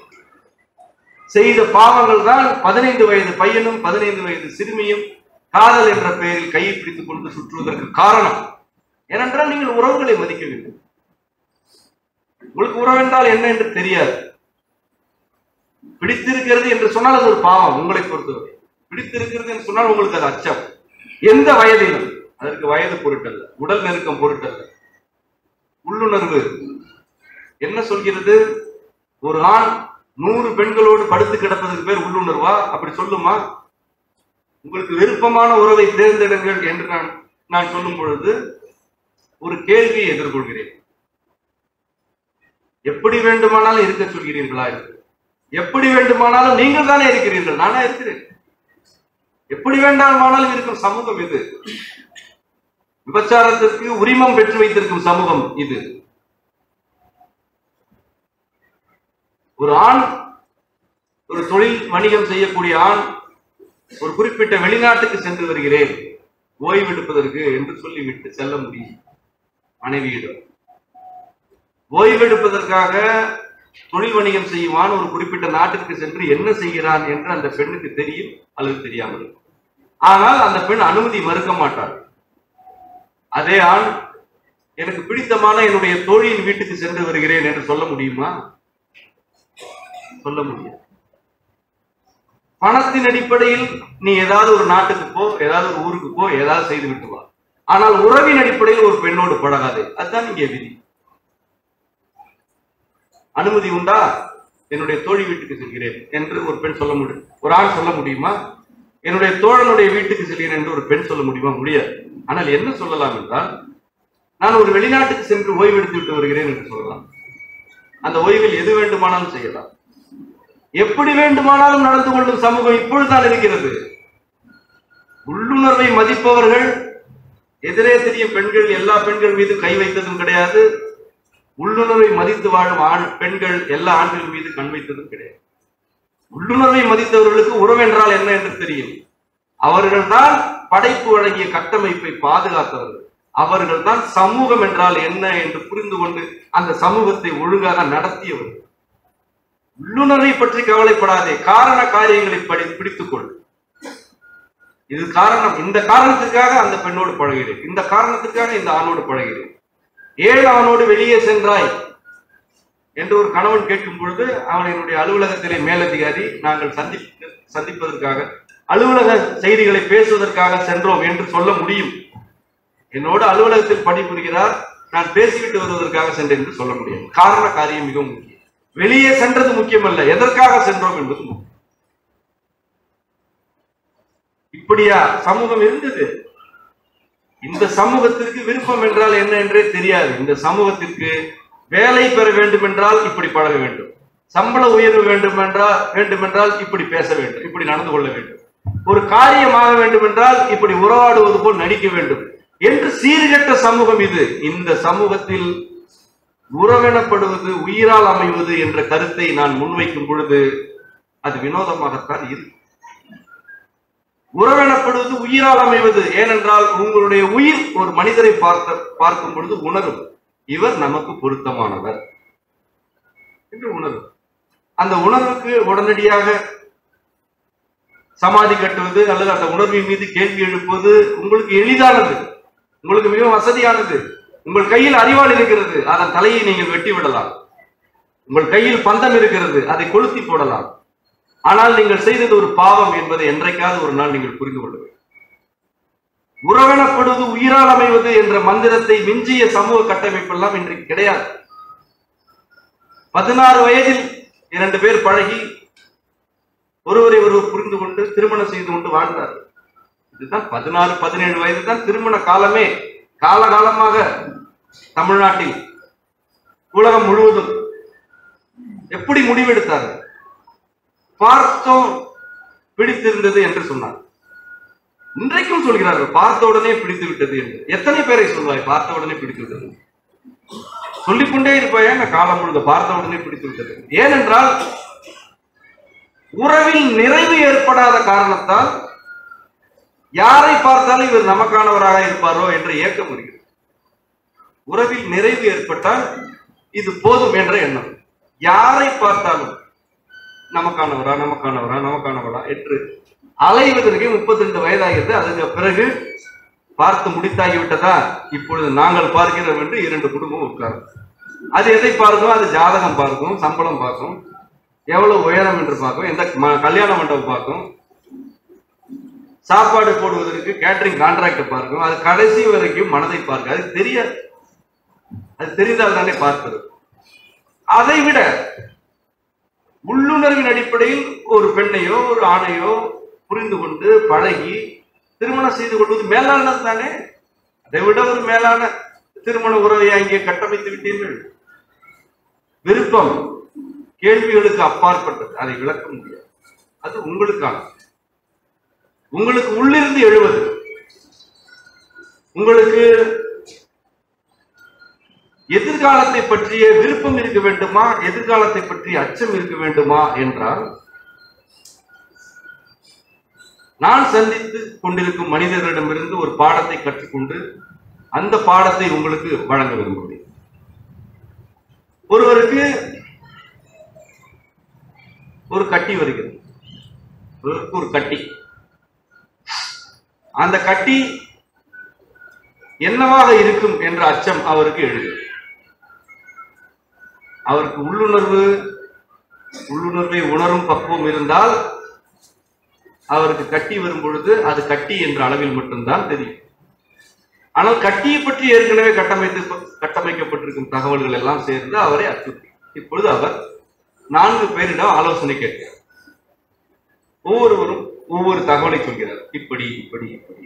செய்த பாவங்கள் தான் பதினைந்து வயது பையனும் பதினைந்து வயது சிறுமியும் காதல் என்ற பெயரில் கையை பிடித்துக் கொண்டு சுற்றுவதற்கு காரணம் ஏனென்றால் நீங்கள் உறவுகளை மதிக்கவில்லை உங்களுக்கு உறவு என்றால் என்ன என்று தெரியாது பிடித்திருக்கிறது என்று சொன்னால் அது ஒரு பாவம் உங்களை பொறுத்தவரை பிடித்திருக்கிறது என்று சொன்னால் உங்களுக்கு அது அச்சம் எந்த வயதிலும் அதற்கு வயது பொருட்டல்ல உடல் நெருக்கம் பொருட்டல்ல உள்ளுணர்வு என்ன சொல்கிறது ஒரு ஆண் நூறு பெண்களோடு படுத்து கிடப்பதற்கு பேர் உள்ளுணர்வா அப்படி சொல்லுமா உங்களுக்கு விருப்பமான உறவை தேர்ந்தெடுங்கள் என்று நான் நான் சொல்லும் பொழுது ஒரு கேள்வியை எதிர்கொள்கிறேன் எப்படி வேண்டுமானாலும் இருக்க சொல்கிறீர்களா என்று எப்படி வேண்டுமானாலும் நீங்கள் தானே இருக்கிறீர்கள் நானா இருக்கிறேன் எப்படி வேண்டாமானாலும் இருக்கும் சமூகம் இது விபச்சாரத்திற்கு உரிமம் பெற்று வைத்திருக்கும் சமூகம் இது ஒரு ஆண் ஒரு தொழில் வணிகம் செய்யக்கூடிய ஆண் ஒரு குறிப்பிட்ட வெளிநாட்டுக்கு சென்று வருகிறேன் ஓய்வெடுப்பதற்கு என்று சொல்லிவிட்டு செல்ல முடியும் மனைவியிடம் ஓய்வெடுப்பதற்காக தொழில் வணிகம் செய்வான் ஒரு குறிப்பிட்ட நாட்டிற்கு சென்று என்ன செய்கிறான் என்று அந்த பெண்ணுக்கு தெரியும் அல்லது தெரியாமல் இருக்கும். ஆனால் அந்த பெண் அனுமதி மறுக்க மாட்டாள் அதே ஆண் எனக்கு பிடித்தமான என்னுடைய தோழியின் வீட்டுக்கு சென்று வருகிறேன் என்று சொல்ல முடியுமா சொல்ல முடியாது பணத்தின் அடிப்படையில் நீ ஏதாவது ஒரு நாட்டுக்கு போ ஏதாவது ஒரு ஊருக்கு போ ஏதாவது செய்து விட்டு வா ஆனால் உறவின் அடிப்படையில் ஒரு பெண்ணோடு பழகாதே அதுதான் இங்கே விதி அனுமதி உண்டா என்னுடைய தோழி வீட்டுக்கு செல்கிறேன் என்று ஒரு பெண் சொல்ல முடியும் ஒரு ஆண் சொல்ல முடியுமா என்னுடைய தோழனுடைய வீட்டுக்கு செல்கிறேன் என்று ஒரு பெண் சொல்ல முடியுமா முடியாது ஆனால் என்ன சொல்லலாம் என்றால் நான் ஒரு வெளிநாட்டுக்கு சென்று ஓய்வெடுத்து விட்டு வருகிறேன் என்று சொல்லலாம் அந்த ஓய்வில் எது வேண்டுமானாலும் செய்யலாம் எப்படி வேண்டுமானாலும் நடந்து கொள்ளும் சமூகம் இப்பொழுதுதான் இருக்கிறது உள்ளுணர்வை மதிப்பவர்கள் எதிரே தெரியும் பெண்கள் எல்லா பெண்கள் மீது கை வைத்ததும் கிடையாது உள்ளுணர்வை மதித்து வாழும் ஆண் பெண்கள் எல்லா ஆண்கள் மீது கண் வைத்ததும் கிடையாது உள்ளுணர்வை மதித்தவர்களுக்கு உறவு என்றால் என்ன என்று தெரியும் அவர்கள்தான் படைப்பு வழங்கிய கட்டமைப்பை பாதுகாத்தவர்கள் அவர்கள்தான் சமூகம் என்றால் என்ன என்று புரிந்து கொண்டு அந்த சமூகத்தை ஒழுங்காக நடத்தியவர்கள் உள்ளுணர்வை பற்றி கவலைப்படாதே காரண காரியங்களை படி பிடித்துக் கொள் இது காரணம் இந்த காரணத்துக்காக அந்த பெண்ணோடு பழகிறேன் இந்த காரணத்துக்காக இந்த ஆணோடு பழகிறேன் ஏழு அவனோடு வெளியே சென்றாய் என்று ஒரு கணவன் கேட்கும் பொழுது அவன் என்னுடைய அலுவலகத்திலே மேலதிகாரி நாங்கள் சந்திப்பு சந்திப்பதற்காக அலுவலக செய்திகளை பேசுவதற்காக சென்றோம் என்று சொல்ல முடியும் என்னோடு அலுவலகத்தில் பணிபுரிகிறார் நான் பேசிவிட்டு வருவதற்காக சென்றேன் என்று சொல்ல முடியும் காரண காரியம் மிகவும் முக்கியம் வெளியே சென்றது முக்கியமல்ல எதற்காக சென்றோம் என்பது முக்கியம் இப்படியா சமூகம் இருந்தது இந்த சமூகத்திற்கு விருப்பம் என்றால் என்ன என்றே தெரியாது இந்த சமூகத்திற்கு வேலை பெற வேண்டும் என்றால் இப்படி பழக வேண்டும் சம்பள உயர்வு வேண்டும் என்றால் வேண்டுமென்றால் இப்படி பேச வேண்டும் இப்படி நடந்து கொள்ள வேண்டும் ஒரு காரியமாக வேண்டும் என்றால் இப்படி உறவாடுவது போல் நடிக்க வேண்டும் என்று சீர்கெட்ட சமூகம் இது இந்த சமூகத்தில் உறவெனப்படுவது உயிரால் அமைவது என்ற கருத்தை நான் முன்வைக்கும் பொழுது அது வினோதமாகத்தான் இருக்கு உறவெனப்படுவது உயிரால் அமைவது ஏனென்றால் உங்களுடைய உயிர் ஒரு மனிதரை பார்த்த பார்க்கும் பொழுது உணரும் இவர் நமக்கு பொருத்தமானவர் என்று உணரும் அந்த உணர்வுக்கு உடனடியாக சமாதி கட்டுவது அல்லது அந்த உணர்வின் மீது கேள்வி எழுப்புவது உங்களுக்கு எளிதானது உங்களுக்கு மிகவும் வசதியானது உங்கள் கையில் அறிவாள் இருக்கிறது அதன் தலையை நீங்கள் வெட்டி விடலாம் உங்கள் கையில் பந்தம் இருக்கிறது அதை கொளுத்தி போடலாம் ஆனால் நீங்கள் செய்தது ஒரு பாவம் என்பதை என்றைக்காவது ஒரு நாள் நீங்கள் புரிந்து கொள்ள வேண்டும் உறவெனப்படுவது உயிரால் அமைவது என்ற மந்திரத்தை மிஞ்சிய சமூக கட்டமைப்பெல்லாம் இன்றைக்கு கிடையாது பதினாறு வயதில் இரண்டு பேர் பழகி ஒருவரை ஒருவர் புரிந்து கொண்டு திருமணம் செய்து கொண்டு வாழ்ந்தார் இதுதான் பதினாறு பதினேழு வயது தான் திருமண காலமே காலகாலமாக தமிழ்நாட்டில் உலகம் முழுவதும் எப்படி முடிவெடுத்தார்கள் பார்த்தோம் பிடித்திருந்தது என்று சொன்னார் இன்றைக்கும் சொல்கிறார்கள் பார்த்த உடனே பிடித்து விட்டது என்று எத்தனை பேரை சொல்வாய் பார்த்த உடனே பிடித்து விட்டது சொல்லிக்கொண்டே இருப்பாயா நான் காலம் முழுக்க பார்த்த உடனே பிடித்து விட்டது ஏனென்றால் உறவில் நிறைவு ஏற்படாத காரணத்தால் யாரை பார்த்தாலும் இவர் நமக்கானவராக இருப்பாரோ என்ற ஏக்கம் வருகிறது உறவில் நிறைவு ஏற்பட்டால் இது போதும் என்ற எண்ணம் யாரை பார்த்தாலும் நமக்கானவரா நமக்கானவரா நமக்கானவரா என்று அலைவதற்கு முப்பத்தி ரெண்டு வயதாகிறது அதுக்கு பிறகு பார்த்து முடித்தாகிவிட்டதா இப்பொழுது நாங்கள் பார்க்கிறோம் என்று இரண்டு குடும்பம் உட்காரும் அது எதை பார்க்கும் அது ஜாதகம் பார்க்கும் சம்பளம் பார்க்கும் எவ்வளவு உயரம் என்று பார்க்கும் எந்த ம- கல்யாண மண்டபம் பார்க்கும் சாப்பாடு போடுவதற்கு கேட்டரிங் கான்ட்ராக்ட் பார்க்கும் அது கடைசி வரைக்கும் மனதை பார்க்க அது தெரியாது அது தெரிந்தால் தானே பார்ப்பது அதை விட உள்ளுணர்வின் அடிப்படையில் ஒரு பெண்ணையோ ஒரு ஆணையோ புரிந்து கொண்டு பழகி திருமணம் செய்து கொள்வது மேலானது தானே அதை விட ஒரு மேலான திருமண உறவை அங்கே கட்டமைத்து விட்டீர்கள் விருப்பம் கேள்விகளுக்கு அப்பாற்பட்டது அதை விளக்க முடியாது அது உங்களுக்கான உங்களுக்கு உள்ளிருந்து எழுவது உங்களுக்கு எதிர்காலத்தை பற்றிய விருப்பம் இருக்க வேண்டுமா எதிர்காலத்தை பற்றிய அச்சம் இருக்க வேண்டுமா என்றால் நான் சந்தித்து கொண்டிருக்கும் மனிதர்களிடமிருந்து ஒரு பாடத்தை கற்றுக்கொண்டு அந்த பாடத்தை உங்களுக்கு வழங்க விரும்புகிறேன் ஒருவருக்கு ஒரு கட்டி வருகிறது ஒருவருக்கு ஒரு கட்டி அந்த கட்டி என்னவாக இருக்கும் என்ற அச்சம் அவருக்கு எழுது அவருக்கு உள்ளுணர்வு உள்ளுணர்வை உணரும் பக்குவம் இருந்தால் அவருக்கு கட்டி வரும் பொழுது அது கட்டி என்ற அளவில் மட்டும்தான் தெரியும் ஆனால் கட்டியை பற்றி ஏற்கனவே கட்டமைத்து கட்டமைக்கப்பட்டிருக்கும் தகவல்கள் எல்லாம் சேர்ந்து அவரை அச்சுறுத்தும் இப்பொழுது அவர் நான்கு பேரிடம் ஆலோசனை கேட்கிறார் ஒவ்வொருவரும் ஒவ்வொரு தகவலை சொல்கிறார் இப்படி இப்படி இப்படி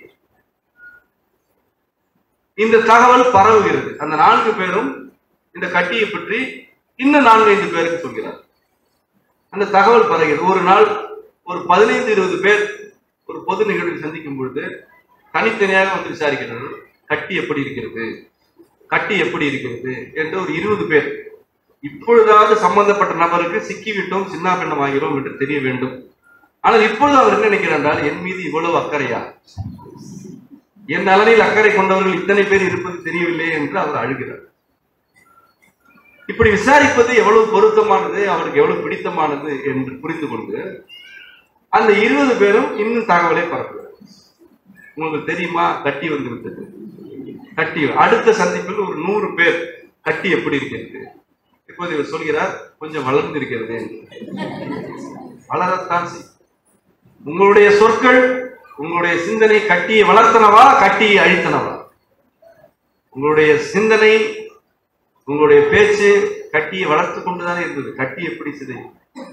இந்த தகவல் பரவுகிறது அந்த நான்கு பேரும் இந்த கட்டியை பற்றி இன்னும் நான்கு ஐந்து பேருக்கு சொல்கிறார் அந்த தகவல் பரவுகிறது ஒரு நாள் ஒரு பதினைந்து இருபது பேர் ஒரு பொது நிகழ்வில் சந்திக்கும் பொழுது தனித்தனியாக வந்து விசாரிக்கிறார்கள் கட்டி எப்படி இருக்கிறது கட்டி எப்படி இருக்கிறது என்று ஒரு இருபது பேர் இப்பொழுதாவது சம்பந்தப்பட்ட நபருக்கு சிக்கிவிட்டோம் சின்ன பின்னமாகிறோம் என்று தெரிய வேண்டும் ஆனால் இப்பொழுது அவர் என்ன நினைக்கிறார் என்றால் என் மீது இவ்வளவு அக்கறையா என் நலனில் அக்கறை கொண்டவர்கள் இத்தனை பேர் இருப்பது தெரியவில்லை என்று அவர் அழுகிறார் இப்படி விசாரிப்பது எவ்வளவு பொருத்தமானது அவருக்கு எவ்வளவு பிடித்தமானது என்று புரிந்து கொண்டு அந்த இருபது பேரும் இன்னும் தகவலை பரப்புகிறார் உங்களுக்கு தெரியுமா கட்டி வந்து விட்டது கட்டி அடுத்த சந்திப்பில் ஒரு நூறு பேர் கட்டி எப்படி இருக்கிறது இப்போது இவர் சொல்கிறார் கொஞ்சம் வளர்ந்து இருக்கிறது என்று. வளரத்தான் செய்யும். உங்களுடைய சொற்கள் உங்களுடைய சிந்தனை கட்டியை வளர்த்தனவா கட்டியை அழித்தனவா உங்களுடைய சிந்தனை உங்களுடைய பேச்சு கட்டியை வளர்த்து கொண்டுதானே இருந்தது கட்டி எப்படி சிதையும்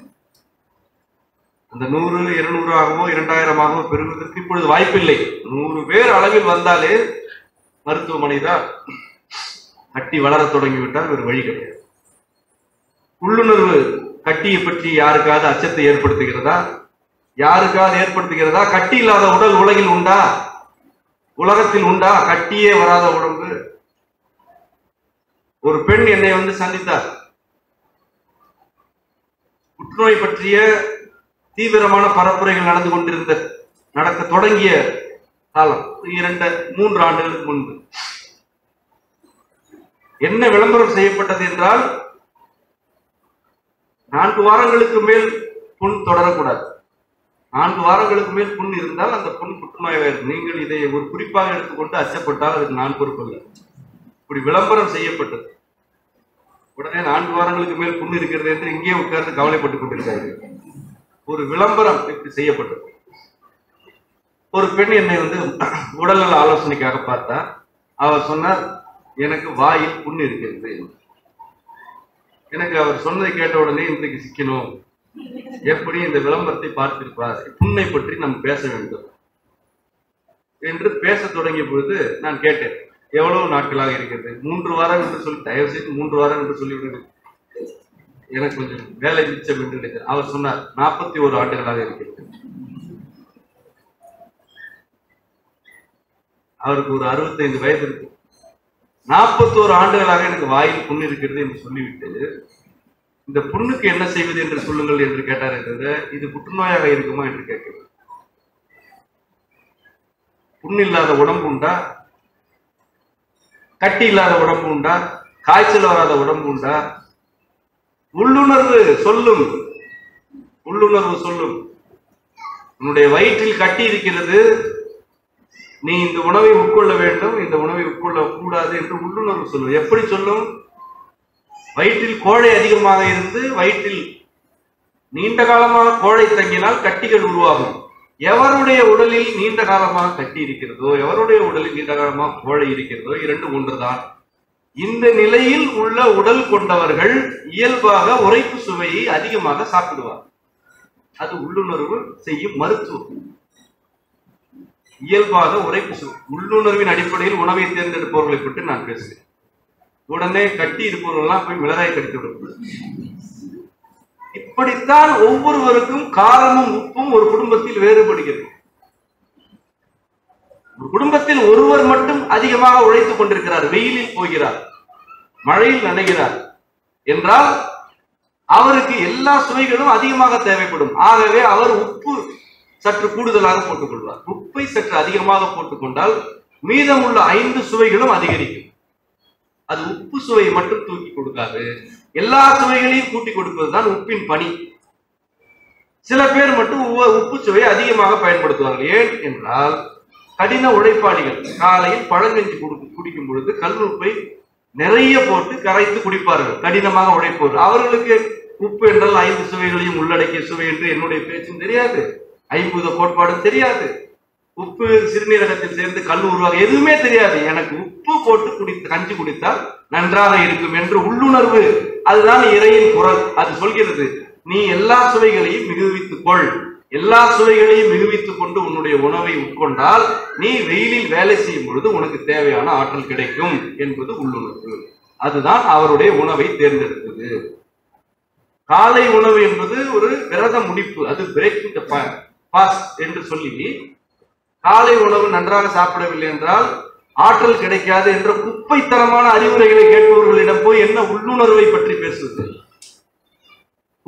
அந்த நூறு இருநூறாகவோ இரண்டாயிரமாகவோ பெறுவதற்கு இப்பொழுது வாய்ப்பில்லை நூறு பேர் அளவில் வந்தாலே மருத்துவமனை தான் கட்டி வளரத் தொடங்கிவிட்டால் ஒரு வழி கிடையாது உள்ளுணர்வு கட்டியை பற்றி யாருக்காவது அச்சத்தை ஏற்படுத்துகிறதா யாருக்காவது ஏற்படுத்துகிறதா கட்டி இல்லாத உடல் உலகில் உண்டா உலகத்தில் உண்டா கட்டியே வராத உடம்பு ஒரு பெண் என்னை வந்து சந்தித்தார் புற்றுநோய் பற்றிய தீவிரமான பரப்புரைகள் நடந்து கொண்டிருந்த நடக்க தொடங்கிய காலம் இரண்டு மூன்று ஆண்டுகளுக்கு முன்பு என்ன விளம்பரம் செய்யப்பட்டது என்றால் நான்கு வாரங்களுக்கு மேல் புண் தொடரக்கூடாது நான்கு வாரங்களுக்கு மேல் புண் இருந்தால் அந்த புண் புற்றுநோயாயிரும் நீங்கள் இதை ஒரு குறிப்பாக எடுத்துக்கொண்டு அச்சப்பட்டால் அதுக்கு நான் பொறுப்பில்லை இப்படி விளம்பரம் செய்யப்பட்டது உடனே நான்கு வாரங்களுக்கு மேல் புண் இருக்கிறது என்று இங்கே உட்கார்ந்து கவலைப்பட்டுக் கொண்டிருக்கார்கள் ஒரு விளம்பரம் இப்படி செய்யப்பட்டது ஒரு பெண் என்னை வந்து உடல்நல ஆலோசனைக்காக பார்த்தா அவர் சொன்னார் எனக்கு வாயில் புண் இருக்கிறது எனக்கு அவர் சொன்னதை கேட்ட உடனே இன்றைக்கு சிக்கணும் எப்படி இந்த விளம்பரத்தை பார்த்திருப்பார் புண்ணை பற்றி நாம் பேச வேண்டும் என்று பேச தொடங்கிய பொழுது நான் கேட்டேன் எவ்வளவு நாட்களாக இருக்கிறது மூன்று வாரம் என்று சொல்லி தயவு செய்து மூன்று வாரம் என்று சொல்லிவிடுங்கள் எனக்கு கொஞ்சம் வேலை மிச்சம் என்று நினைத்தேன் அவர் சொன்னார் நாற்பத்தி ஒரு ஆண்டுகளாக இருக்கிறது அவருக்கு ஒரு அறுபத்தைந்து வயது இருக்கு நாற்பத்தோரு ஆண்டுகளாக எனக்கு வாயில் புண் இருக்கிறது என்று சொல்லிவிட்டு இந்த புண்ணுக்கு என்ன செய்வது என்று சொல்லுங்கள் என்று கேட்டார் என்றது இது புற்றுநோயாக இருக்குமா என்று கேட்கிறது புண் இல்லாத உடம்பு உண்டா கட்டி இல்லாத உடம்பு உண்டா காய்ச்சல் வராத உடம்பு உண்டா உள்ளுணர்வு சொல்லும் உள்ளுணர்வு சொல்லும் உன்னுடைய வயிற்றில் கட்டி இருக்கிறது நீ இந்த உணவை உட்கொள்ள வேண்டும் இந்த உணவை உட்கொள்ள கூடாது என்று உள்ளுணர்வு சொல்லும் எப்படி சொல்லும் வயிற்றில் கோழை அதிகமாக இருந்து வயிற்றில் நீண்ட காலமாக கோழை தங்கினால் கட்டிகள் உருவாகும் எவருடைய உடலில் நீண்ட காலமாக கட்டி இருக்கிறதோ எவருடைய உடலில் நீண்ட காலமாக கோழை இருக்கிறதோ இரண்டு ஒன்றுதான் இந்த நிலையில் உள்ள உடல் கொண்டவர்கள் இயல்பாக உரைப்பு சுவையை அதிகமாக சாப்பிடுவார் அது உள்ளுணர்வு செய்யும் மருத்துவம் இயல்பாக உரைப்பு சுவை உள்ளுணர்வின் அடிப்படையில் உணவை தேர்ந்தெடுப்பவர்களை பற்றி நான் பேசுகிறேன் உடனே கட்டி இருப்பவர்கள்லாம் போய் மிளகாய் கடித்து விடக்கூடாது இப்படித்தான் ஒவ்வொருவருக்கும் காரமும் உப்பும் ஒரு குடும்பத்தில் வேறுபடுகிறது ஒரு குடும்பத்தில் ஒருவர் மட்டும் அதிகமாக உழைத்துக் கொண்டிருக்கிறார் வெயிலில் போகிறார் மழையில் நனைகிறார் என்றால் அவருக்கு எல்லா சுவைகளும் அதிகமாக தேவைப்படும் ஆகவே அவர் உப்பு சற்று கூடுதலாக போட்டுக் கொள்வார் உப்பை சற்று அதிகமாக போட்டுக்கொண்டால் மீதமுள்ள ஐந்து சுவைகளும் அதிகரிக்கும் அது உப்பு சுவையை மட்டும் தூக்கி கொடுக்காது எல்லா சுவைகளையும் கூட்டி கொடுப்பதுதான் உப்பின் பணி சில பேர் மட்டும் உவ- உப்பு சுவையை அதிகமாக பயன்படுத்துவார்கள் ஏன் என்றால் கடின உழைப்பாளிகள் காலையில் பழங்கஞ்சி குடு- குடிக்கும் பொழுது கல் உப்பை நிறைய போட்டு கரைத்து குடிப்பார்கள் கடினமாக உழைப்பவர்கள் அவர்களுக்கு உப்பு என்றால் ஐந்து சுவைகளையும் உள்ளடக்கிய சுவை என்று என்னுடைய பேச்சும் தெரியாது ஐம்பூத கோட்பாடும் தெரியாது உப்பு சிறுநீரகத்தில் சேர்ந்து கல் உருவாக எதுவுமே தெரியாது எனக்கு உப்பு போட்டு குடி கஞ்சி குடித்தால் நன்றாக இருக்கும் என்று உள்ளுணர்வு அதுதான் இறையின் குரல் அது சொல்கிறது நீ எல்லா சுவைகளையும் மிகுவித்துக் கொள் எல்லா சுவைகளையும் மிகுவித்துக் கொண்டு உன்னுடைய உணவை உட்கொண்டால் நீ வெயிலில் வேலை செய்யும் பொழுது உனக்கு தேவையான ஆற்றல் கிடைக்கும் என்பது உள்ளுணர்வு அதுதான் அவருடைய உணவை தேர்ந்தெடுத்தது காலை உணவு என்பது ஒரு விரத முடிப்பு அது பிரேக்கிங் த ஃபாஸ்ட் என்று சொல்லி காலை உணவு நன்றாக சாப்பிடவில்லை என்றால் ஆற்றல் கிடைக்காது என்ற குப்பைத்தனமான அறிவுரைகளை கேட்பவர்களிடம் போய் என்ன உள்ளுணர்வை பற்றி பேசுவது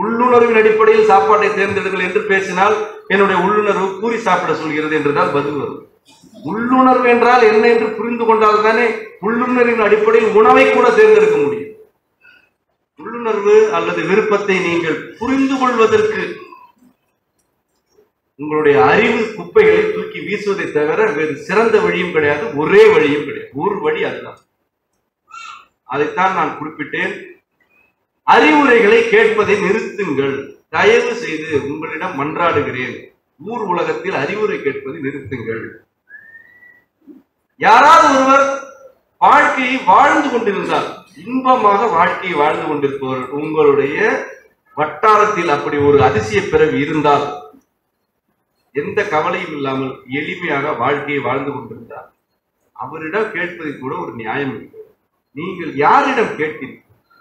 உள்ளுணர்வின் அடிப்படையில் சாப்பாட்டை தேர்ந்தெடுங்கள் என்று பேசினால் என்னுடைய உள்ளுணர்வு கூறி சாப்பிட சொல்கிறது என்றுதான் பதில் வரும் உள்ளுணர்வு என்றால் என்ன என்று புரிந்து கொண்டால் தானே உள்ளுணர்வின் அடிப்படையில் உணவை கூட தேர்ந்தெடுக்க முடியும் உள்ளுணர்வு அல்லது விருப்பத்தை நீங்கள் புரிந்து கொள்வதற்கு உங்களுடைய அறிவு குப்பைகளை தூக்கி வீசுவதை தவிர வேறு சிறந்த வழியும் கிடையாது ஒரே வழியும் கிடையாது ஒரு வழி அதுதான் அதைத்தான் நான் குறிப்பிட்டேன் அறிவுரைகளை கேட்பதை நிறுத்துங்கள் தயவு செய்து உங்களிடம் மன்றாடுகிறேன் ஊர் உலகத்தில் அறிவுரை கேட்பதை நிறுத்துங்கள் யாராவது ஒருவர் வாழ்க்கையை வாழ்ந்து கொண்டிருந்தால் இன்பமாக வாழ்க்கையை வாழ்ந்து கொண்டிருப்பவர் உங்களுடைய வட்டாரத்தில் அப்படி ஒரு அதிசய பிறவி இருந்தால் எந்த கவலையும் இல்லாமல் எளிமையாக வாழ்க்கையை வாழ்ந்து கொண்டிருந்தார் அவரிடம் கேட்பதில் கூட ஒரு நியாயம் இருக்கிறது நீங்கள் யாரிடம் கேட்கிறீர்கள்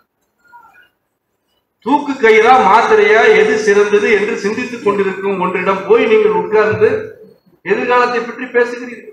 தூக்கு கயிறா மாத்திரையா எது சிறந்தது என்று சிந்தித்துக் கொண்டிருக்கும் ஒன்றிடம் போய் நீங்கள் உட்கார்ந்து எதிர்காலத்தை பற்றி பேசுகிறீர்கள்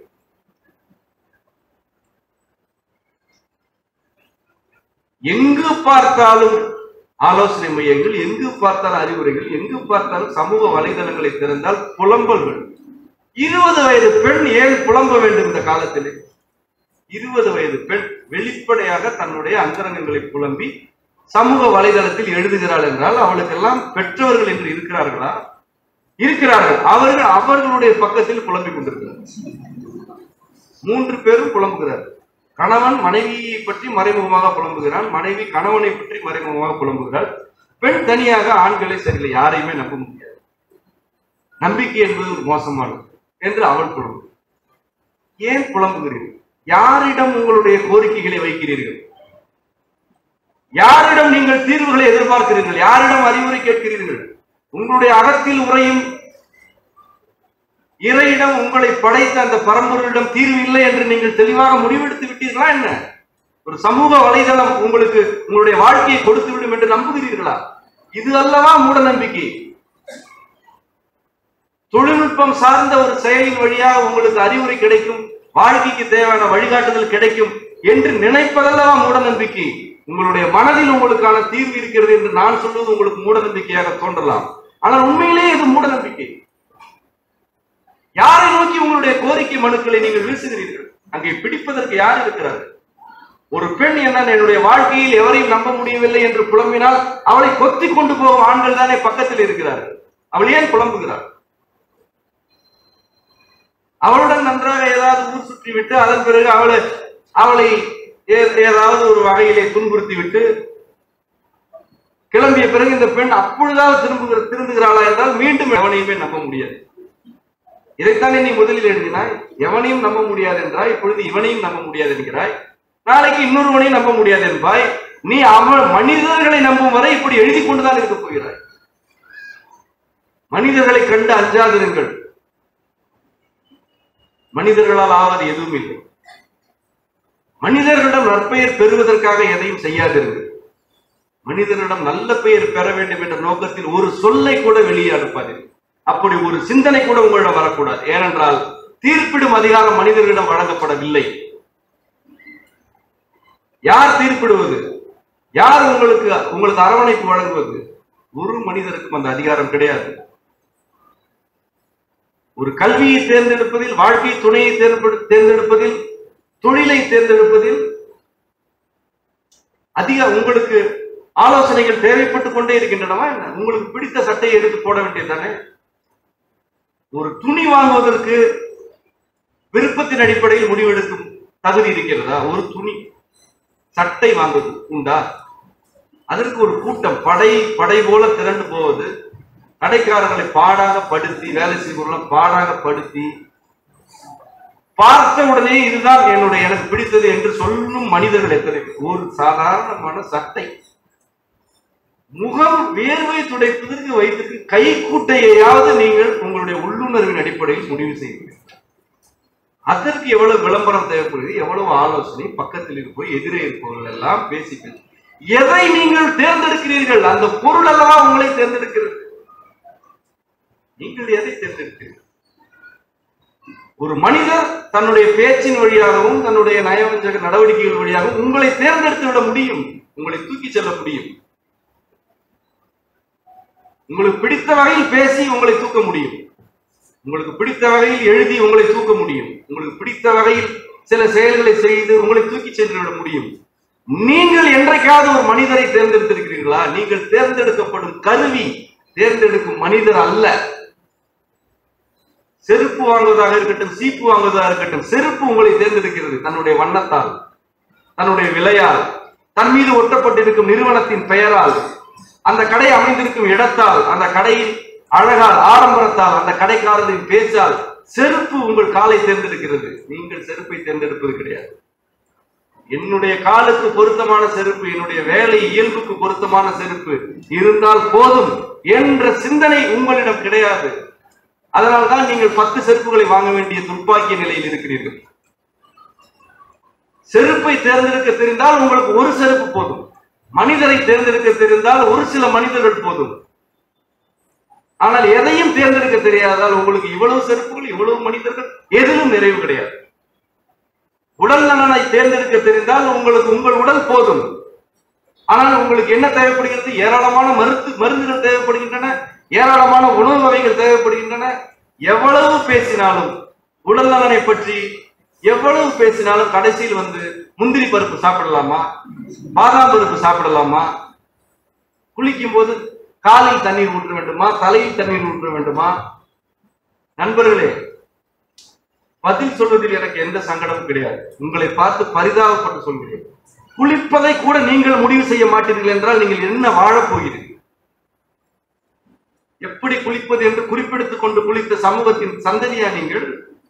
எங்கு பார்த்தாலும் ஆலோசனை மையங்கள் எங்கு பார்த்தாலும் அறிவுரைகள் எங்கு பார்த்தாலும் சமூக வலைதளங்களை திறந்தால் புலம்பல்கள் இருபது வயது பெண் ஏன் புலம்ப வேண்டும் இந்த காலத்திலே இருபது வயது பெண் வெளிப்படையாக தன்னுடைய அந்தரங்கங்களை புலம்பி சமூக வலைதளத்தில் எழுதுகிறாள் என்றால் அவளுக்கெல்லாம் பெற்றவர்கள் என்று இருக்கிறார்களா இருக்கிறார்கள் அவர்கள் அவர்களுடைய பக்கத்தில் புலம்பிக் கொண்டிருக்கிறார்கள் மூன்று பேரும் புலம்புகிறார்கள் கணவன் மனைவியை பற்றி மறைமுகமாக புலம்புகிறான் மனைவி கணவனை பற்றி மறைமுகமாக புலம்புகிறாள் பெண் தனியாக ஆண்களை சரியில்லை யாரையுமே நம்ப முடியாது நம்பிக்கை என்பது ஒரு மோசமானது என்று அவள் புலம்பு ஏன் புலம்புகிறீர்கள் யாரிடம் உங்களுடைய கோரிக்கைகளை வைக்கிறீர்கள் யாரிடம் நீங்கள் தீர்வுகளை எதிர்பார்க்கிறீர்கள் யாரிடம் அறிவுரை கேட்கிறீர்கள் உங்களுடைய அகத்தில் உரையும் இறையிடம் உங்களை படைத்த அந்த பரம்பொருளிடம் தீர்வு இல்லை என்று நீங்கள் தெளிவாக முடிவெடுத்து விட்டீர்களா என்ன ஒரு சமூக வலைதளம் உங்களுக்கு உங்களுடைய வாழ்க்கையை கொடுத்து விடும் என்று நம்புகிறீர்களா இது அல்லவா மூட நம்பிக்கை தொழில்நுட்பம் சார்ந்த ஒரு செயலின் வழியாக உங்களுக்கு அறிவுரை கிடைக்கும் வாழ்க்கைக்கு தேவையான வழிகாட்டுதல் கிடைக்கும் என்று நினைப்பதல்லவா மூட நம்பிக்கை உங்களுடைய மனதில் உங்களுக்கான தீர்வு இருக்கிறது என்று நான் சொல்வது உங்களுக்கு மூட நம்பிக்கையாக தோன்றலாம் ஆனால் உண்மையிலேயே இது மூட நம்பிக்கை யாரை நோக்கி உங்களுடைய கோரிக்கை மனுக்களை நீங்கள் வீசுகிறீர்கள் அங்கே பிடிப்பதற்கு யார் இருக்கிறார் ஒரு பெண் என்ன என்னுடைய வாழ்க்கையில் எவரையும் நம்ப முடியவில்லை என்று புலம்பினால் அவளை கொத்தி கொண்டு போகும் ஆண்கள் தானே பக்கத்தில் இருக்கிறார்கள் அவள் ஏன் புலம்புகிறார் அவளுடன் நன்றாக ஏதாவது ஊர் சுற்றி விட்டு அதன் பிறகு அவளை அவளை ஏ- ஏதாவது ஒரு வகையிலே துன்புறுத்தி விட்டு கிளம்பிய பிறகு இந்த பெண் அப்பொழுதாவது திரும்புகிற திருந்துகிறாளா என்றால் மீண்டும் எவனையுமே நம்ப முடியாது இதைத்தானே நீ முதலில் எழுதினாய் எவனையும் நம்ப முடியாது என்றாய் இப்பொழுது இவனையும் நம்ப முடியாது என்கிறாய் நாளைக்கு இன்னொருவனையும் நம்ப முடியாது என்பாய் நீ அவன் மனிதர்களை நம்பும் வரை இப்படி எழுதி கொண்டுதான் இருக்க போகிறாய் மனிதர்களை கண்டு அஞ்சாதிருங்கள் மனிதர்களால் ஆவது எதுவும் இல்லை மனிதர்களிடம் நற்பெயர் பெறுவதற்காக எதையும் செய்யாதிருங்கள் மனிதர்களிடம் நல்ல பெயர் பெற வேண்டும் என்ற நோக்கத்தில் ஒரு சொல்லை கூட வெளியே அனுப்பாதீர்கள் அப்படி ஒரு சிந்தனை கூட உங்களிடம் வரக்கூடாது ஏனென்றால் தீர்ப்பிடும் அதிகாரம் மனிதர்களிடம் வழங்கப்படவில்லை யார் தீர்ப்பிடுவது யார் உங்களுக்கு உங்களுக்கு அரவணைப்பு வழங்குவது ஒரு மனிதருக்கும் அந்த அதிகாரம் கிடையாது ஒரு கல்வியை தேர்ந்தெடுப்பதில் வாழ்க்கை துணையை தேர்ந்தெடு- தேர்ந்தெடுப்பதில் தொழிலை தேர்ந்தெடுப்பதில் அதிக உங்களுக்கு ஆலோசனைகள் தேவைப்பட்டுக் கொண்டே இருக்கின்றனவா என்ன உங்களுக்கு பிடித்த சட்டையை எடுத்து போட வேண்டியதுதானே ஒரு துணி வாங்குவதற்கு விருப்பத்தின் அடிப்படையில் முடிவெடுக்கும் தகுதி இருக்கிறதா ஒரு துணி சட்டை வாங்குவது உண்டா அதற்கு ஒரு கூட்டம் படை படை போல திரண்டு போவது கடைக்காரர்களை பாடாக படுத்தி வேலை செய்பவர்கள் பாடாக படுத்தி பார்த்த உடனே இதுதான் என்னுடைய எனக்கு பிடித்தது என்று சொல்லும் மனிதர்கள் எத்தனை பேர்? ஒரு சாதாரணமான சட்டை முகம் வேர்வை துடைப்பதற்கு வைத்துக்கு கை கூட்டையாவது நீங்கள் உங்களுடைய உள்ளுணர்வின் அடிப்படையில் முடிவு செய்வீர்கள் அதற்கு எவ்வளவு விளம்பரம் தேவைப்படுகிறது எவ்வளவு ஆலோசனை பக்கத்தில் இருப்போம் எதிரே இருப்பவர்கள் எல்லாம் பேசி பேசி எதை நீங்கள் தேர்ந்தெடுக்கிறீர்கள் அந்த பொருள் அல்லவா உங்களை தேர்ந்தெடுக்கிறது நீங்கள் எதை தேர்ந்தெடுக்கிறீர்கள் ஒரு மனிதர் தன்னுடைய பேச்சின் வழியாகவும் தன்னுடைய நயவஞ்சக நடவடிக்கைகள் வழியாகவும் உங்களை தேர்ந்தெடுத்து விட முடியும் உங்களை தூக்கி செல்ல முடியும் உங்களுக்கு பிடித்த வகையில் பேசி உங்களை தூக்க முடியும் உங்களுக்கு பிடித்த வகையில் எழுதி உங்களை தூக்க முடியும் உங்களுக்கு பிடித்த வகையில் சில செயல்களை செய்து உங்களை தூக்கி சென்று விட முடியும் நீங்கள் என்றைக்காவது ஒரு மனிதரை தேர்ந்தெடுத்திருக்கிறீர்களா நீங்கள் தேர்ந்தெடுக்கப்படும் கருவி தேர்ந்தெடுக்கும் மனிதர் அல்ல செருப்பு வாங்குவதாக இருக்கட்டும் சீப்பு வாங்குவதாக இருக்கட்டும் செருப்பு உங்களை தேர்ந்தெடுக்கிறது தன்னுடைய வண்ணத்தால் தன்னுடைய விலையால் தன் மீது ஒட்டப்பட்டிருக்கும் நிறுவனத்தின் பெயரால் அந்த கடை அமைந்திருக்கும் இடத்தால் அந்த கடையின் அழகால் ஆடம்பரத்தால் அந்த கடைக்காரரின் பேச்சால் செருப்பு உங்கள் காலை தேர்ந்தெடுக்கிறது நீங்கள் செருப்பை தேர்ந்தெடுப்பது கிடையாது என்னுடைய காலுக்கு பொருத்தமான செருப்பு என்னுடைய வேலை இயல்புக்கு பொருத்தமான செருப்பு இருந்தால் போதும் என்ற சிந்தனை உங்களிடம் கிடையாது அதனால்தான் நீங்கள் பத்து செருப்புகளை வாங்க வேண்டிய துர்ப்பாக்கிய நிலையில் இருக்கிறீர்கள் செருப்பை தேர்ந்தெடுக்க தெரிந்தால் உங்களுக்கு ஒரு செருப்பு போதும் மனிதரை தேர்ந்தெடுக்க தெரிந்தால் ஒரு சில மனிதர்கள் போதும் ஆனால் எதையும் தேர்ந்தெடுக்க தெரியாதால் உங்களுக்கு இவ்வளவு செருப்புகள் இவ்வளவு மனிதர்கள் எதிலும் நிறைவு கிடையாது உடல் நலனை தேர்ந்தெடுக்க தெரிந்தால் உங்களுக்கு உங்கள் உடல் போதும் ஆனால் உங்களுக்கு என்ன தேவைப்படுகிறது ஏராளமான மருந்து மருந்துகள் தேவைப்படுகின்றன ஏராளமான உணவு வகைகள் தேவைப்படுகின்றன எவ்வளவு பேசினாலும் உடல் நலனை பற்றி எவ்வளவு பேசினாலும் கடைசியில் வந்து முந்திரி பருப்பு சாப்பிடலாமா பாதாம் பருப்பு சாப்பிடலாமா குளிக்கும் போது காலில் தண்ணீர் ஊற்ற வேண்டுமா தலையில் தண்ணீர் ஊற்ற வேண்டுமா நண்பர்களே பதில் சொல்வதில் எனக்கு எந்த சங்கடமும் கிடையாது உங்களை பார்த்து பரிதாபப்பட்டு சொல்கிறேன் குளிப்பதை கூட நீங்கள் முடிவு செய்ய மாட்டீர்கள் என்றால் நீங்கள் என்ன வாழப் போகிறீர்கள் எப்படி குளிப்பது என்று குறிப்பெடுத்துக் கொண்டு குளித்த சமூகத்தின் சந்ததியா நீங்கள்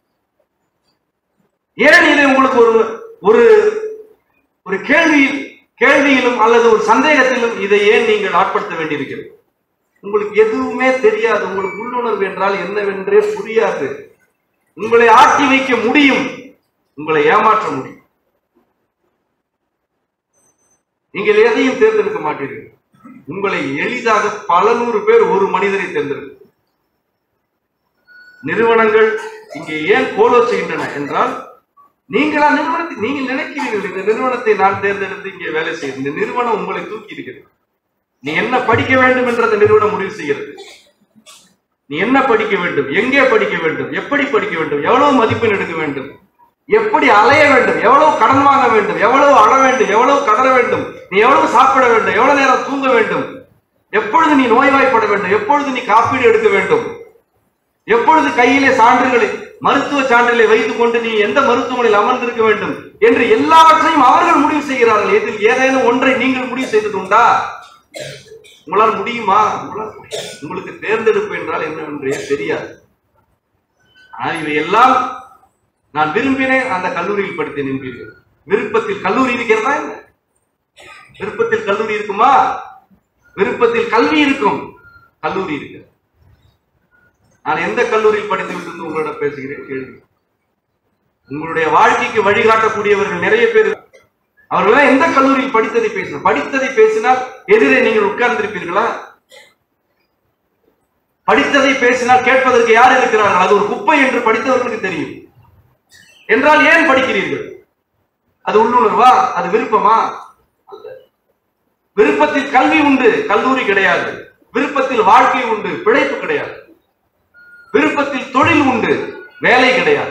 ஏன் இதை உங்களுக்கு ஒரு ஒரு ஒரு கேள்வி கேள்வியிலும் அல்லது ஒரு சந்தேகத்திலும் இதை ஏன் நீங்கள் ஆட்படுத்த வேண்டியிருக்கிறது உங்களுக்கு எதுவுமே தெரியாது உங்களுக்கு உள்ளுணர்வு என்றால் என்னவென்றே புரியாது உங்களை ஆட்டி வைக்க முடியும் உங்களை ஏமாற்ற முடியும் நீங்கள் எதையும் தேர்ந்தெடுக்க மாட்டீர்கள் உங்களை எளிதாக பல நூறு பேர் ஒரு மனிதரை தேர்ந்தெடுக்கும் நிறுவனங்கள் இங்கே ஏன் கோலோ செய்கின்றன என்றால் நீங்களா நிறுவனத்தை நீங்கள் நினைக்கிறீர்கள் இந்த நிறுவனத்தை நான் தேர்ந்தெடுத்து இங்கே வேலை செய்யும் இந்த நிறுவனம் உங்களை தூக்கி இருக்கிறது நீ என்ன படிக்க வேண்டும் என்று அந்த நிறுவனம் முடிவு செய்கிறது நீ என்ன படிக்க வேண்டும் எங்கே படிக்க வேண்டும் எப்படி படிக்க வேண்டும் எவ்வளவு மதிப்பெண் எடுக்க வேண்டும் எப்படி அலைய வேண்டும் எவ்வளவு கடன் வாங்க வேண்டும் எவ்வளவு அழ வேண்டும் எவ்வளவு கடற வேண்டும் நீ எவ்வளவு சாப்பிட வேண்டும் எவ்வளவு நேரம் தூங்க வேண்டும் எப்பொழுது நீ நோய்வாய்ப்பட வேண்டும் எப்பொழுது நீ காப்பீடு எடுக்க வேண்டும் எப்பொழுது கையிலே சான்றுகளை மருத்துவ சான்றிலை வைத்துக் கொண்டு நீ எந்த மருத்துவமனையில் அமர்ந்திருக்க வேண்டும் என்று எல்லாவற்றையும் அவர்கள் முடிவு செய்கிறார்கள் இதில் ஏதேனும் ஒன்றை நீங்கள் முடிவு செய்தது உண்டா உங்களால் முடியுமா உங்களால் முடியும். உங்களுக்கு தேர்ந்தெடுப்பு என்றால் என்னவென்றே தெரியாது ஆனால் இவையெல்லாம் நான் விரும்பினேன் அந்த கல்லூரியில் படித்தேன் என்பீர்கள் விருப்பத்தில் கல்லூரி இருக்கிறதா என்ன விருப்பத்தில் கல்லூரி இருக்குமா விருப்பத்தில் கல்வி இருக்கும் கல்லூரி இருக்கு நான் எந்த கல்லூரியில் படித்து உங்களிடம் பேசுகிறேன் கேள்வி உங்களுடைய வாழ்க்கைக்கு வழிகாட்டக்கூடியவர்கள் நிறைய பேர் அவர்கள் எந்த கல்லூரியில் படித்ததை பேசணும் படித்ததை பேசினால் எதிரே நீங்கள் உட்கார்ந்திருப்பீர்களா படித்ததை பேசினால் கேட்பதற்கு யார் இருக்கிறார்கள் அது ஒரு குப்பை என்று படித்தவர்களுக்கு தெரியும் என்றால் ஏன் படிக்கிறீர்கள் அது உள்ளுணர்வா அது விருப்பமா அல்ல விருப்பத்தில் கல்வி உண்டு கல்லூரி கிடையாது விருப்பத்தில் வாழ்க்கை உண்டு பிழைப்பு கிடையாது விருப்பத்தில் தொழில் உண்டு வேலை கிடையாது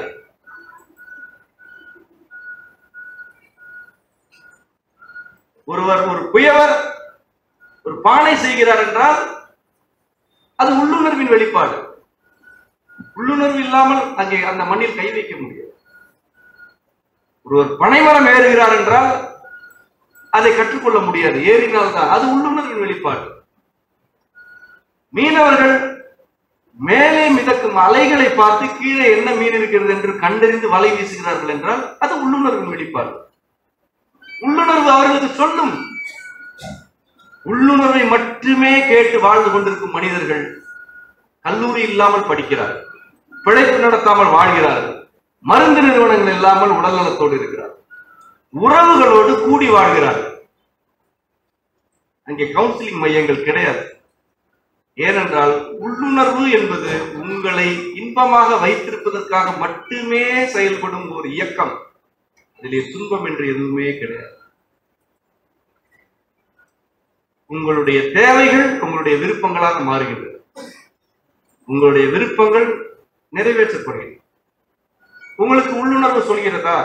ஒருவர் ஒரு குயவர் ஒரு பானை செய்கிறார் என்றால் அது உள்ளுணர்வின் வெளிப்பாடு உள்ளுணர்வு இல்லாமல் அங்கே அந்த மண்ணில் கை வைக்க முடியாது ஒருவர் பனைமரம் ஏறுகிறார் என்றால் அதை கற்றுக்கொள்ள முடியாது ஏறினால் தான் அது உள்ளுணர்வின் வெளிப்பாடு மீனவர்கள் மேலே மிதக்கும் அலைகளை பார்த்து கீழே என்ன மீன் இருக்கிறது என்று கண்டறிந்து வலை வீசுகிறார்கள் என்றால் அது உள்ளுணர்வின் வெளிப்பாடு உள்ளுணர்வு அவர்களுக்கு சொல்லும் உள்ளுணர்வை மட்டுமே கேட்டு வாழ்ந்து கொண்டிருக்கும் மனிதர்கள் கல்லூரி இல்லாமல் படிக்கிறார்கள் பிழைப்பு நடத்தாமல் வாழ்கிறார்கள் மருந்து நிறுவனங்கள் இல்லாமல் உடல் நலத்தோடு இருக்கிறார் உறவுகளோடு கூடி வாழ்கிறார்கள் அங்கே கவுன்சிலிங் மையங்கள் கிடையாது ஏனென்றால் உள்ளுணர்வு என்பது உங்களை இன்பமாக வைத்திருப்பதற்காக மட்டுமே செயல்படும் ஒரு இயக்கம் அதிலே துன்பம் என்று எதுவுமே கிடையாது உங்களுடைய தேவைகள் உங்களுடைய விருப்பங்களாக மாறுகின்றன உங்களுடைய விருப்பங்கள் நிறைவேற்றப்படுகிறது உங்களுக்கு உள்ளுணர்வு சொல்கிறதா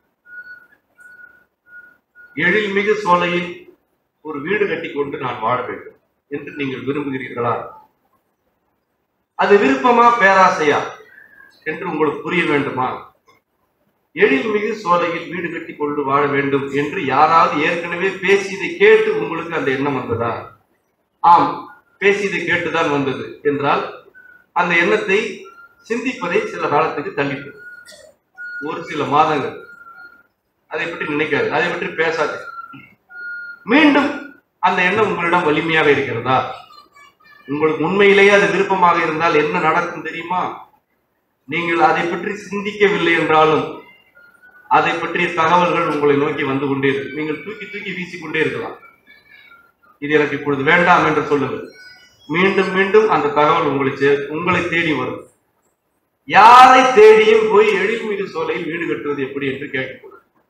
எழில்மிகு சோலையில் ஒரு வீடு கட்டி கொண்டு நான் வாழ வேண்டும் என்று நீங்கள் விரும்புகிறீர்களா அது விருப்பமா பேராசையா என்று உங்களுக்கு புரிய வேண்டுமா எழில்மிகு சோலையில் வீடு கட்டி கொண்டு வாழ வேண்டும் என்று யாராவது ஏற்கனவே பேசியதை கேட்டு உங்களுக்கு அந்த எண்ணம் வந்ததா ஆம் பேசியதை கேட்டுதான் வந்தது என்றால் அந்த எண்ணத்தை சிந்திப்பதை சில காலத்துக்கு தள்ளிட்டு ஒரு சில மாதங்கள் அதை பற்றி நினைக்காது அதை பற்றி பேசாது மீண்டும் அந்த எண்ணம் உங்களிடம் வலிமையாக இருக்கிறதா உங்களுக்கு உண்மையிலேயே அது விருப்பமாக இருந்தால் என்ன நடக்கும் தெரியுமா நீங்கள் அதை பற்றி சிந்திக்கவில்லை என்றாலும் அதை பற்றிய தகவல்கள் உங்களை நோக்கி வந்து கொண்டே இருக்கு நீங்கள் தூக்கி தூக்கி வீசிக்கொண்டே இருக்கலாம் இது எனக்கு இப்பொழுது வேண்டாம் என்று சொல்லுங்கள் மீண்டும் மீண்டும் அந்த தகவல் உங்களை சே- உங்களை தேடி வரும் யாரை தேடியும் போய் எழில்மிகு சோலையில் வீடு கட்டுவது எப்படி என்று கேட்கக்கூடாது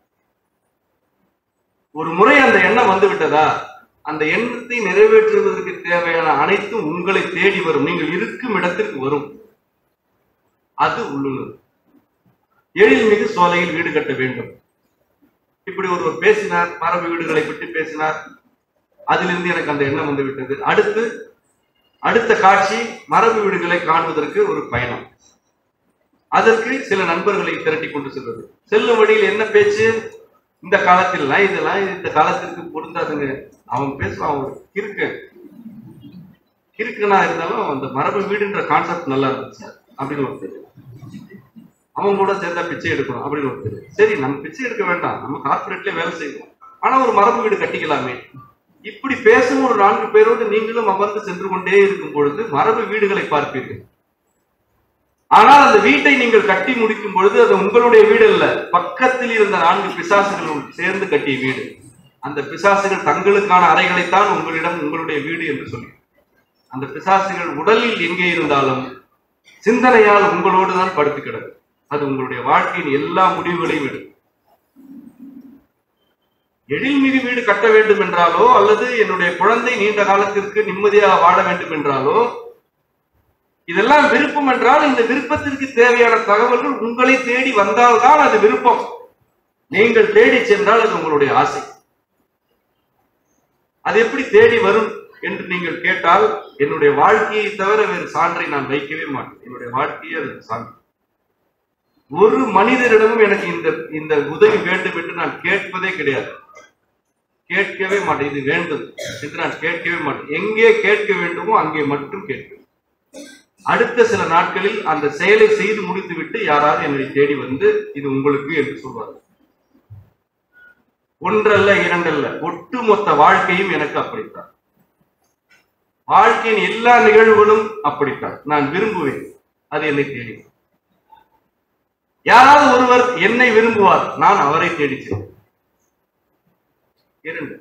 ஒரு முறை அந்த எண்ணம் வந்து விட்டதா அந்த எண்ணத்தை நிறைவேற்றுவதற்கு தேவையான அனைத்தும் உங்களை தேடி வரும் நீங்கள் இருக்கும் இடத்திற்கு வரும் அது உள்ளுணர்வு எழில்மிகு சோலையில் வீடு கட்ட வேண்டும் இப்படி ஒருவர் பேசினார் மரபு வீடுகளை பற்றி பேசினார் அதிலிருந்து எனக்கு அந்த எண்ணம் வந்து விட்டது அடுத்து அடுத்த காட்சி மரபு வீடுகளை காண்பதற்கு ஒரு பயணம் அதற்கு சில நண்பர்களை திரட்டி கொண்டு செல்வது செல்லும் வழியில் என்ன பேச்சு இந்த காலத்தில் இதெல்லாம் இந்த காலத்திற்கு பொருந்தாதுங்க அவன் பேசுவான் ஒரு கிறுக்கு கிறுக்குனா இருந்தாலும் அந்த மரபு வீடுன்ற கான்செப்ட் நல்லா இருந்துச்சு அப்படின்னு ஒரு தெரியும் அவன் கூட சேர்ந்தா பிச்சை எடுக்கணும் அப்படின்னு ஒரு தெரியும் சரி நம்ம பிச்சை எடுக்க வேண்டாம் நம்ம கார்பரேட்ல வேலை செய்வோம் ஆனா ஒரு மரபு வீடு கட்டிக்கலாமே இப்படி பேசும் ஒரு நான்கு பேரோடு நீங்களும் அமர்ந்து சென்று கொண்டே இருக்கும் பொழுது மரபு வீடுகளை பார்ப்பீர்கள் ஆனால் அந்த வீட்டை நீங்கள் கட்டி முடிக்கும் பொழுது அது உங்களுடைய வீடு அல்ல பக்கத்தில் இருந்த நான்கு பிசாசுகள் சேர்ந்து கட்டிய வீடு அந்த பிசாசுகள் தங்களுக்கான அறைகளைத்தான் உங்களிடம் உங்களுடைய வீடு என்று சொல்லி அந்த பிசாசுகள் உடலில் எங்கே இருந்தாலும் சிந்தனையால் உங்களோடு தான் படுத்து கிடக்கு அது உங்களுடைய வாழ்க்கையின் எல்லா முடிவுகளையும் விடும் எழில்மிகு வீடு கட்ட வேண்டும் என்றாலோ அல்லது என்னுடைய குழந்தை நீண்ட காலத்திற்கு நிம்மதியாக வாழ வேண்டும் என்றாலோ இதெல்லாம் விருப்பம் என்றால் இந்த விருப்பத்திற்கு தேவையான தகவல்கள் உங்களை தேடி வந்தால்தான் அது விருப்பம் நீங்கள் தேடி சென்றால் அது உங்களுடைய ஆசை அது எப்படி தேடி வரும் என்று நீங்கள் கேட்டால் என்னுடைய வாழ்க்கையை தவிர வேறு சான்றை நான் வைக்கவே மாட்டேன் என்னுடைய வாழ்க்கையே அதற்கு சான்று ஒரு மனிதரிடமும் எனக்கு இந்த இந்த உதவி வேண்டும் என்று நான் கேட்பதே கிடையாது கேட்கவே மாட்டேன் இது வேண்டும் என்று நான் கேட்கவே மாட்டேன் எங்கே கேட்க வேண்டுமோ அங்கே மட்டும் கேட்பேன் அடுத்த சில நாட்களில் அந்த செயலை செய்து முடித்துவிட்டு யாராவது என்னை தேடி வந்து இது உங்களுக்கு என்று சொல்வார்கள் ஒன்றல்ல இரண்டல்ல ஒட்டுமொத்த வாழ்க்கையும் எனக்கு அப்படித்தான் வாழ்க்கையின் எல்லா நிகழ்வுகளும் அப்படித்தான் நான் விரும்புவேன் அது என்னை தேடி வரும். யாராவது ஒருவர் என்னை விரும்புவார் நான் அவரை தேடி செல்வேன் இரண்டு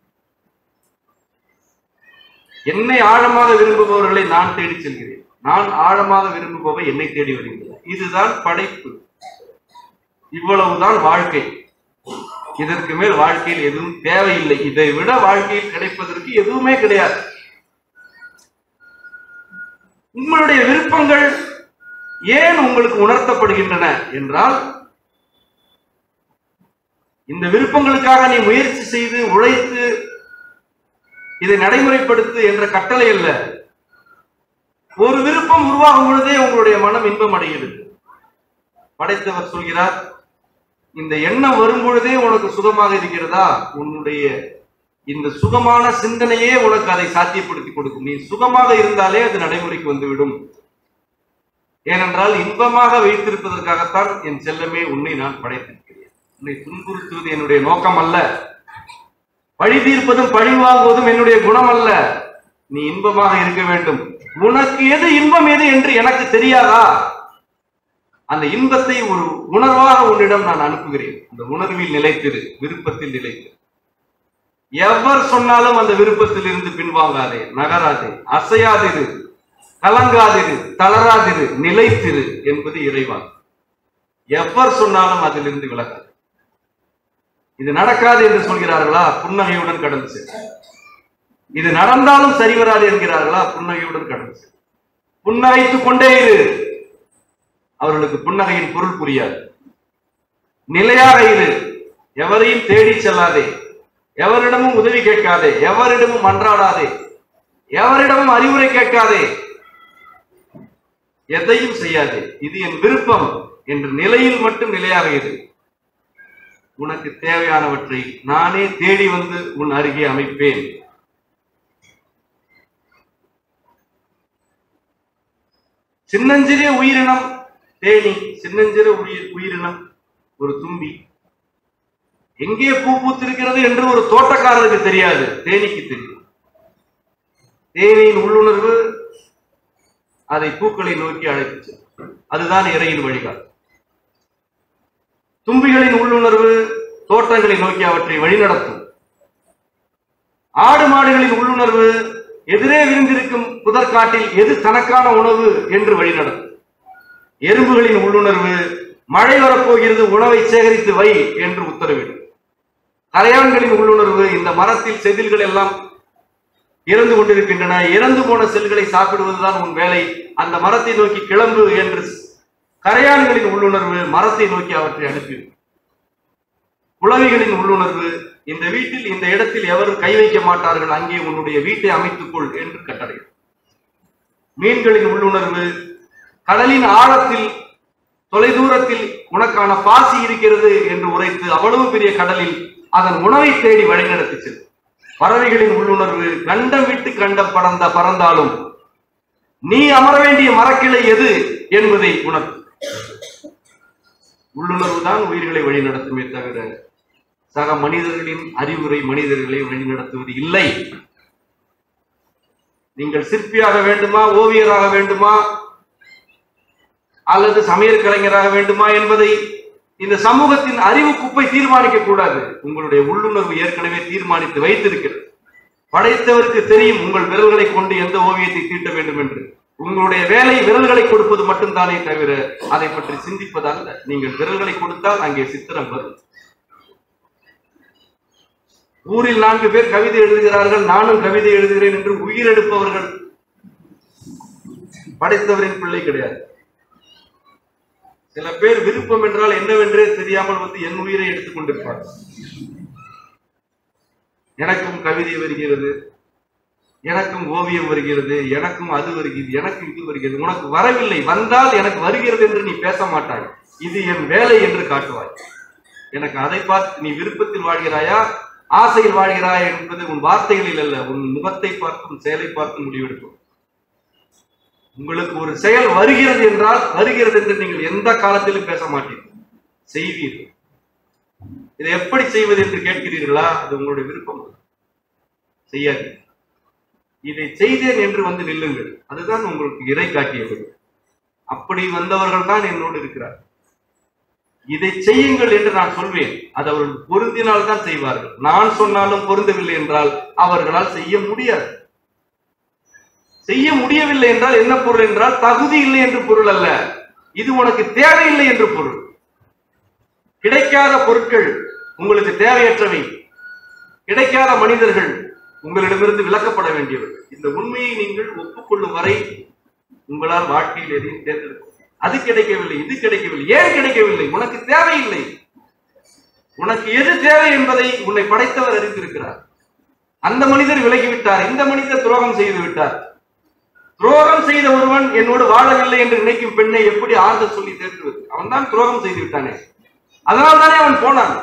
என்னை ஆழமாக விரும்புபவர்களை நான் தேடி செல்கிறேன் நான் ஆழமாக விரும்புபவை என்னை தேடி வருகிறது இதுதான் படைப்பு இவ்வளவுதான் வாழ்க்கை இதற்கு மேல் வாழ்க்கையில் எதுவும் தேவையில்லை இதை விட வாழ்க்கையில் கிடைப்பதற்கு எதுவுமே கிடையாது உங்களுடைய விருப்பங்கள் ஏன் உங்களுக்கு உணர்த்தப்படுகின்றன என்றால் இந்த விருப்பங்களுக்காக நீ முயற்சி செய்து உழைத்து இதை நடைமுறைப்படுத்து என்ற கட்டளை அல்ல ஒரு விருப்பம் உருவாகும் பொழுதே உங்களுடைய மனம் இன்பம் அடைகிறது படைத்தவர் சொல்கிறார் இந்த எண்ணம் வரும் பொழுதே உனக்கு சுகமாக இருக்கிறதா உன்னுடைய இந்த சுகமான சிந்தனையே உனக்கு அதை சாத்தியப்படுத்தி கொடுக்கும் நீ சுகமாக இருந்தாலே அது நடைமுறைக்கு வந்துவிடும் ஏனென்றால் இன்பமாக வைத்திருப்பதற்காகத்தான் என் செல்லமே உன்னை நான் படைத்திருக்கிறேன் உன்னை துன்புறுத்துவது என்னுடைய நோக்கம் அல்ல பழி தீர்ப்பதும் பழி வாங்குவதும் என்னுடைய குணம் அல்ல நீ இன்பமாக இருக்க வேண்டும் உனக்கு எது இன்பம் எது என்று எனக்கு தெரியாதா அந்த இன்பத்தை ஒரு உணர்வாக உன்னிடம் நான் அனுப்புகிறேன் அந்த உணர்வில் நிலைத்திரு விருப்பத்தில் நிலைத்திரு எவர் சொன்னாலும் அந்த விருப்பத்தில் இருந்து பின்வாங்காதே நகராதே அசையாதிரு கலங்காதிரு தளராதிரு நிலைத்திரு என்பது இறைவான் எவர் சொன்னாலும் அதிலிருந்து விலகாது இது நடக்காது என்று சொல்கிறார்களா புன்னகையுடன் கடந்து செல் இது நடந்தாலும் சரி வராது என்கிறார்களா புன்னகையுடன் கடந்து செல். புன்னகைத்துக் கொண்டே இரு அவர்களுக்கு புன்னகையின் பொருள் புரியாது நிலையாக இரு எவரையும் தேடி செல்லாதே எவரிடமும் உதவி கேட்காதே எவரிடமும் மன்றாடாதே எவரிடமும் அறிவுரை கேட்காதே எதையும் செய்யாதே இது என் விருப்பம் என்ற நிலையில் மட்டும் நிலையாக இரு உனக்கு தேவையானவற்றை நானே தேடி வந்து உன் அருகே அமைப்பேன் சின்னஞ்சிறிய உயிரினம் தேனி சின்னஞ்சிறிய உயிர் உயிரினம் ஒரு தும்பி எங்கே பூ பூத்திருக்கிறது என்று ஒரு தோட்டக்காரருக்கு தெரியாது தேனீக்கு தெரியும் தேனியின் உள்ளுணர்வு அதை பூக்களை நோக்கி அழைத்துச் செல்லும் அதுதான் இறையின் வழிகாட்டு தும்பிகளின் உள்ளுணர்வு தோட்டங்களை நோக்கி அவற்றை வழிநடத்தும் ஆடு மாடுகளின் உள்ளுணர்வு எதிரே விரிந்திருக்கும் புதற்காட்டில் எது தனக்கான உணவு என்று வழிநடத்தும் எறும்புகளின் உள்ளுணர்வு மழை வரப்போகிறது உணவை சேகரித்து வை என்று உத்தரவிடும் கரையான்களின் உள்ளுணர்வு இந்த மரத்தில் செதில்கள் எல்லாம் இறந்து கொண்டிருக்கின்றன இறந்து போன செல்களை சாப்பிடுவதுதான் உன் வேலை அந்த மரத்தை நோக்கி கிளம்பு என்று கரையான்களின் உள்ளுணர்வு மரத்தை நோக்கி அவற்றை அனுப்பிடும் குளவிகளின் உள்ளுணர்வு இந்த வீட்டில் இந்த இடத்தில் எவரும் கை வைக்க மாட்டார்கள் அங்கே உன்னுடைய வீட்டை அமைத்துக்கொள் என்று கட்டளையிடும் மீன்களின் உள்ளுணர்வு கடலின் ஆழத்தில் தொலைதூரத்தில் உனக்கான பாசி இருக்கிறது என்று உரைத்து அவ்வளவு பெரிய கடலில் அதன் உணவை தேடி வழிநடத்தி செல்லும் பறவைகளின் உள்ளுணர்வு கண்டம் விட்டு கண்டம் பறந்த பறந்தாலும் நீ அமர வேண்டிய மரக்கிளை எது என்பதை உணர்த்து உள்ளுணர்வு தான் உயிர்களை வழிநடத்துமே தவிர சக மனிதர்களின் அறிவுரை மனிதர்களை வழிநடத்துவது இல்லை நீங்கள் சிற்பியாக வேண்டுமா ஓவியராக வேண்டுமா அல்லது சமையல் கலைஞராக வேண்டுமா என்பதை இந்த சமூகத்தின் அறிவு குப்பை தீர்மானிக்க கூடாது உங்களுடைய உள்ளுணர்வு ஏற்கனவே தீர்மானித்து வைத்திருக்கிறது படைத்தவருக்கு தெரியும் உங்கள் விரல்களை கொண்டு எந்த ஓவியத்தை தீட்ட வேண்டும் என்று உங்களுடைய வேலை விரல்களை கொடுப்பது மட்டும்தானே தவிர அதை பற்றி சிந்திப்பதல்ல நீங்கள் விரல்களை கொடுத்தால் அங்கே சித்திரம் வரும் ஊரில் நான்கு பேர் கவிதை எழுதுகிறார்கள் நானும் கவிதை எழுதுகிறேன் என்று உயிரெடுப்பவர்கள் படைத்தவரின் பிள்ளை கிடையாது சில பேர் விருப்பம் என்றால் என்னவென்றே தெரியாமல் வந்து என் உயிரை எடுத்துக் கொண்டிருப்பார்கள் எனக்கும் கவிதை வருகிறது எனக்கும் ஓவியம் வருகிறது எனக்கும் அது வருகிறது எனக்கும் இது வருகிறது உனக்கு வரவில்லை வந்தால் எனக்கு வருகிறது என்று நீ பேச மாட்டாய் இது என் வேலை என்று காட்டுவாய் எனக்கு அதை பார்த்து நீ விருப்பத்தில் வாழ்கிறாயா ஆசையில் வாழ்கிறாயா என்பது உன் வார்த்தைகளில் அல்ல உன் முகத்தை பார்த்து உன் செயலை பார்த்து முடிவெடுக்கும் உங்களுக்கு ஒரு செயல் வருகிறது என்றால் வருகிறது என்று நீங்கள் எந்த காலத்திலும் பேச மாட்டீர்கள் செய்வீர்கள் இதை எப்படி செய்வது என்று கேட்கிறீர்களா அது உங்களுடைய விருப்பம் அல்ல. செய்யாது இதை செய்தேன் என்று வந்து நில்லுங்கள் அதுதான் உங்களுக்கு இறை காட்டியது அப்படி வந்தவர்கள் தான் என்னோடு இருக்கிறார் இதை செய்யுங்கள் என்று நான் சொல்வேன் அது அவர்கள் பொருந்தினால் தான் செய்வார்கள் நான் சொன்னாலும் பொருந்தவில்லை என்றால் அவர்களால் செய்ய முடியாது செய்ய முடியவில்லை என்றால் என்ன பொருள் என்றால் தகுதி இல்லை என்று பொருள் அல்ல இது உனக்கு தேவையில்லை என்று பொருள் கிடைக்காத பொருட்கள் உங்களுக்கு தேவையற்றவை கிடைக்காத மனிதர்கள் உங்களிடமிருந்து விலக்கப்பட வேண்டியவர்கள் இந்த உண்மையை நீங்கள் ஒப்புக்கொள்ளும் வரை உங்களால் வாழ்க்கையில் எதையும் தேர்ந்தெடுக்க அது கிடைக்கவில்லை இது கிடைக்கவில்லை ஏன் கிடைக்கவில்லை உனக்கு தேவையில்லை உனக்கு எது தேவை என்பதை உன்னை படைத்தவர் அறிந்திருக்கிறார் அந்த மனிதர் விலகிவிட்டார் இந்த மனிதர் துரோகம் செய்து விட்டார் துரோகம் செய்த ஒருவன் என்னோடு வாழவில்லை என்று நினைக்கும் பெண்ணை எப்படி ஆறுதல் சொல்லி தேற்றுவது அவன் தான் துரோகம் செய்து விட்டானே அதனால் தானே அவன் போனான்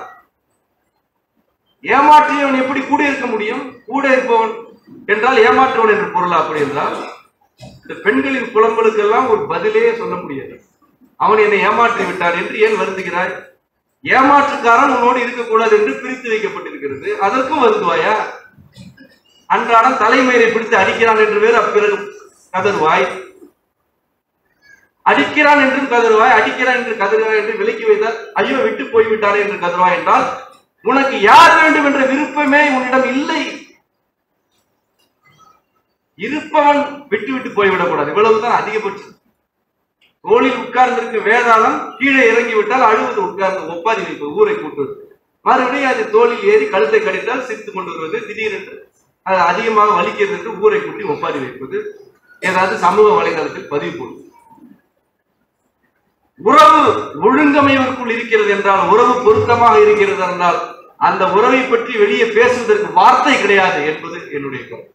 ஏமாற்றியவன் எப்படி கூட இருக்க முடியும் கூட இருப்பவன் என்றால் ஏமாற்றுவன் என்று பொருள் அப்படி என்றால் இந்த பெண்களின் புலம்பலுக்கெல்லாம் ஒரு பதிலே சொல்ல முடியாது அவன் என்னை ஏமாற்றி விட்டான் என்று ஏன் வருந்துகிறாய் ஏமாற்றுக்காரன் உன்னோடு இருக்கக்கூடாது என்று பிரித்து வைக்கப்பட்டிருக்கிறது அதற்கும் வருந்துவாயா அன்றாடம் தலைமயிரை பிடித்து அடிக்கிறான் என்று வேறு அப்பிறகு கதறுவாய் அடிக்கிறான் என்றும் கதறுவாய் அடிக்கிறான் என்று கதறுவாய் என்று விலக்கி வைத்தால் ஐயோ விட்டு போய்விட்டானே என்று கதறுவாய் என்றால் உனக்கு யார் வேண்டும் என்ற விருப்பமே உன்னிடம் இல்லை இருப்பவன் விட்டு விட்டு போய்விடக்கூடாது இவ்வளவுதான் அதிகபட்சம் தோளில் உட்கார்ந்திருக்க வேதாளம் கீழே இறங்கி விட்டால் அழுவது உட்கார்ந்து ஒப்பாதி வைப்பது ஊரை கூட்டுவது மறுபடியும் அது தோளில் ஏறி கழுத்தை கடித்தால் சிரித்துக் கொண்டு வருவது திடீரென்று அது அதிகமாக வலிக்கிறது என்று ஊரை கூட்டி ஒப்பாரி வைப்பது ஏதாவது சமூக வலைதளத்தில் பதிவு போடுவது உறவு ஒழுங்கமைவிற்குள் இருக்கிறது என்றால் உறவு பொருத்தமாக இருக்கிறது என்றால் அந்த உறவை பற்றி வெளியே பேசுவதற்கு வார்த்தை கிடையாது என்பது என்னுடைய கருத்து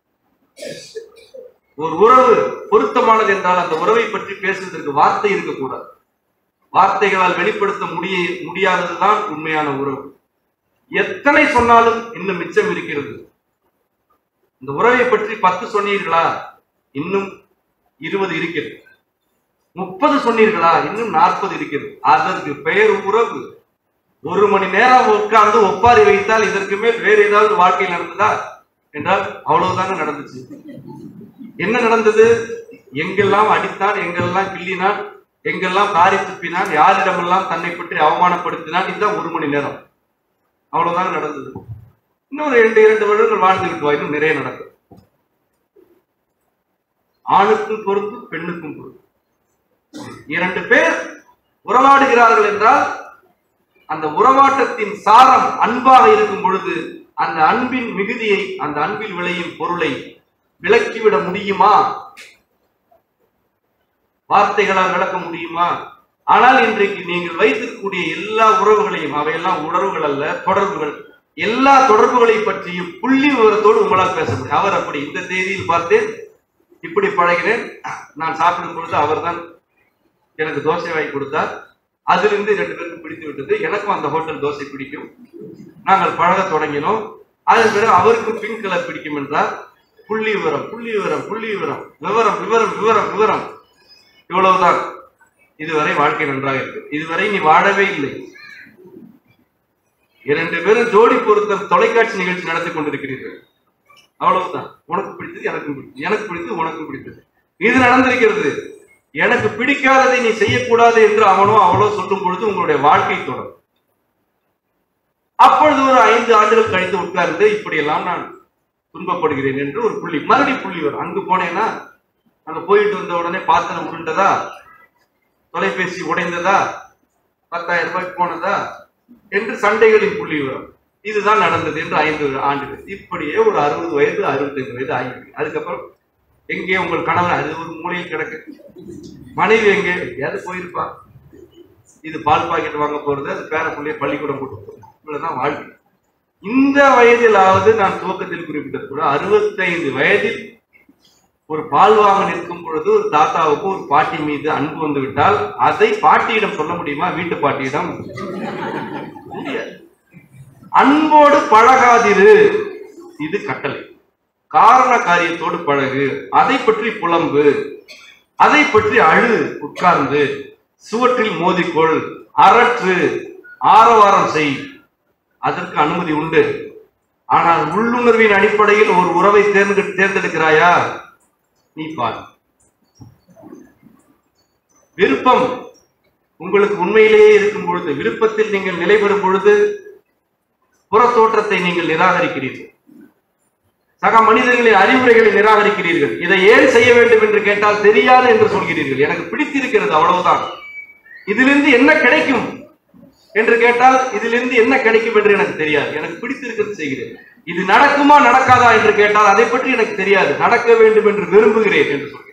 ஒரு உறவு பொருத்தமானது என்றால் அந்த உறவை பற்றி பேசுவதற்கு வார்த்தை இருக்கக்கூடாது வார்த்தைகளால் வெளிப்படுத்த முடிய முடியாததுதான் உண்மையான உறவு எத்தனை சொன்னாலும் இன்னும் மிச்சம் இருக்கிறது இந்த உறவை பற்றி பத்து சொன்னீர்களா இன்னும் இருபது இருக்கிறது முப்பது சொன்னீர்களா இன்னும் நாற்பது இருக்கிறது அதற்கு பெயர் உறவு ஒரு மணி நேரம் உட்கார்ந்து ஒப்பாரி வைத்தால் இதற்கு மேல் வேறு ஏதாவது வாழ்க்கையில் நடந்ததா என்றால் அவ்வளவுதாங்க நடந்துச்சு என்ன நடந்தது எங்கெல்லாம் அடித்தான் எங்கெல்லாம் கிள்ளினான் எங்கெல்லாம் காரி துப்பினான் யாரிடமெல்லாம் தன்னை பற்றி அவமானப்படுத்தினான் இதுதான் ஒரு மணி நேரம் அவ்வளவுதான் நடந்தது இன்னொரு இரண்டு இரண்டு வருடங்கள் வாழ்ந்துகிட்டு வா இன்னும் நிறைய நடக்கும் ஆணுக்கும் பொறுப்பு பெண்ணுக்கும் பொறுப்பு இரண்டு பேர் உறவாடுகிறார்கள் என்றால் அந்த உறவாட்டத்தின் சாரம் அன்பாக இருக்கும் பொழுது அந்த அன்பின் மிகுதியை அந்த அன்பில் விளையும் பொருளை விளக்கிவிட முடியுமா வார்த்தைகளால் விளக்க முடியுமா ஆனால் இன்றைக்கு நீங்கள் வைத்திருக்கக்கூடிய எல்லா உறவுகளையும் அவையெல்லாம் உணர்வுகள் அல்ல தொடர்புகள் எல்லா தொடர்புகளை பற்றியும் புள்ளி விவரத்தோடு உங்களால் பேச முடியும் அவர் அப்படி இந்த தேதியில் பார்த்தேன் இப்படி பழகினேன் நான் சாப்பிடும் பொழுது அவர்தான் எனக்கு தோசை வாங்கி கொடுத்தார் அதிலிருந்து ரெண்டு பேருக்கும் பிடித்து விட்டது எனக்கும் அந்த ஹோட்டல் தோசை பிடிக்கும் நாங்கள் பழக தொடங்கினோம் அதன் பிறகு அவருக்கும் பிங்க் கலர் பிடிக்கும் என்றார் புள்ளி விவரம் புள்ளி விவரம் புள்ளி விவரம் விவரம் விவரம் விவரம் விவரம் இவ்வளவுதான் இதுவரை வாழ்க்கை நன்றாக இருக்கு இதுவரை நீ வாழவே இல்லை இரண்டு பேரும் ஜோடி பொருத்தம் தொலைக்காட்சி நிகழ்ச்சி நடத்தி கொண்டிருக்கிறீர்கள் அவ்வளவுதான் உனக்கு பிடித்தது எனக்கும் பிடித்தது எனக்கு பிடித்தது உனக்கும் பிடித்தது இது நடந்திருக்கிறது எனக்கு பிடிக்காததை நீ செய்யக்கூடாது என்று அவனோ அவளோ சொல்லும் பொழுது உங்களுடைய வாழ்க்கை தொடரும் அப்பொழுது ஒரு ஐந்து ஆண்டுகள் கழித்து உட்கார்ந்து இப்படியெல்லாம் நான் துன்பப்படுகிறேன் என்று ஒரு புள்ளி மறுபடி புள்ளி வரும் அங்கு போனேன்னா அங்க போயிட்டு வந்த உடனே பாத்திரம் உருண்டதா தொலைபேசி உடைந்ததா பத்தாயிரம் ரூபாய்க்கு போனதா என்று சண்டைகளின் புள்ளி வரும் இதுதான் நடந்தது என்று ஐந்து ஆண்டுகள் இப்படியே ஒரு அறுபது வயது அறுபத்தைந்து வயது ஆகிவிடும் அதுக்கப்புறம் எங்கே உங்கள் கணவன் அது ஒரு மூலையில் கிடக்கு மனைவி எங்கே எது போயிருப்பா இது பால் பாக்கெட் வாங்க போறது அது பேர பிள்ளைய பள்ளிக்கூடம் கூட்டு போறது இவ்வளவுதான் வாழ்க்கை இந்த வயதிலாவது நான் துவக்கத்தில் குறிப்பிட்டது கூட அறுபத்தைந்து வயதில் ஒரு பால் வாங்க நிற்கும் பொழுது ஒரு தாத்தாவுக்கு ஒரு பாட்டி மீது அன்பு வந்து விட்டால் அதை பாட்டியிடம் சொல்ல முடியுமா வீட்டு பாட்டியிடம் முடியாது. அன்போடு பழகாதிரு இது கட்டளை காரண காரியத்தோடு பழகு அதை பற்றி புலம்பு அதை பற்றி அழு உட்கார்ந்து சுவற்றில் மோதிக்கொள் அரற்று ஆரவாரம் செய் அதற்கு அனுமதி உண்டு ஆனால் உள்ளுணர்வின் அடிப்படையில் ஒரு உறவை தேர்ந்து தேர்ந்தெடுக்கிறாயா நீ பார் விருப்பம் உங்களுக்கு உண்மையிலேயே இருக்கும் பொழுது விருப்பத்தில் நீங்கள் நிலை பெறும் பொழுது புறத்தோற்றத்தை நீங்கள் நிராகரிக்கிறீர்கள் சக மனிதர்களின் அறிவுரைகளை நிராகரிக்கிறீர்கள் இதை ஏன் செய்ய வேண்டும் என்று கேட்டால் தெரியாது என்று சொல்கிறீர்கள் எனக்கு பிடித்திருக்கிறது அவ்வளவுதான் இதிலிருந்து என்ன கிடைக்கும் என்று கேட்டால் இதிலிருந்து என்ன கிடைக்கும் என்று எனக்கு தெரியாது எனக்கு பிடித்திருக்கிறது செய்கிறேன் இது நடக்குமா நடக்காதா என்று கேட்டால் அதை பற்றி எனக்கு தெரியாது நடக்க வேண்டும் என்று விரும்புகிறேன் என்று சொல்கிறேன்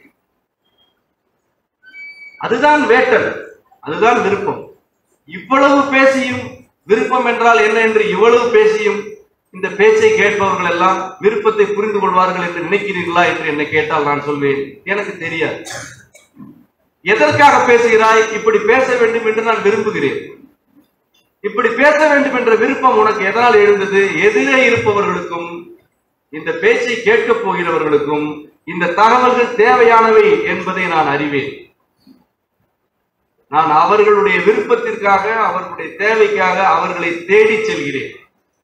அதுதான் வேட்டல் அதுதான் விருப்பம் இவ்வளவு பேசியும் விருப்பம் என்றால் என்ன என்று இவ்வளவு பேசியும் இந்த பேச்சை கேட்பவர்கள் எல்லாம் விருப்பத்தை புரிந்து கொள்வார்கள் என்று நினைக்கிறீர்களா என்று என்னை கேட்டால் நான் சொல்வேன் எனக்கு தெரியாது எதற்காக பேசுகிறாய் இப்படி பேச வேண்டும் என்று நான் விரும்புகிறேன் இப்படி பேச வேண்டும் என்ற விருப்பம் உனக்கு எதனால் எழுந்தது எதிரே இருப்பவர்களுக்கும் இந்த பேச்சை கேட்கப் போகிறவர்களுக்கும் இந்த தகவல்கள் தேவையானவை என்பதை நான் அறிவேன் நான் அவர்களுடைய விருப்பத்திற்காக அவர்களுடைய தேவைக்காக அவர்களை தேடி செல்கிறேன்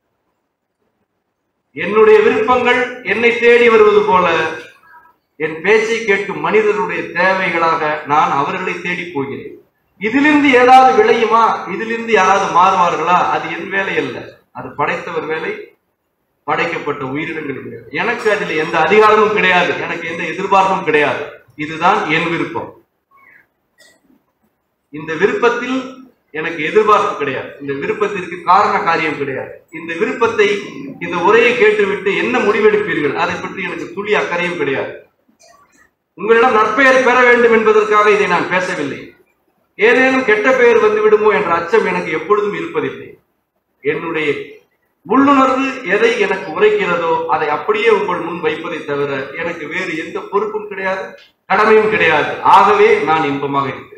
என்னுடைய விருப்பங்கள் என்னை தேடி வருவது போல என் பேச்சை கேட்கும் மனிதர்களுடைய தேவைகளாக நான் அவர்களை தேடி போகிறேன் இதிலிருந்து ஏதாவது விளையுமா இதிலிருந்து யாராவது மாறுவார்களா அது என் வேலை அல்ல அது படைத்தவர் வேலை படைக்கப்பட்ட உயிரினங்கள் வேலை எனக்கு அதில் எந்த அதிகாரமும் கிடையாது எனக்கு எந்த எதிர்பார்ப்பும் கிடையாது இதுதான் என் விருப்பம் இந்த விருப்பத்தில் எனக்கு எதிர்பார்ப்பு கிடையாது இந்த விருப்பத்திற்கு காரண காரியம் கிடையாது இந்த விருப்பத்தை இந்த உரையை கேட்டுவிட்டு என்ன முடிவெடுப்பீர்கள் அதை பற்றி எனக்கு துளி அக்கறையும் கிடையாது உங்களிடம் நற்பெயர் பெற வேண்டும் என்பதற்காக இதை நான் பேசவில்லை ஏதேனும் கெட்ட பெயர் வந்து விடுமோ என்ற அச்சம் எனக்கு எப்பொழுதும் இருப்பதில்லை என்னுடைய உள்ளுணர்வு எதை எனக்கு உரைக்கிறதோ அதை அப்படியே உங்கள் முன் வைப்பதை தவிர எனக்கு வேறு எந்த பொறுப்பும் கிடையாது கடமையும் கிடையாது ஆகவே நான் இன்பமாக இருக்கிறேன்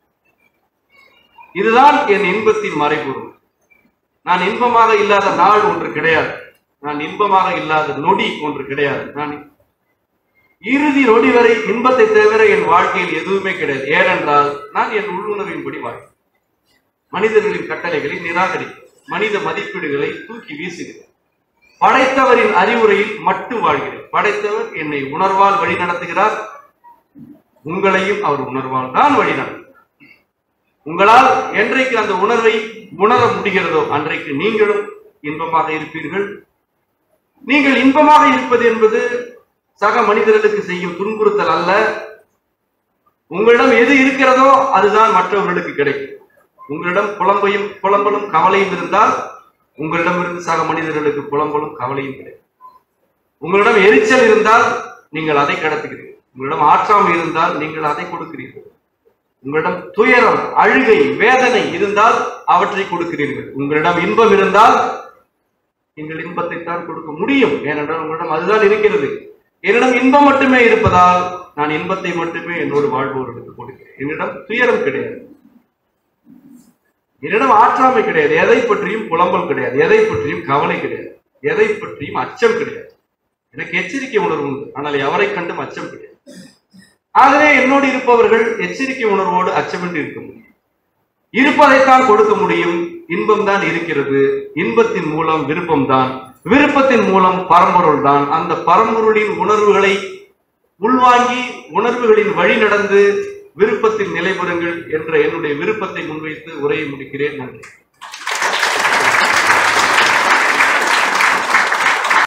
இதுதான் என் இன்பத்தின் மறைபொருள் நான் இன்பமாக இல்லாத நாள் ஒன்று கிடையாது நான் இன்பமாக இல்லாத நொடி ஒன்று கிடையாது நான் இறுதி நொடி வரை இன்பத்தை தவிர என் வாழ்க்கையில் எதுவுமே கிடையாது ஏனென்றால் நான் என் உள்ளுணர்வின்படி வாழ்கிறேன் மனிதர்களின் கட்டளைகளை நிராகரிக்கிறேன் மனித மதிப்பீடுகளை தூக்கி வீசுகிறேன் படைத்தவரின் அறிவுரையில் மட்டும் வாழ்கிறேன் படைத்தவர் என்னை உணர்வால் வழி நடத்துகிறார் உங்களையும் அவர் உணர்வால் தான் வழி நடத்துகிறார் உங்களால் என்றைக்கு அந்த உணர்வை உணர முடிகிறதோ அன்றைக்கு நீங்களும் இன்பமாக இருப்பீர்கள் நீங்கள் இன்பமாக இருப்பது என்பது சக மனிதர்களுக்கு செய்யும் துன்புறுத்தல் அல்ல உங்களிடம் எது இருக்கிறதோ அதுதான் மற்றவர்களுக்கு கிடைக்கும் உங்களிடம் புலம்பையும் புலம்பலும் கவலையும் இருந்தால் உங்களிடமிருந்து சக மனிதர்களுக்கு புலம்பலும் கவலையும் கிடைக்கும் உங்களிடம் எரிச்சல் இருந்தால் நீங்கள் அதை கடத்துகிறீர்கள் உங்களிடம் ஆற்றாமை இருந்தால் நீங்கள் அதை கொடுக்கிறீர்கள் உங்களிடம் துயரம் அழுகை வேதனை இருந்தால் அவற்றை கொடுக்கிறீர்கள் உங்களிடம் இன்பம் இருந்தால் நீங்கள் இன்பத்தை தான் கொடுக்க முடியும் ஏனென்றால் உங்களிடம் அதுதான் இருக்கிறது என்னிடம் இன்பம் மட்டுமே இருப்பதால் நான் இன்பத்தை மட்டுமே என்னோடு வாழ்பவர்களுக்கு கொடுக்கிறேன் என்னிடம் துயரம் கிடையாது என்னிடம் ஆற்றாமை கிடையாது எதை பற்றியும் புலம்பல் கிடையாது எதை பற்றியும் கவலை கிடையாது எதை பற்றியும் அச்சம் கிடையாது எனக்கு எச்சரிக்கை உணர்வு உண்டு ஆனால் எவரை கண்டும் அச்சம் கிடையாது ஆகவே என்னோடு இருப்பவர்கள் எச்சரிக்கை உணர்வோடு அச்சமின்றி இருக்க முடியும் இருப்பதைத்தான் கொடுக்க முடியும் இன்பம் தான் இருக்கிறது இன்பத்தின் மூலம் விருப்பம் தான் விருப்பத்தின் மூலம் பரம்பொருள் தான் அந்த பரம்பொருளின் உணர்வுகளை உள்வாங்கி உணர்வுகளின் வழி நடந்து விருப்பத்தில் நிலைபெறுங்கள் என்ற என்னுடைய விருப்பத்தை முன்வைத்து உரையை முடிக்கிறேன் நன்றி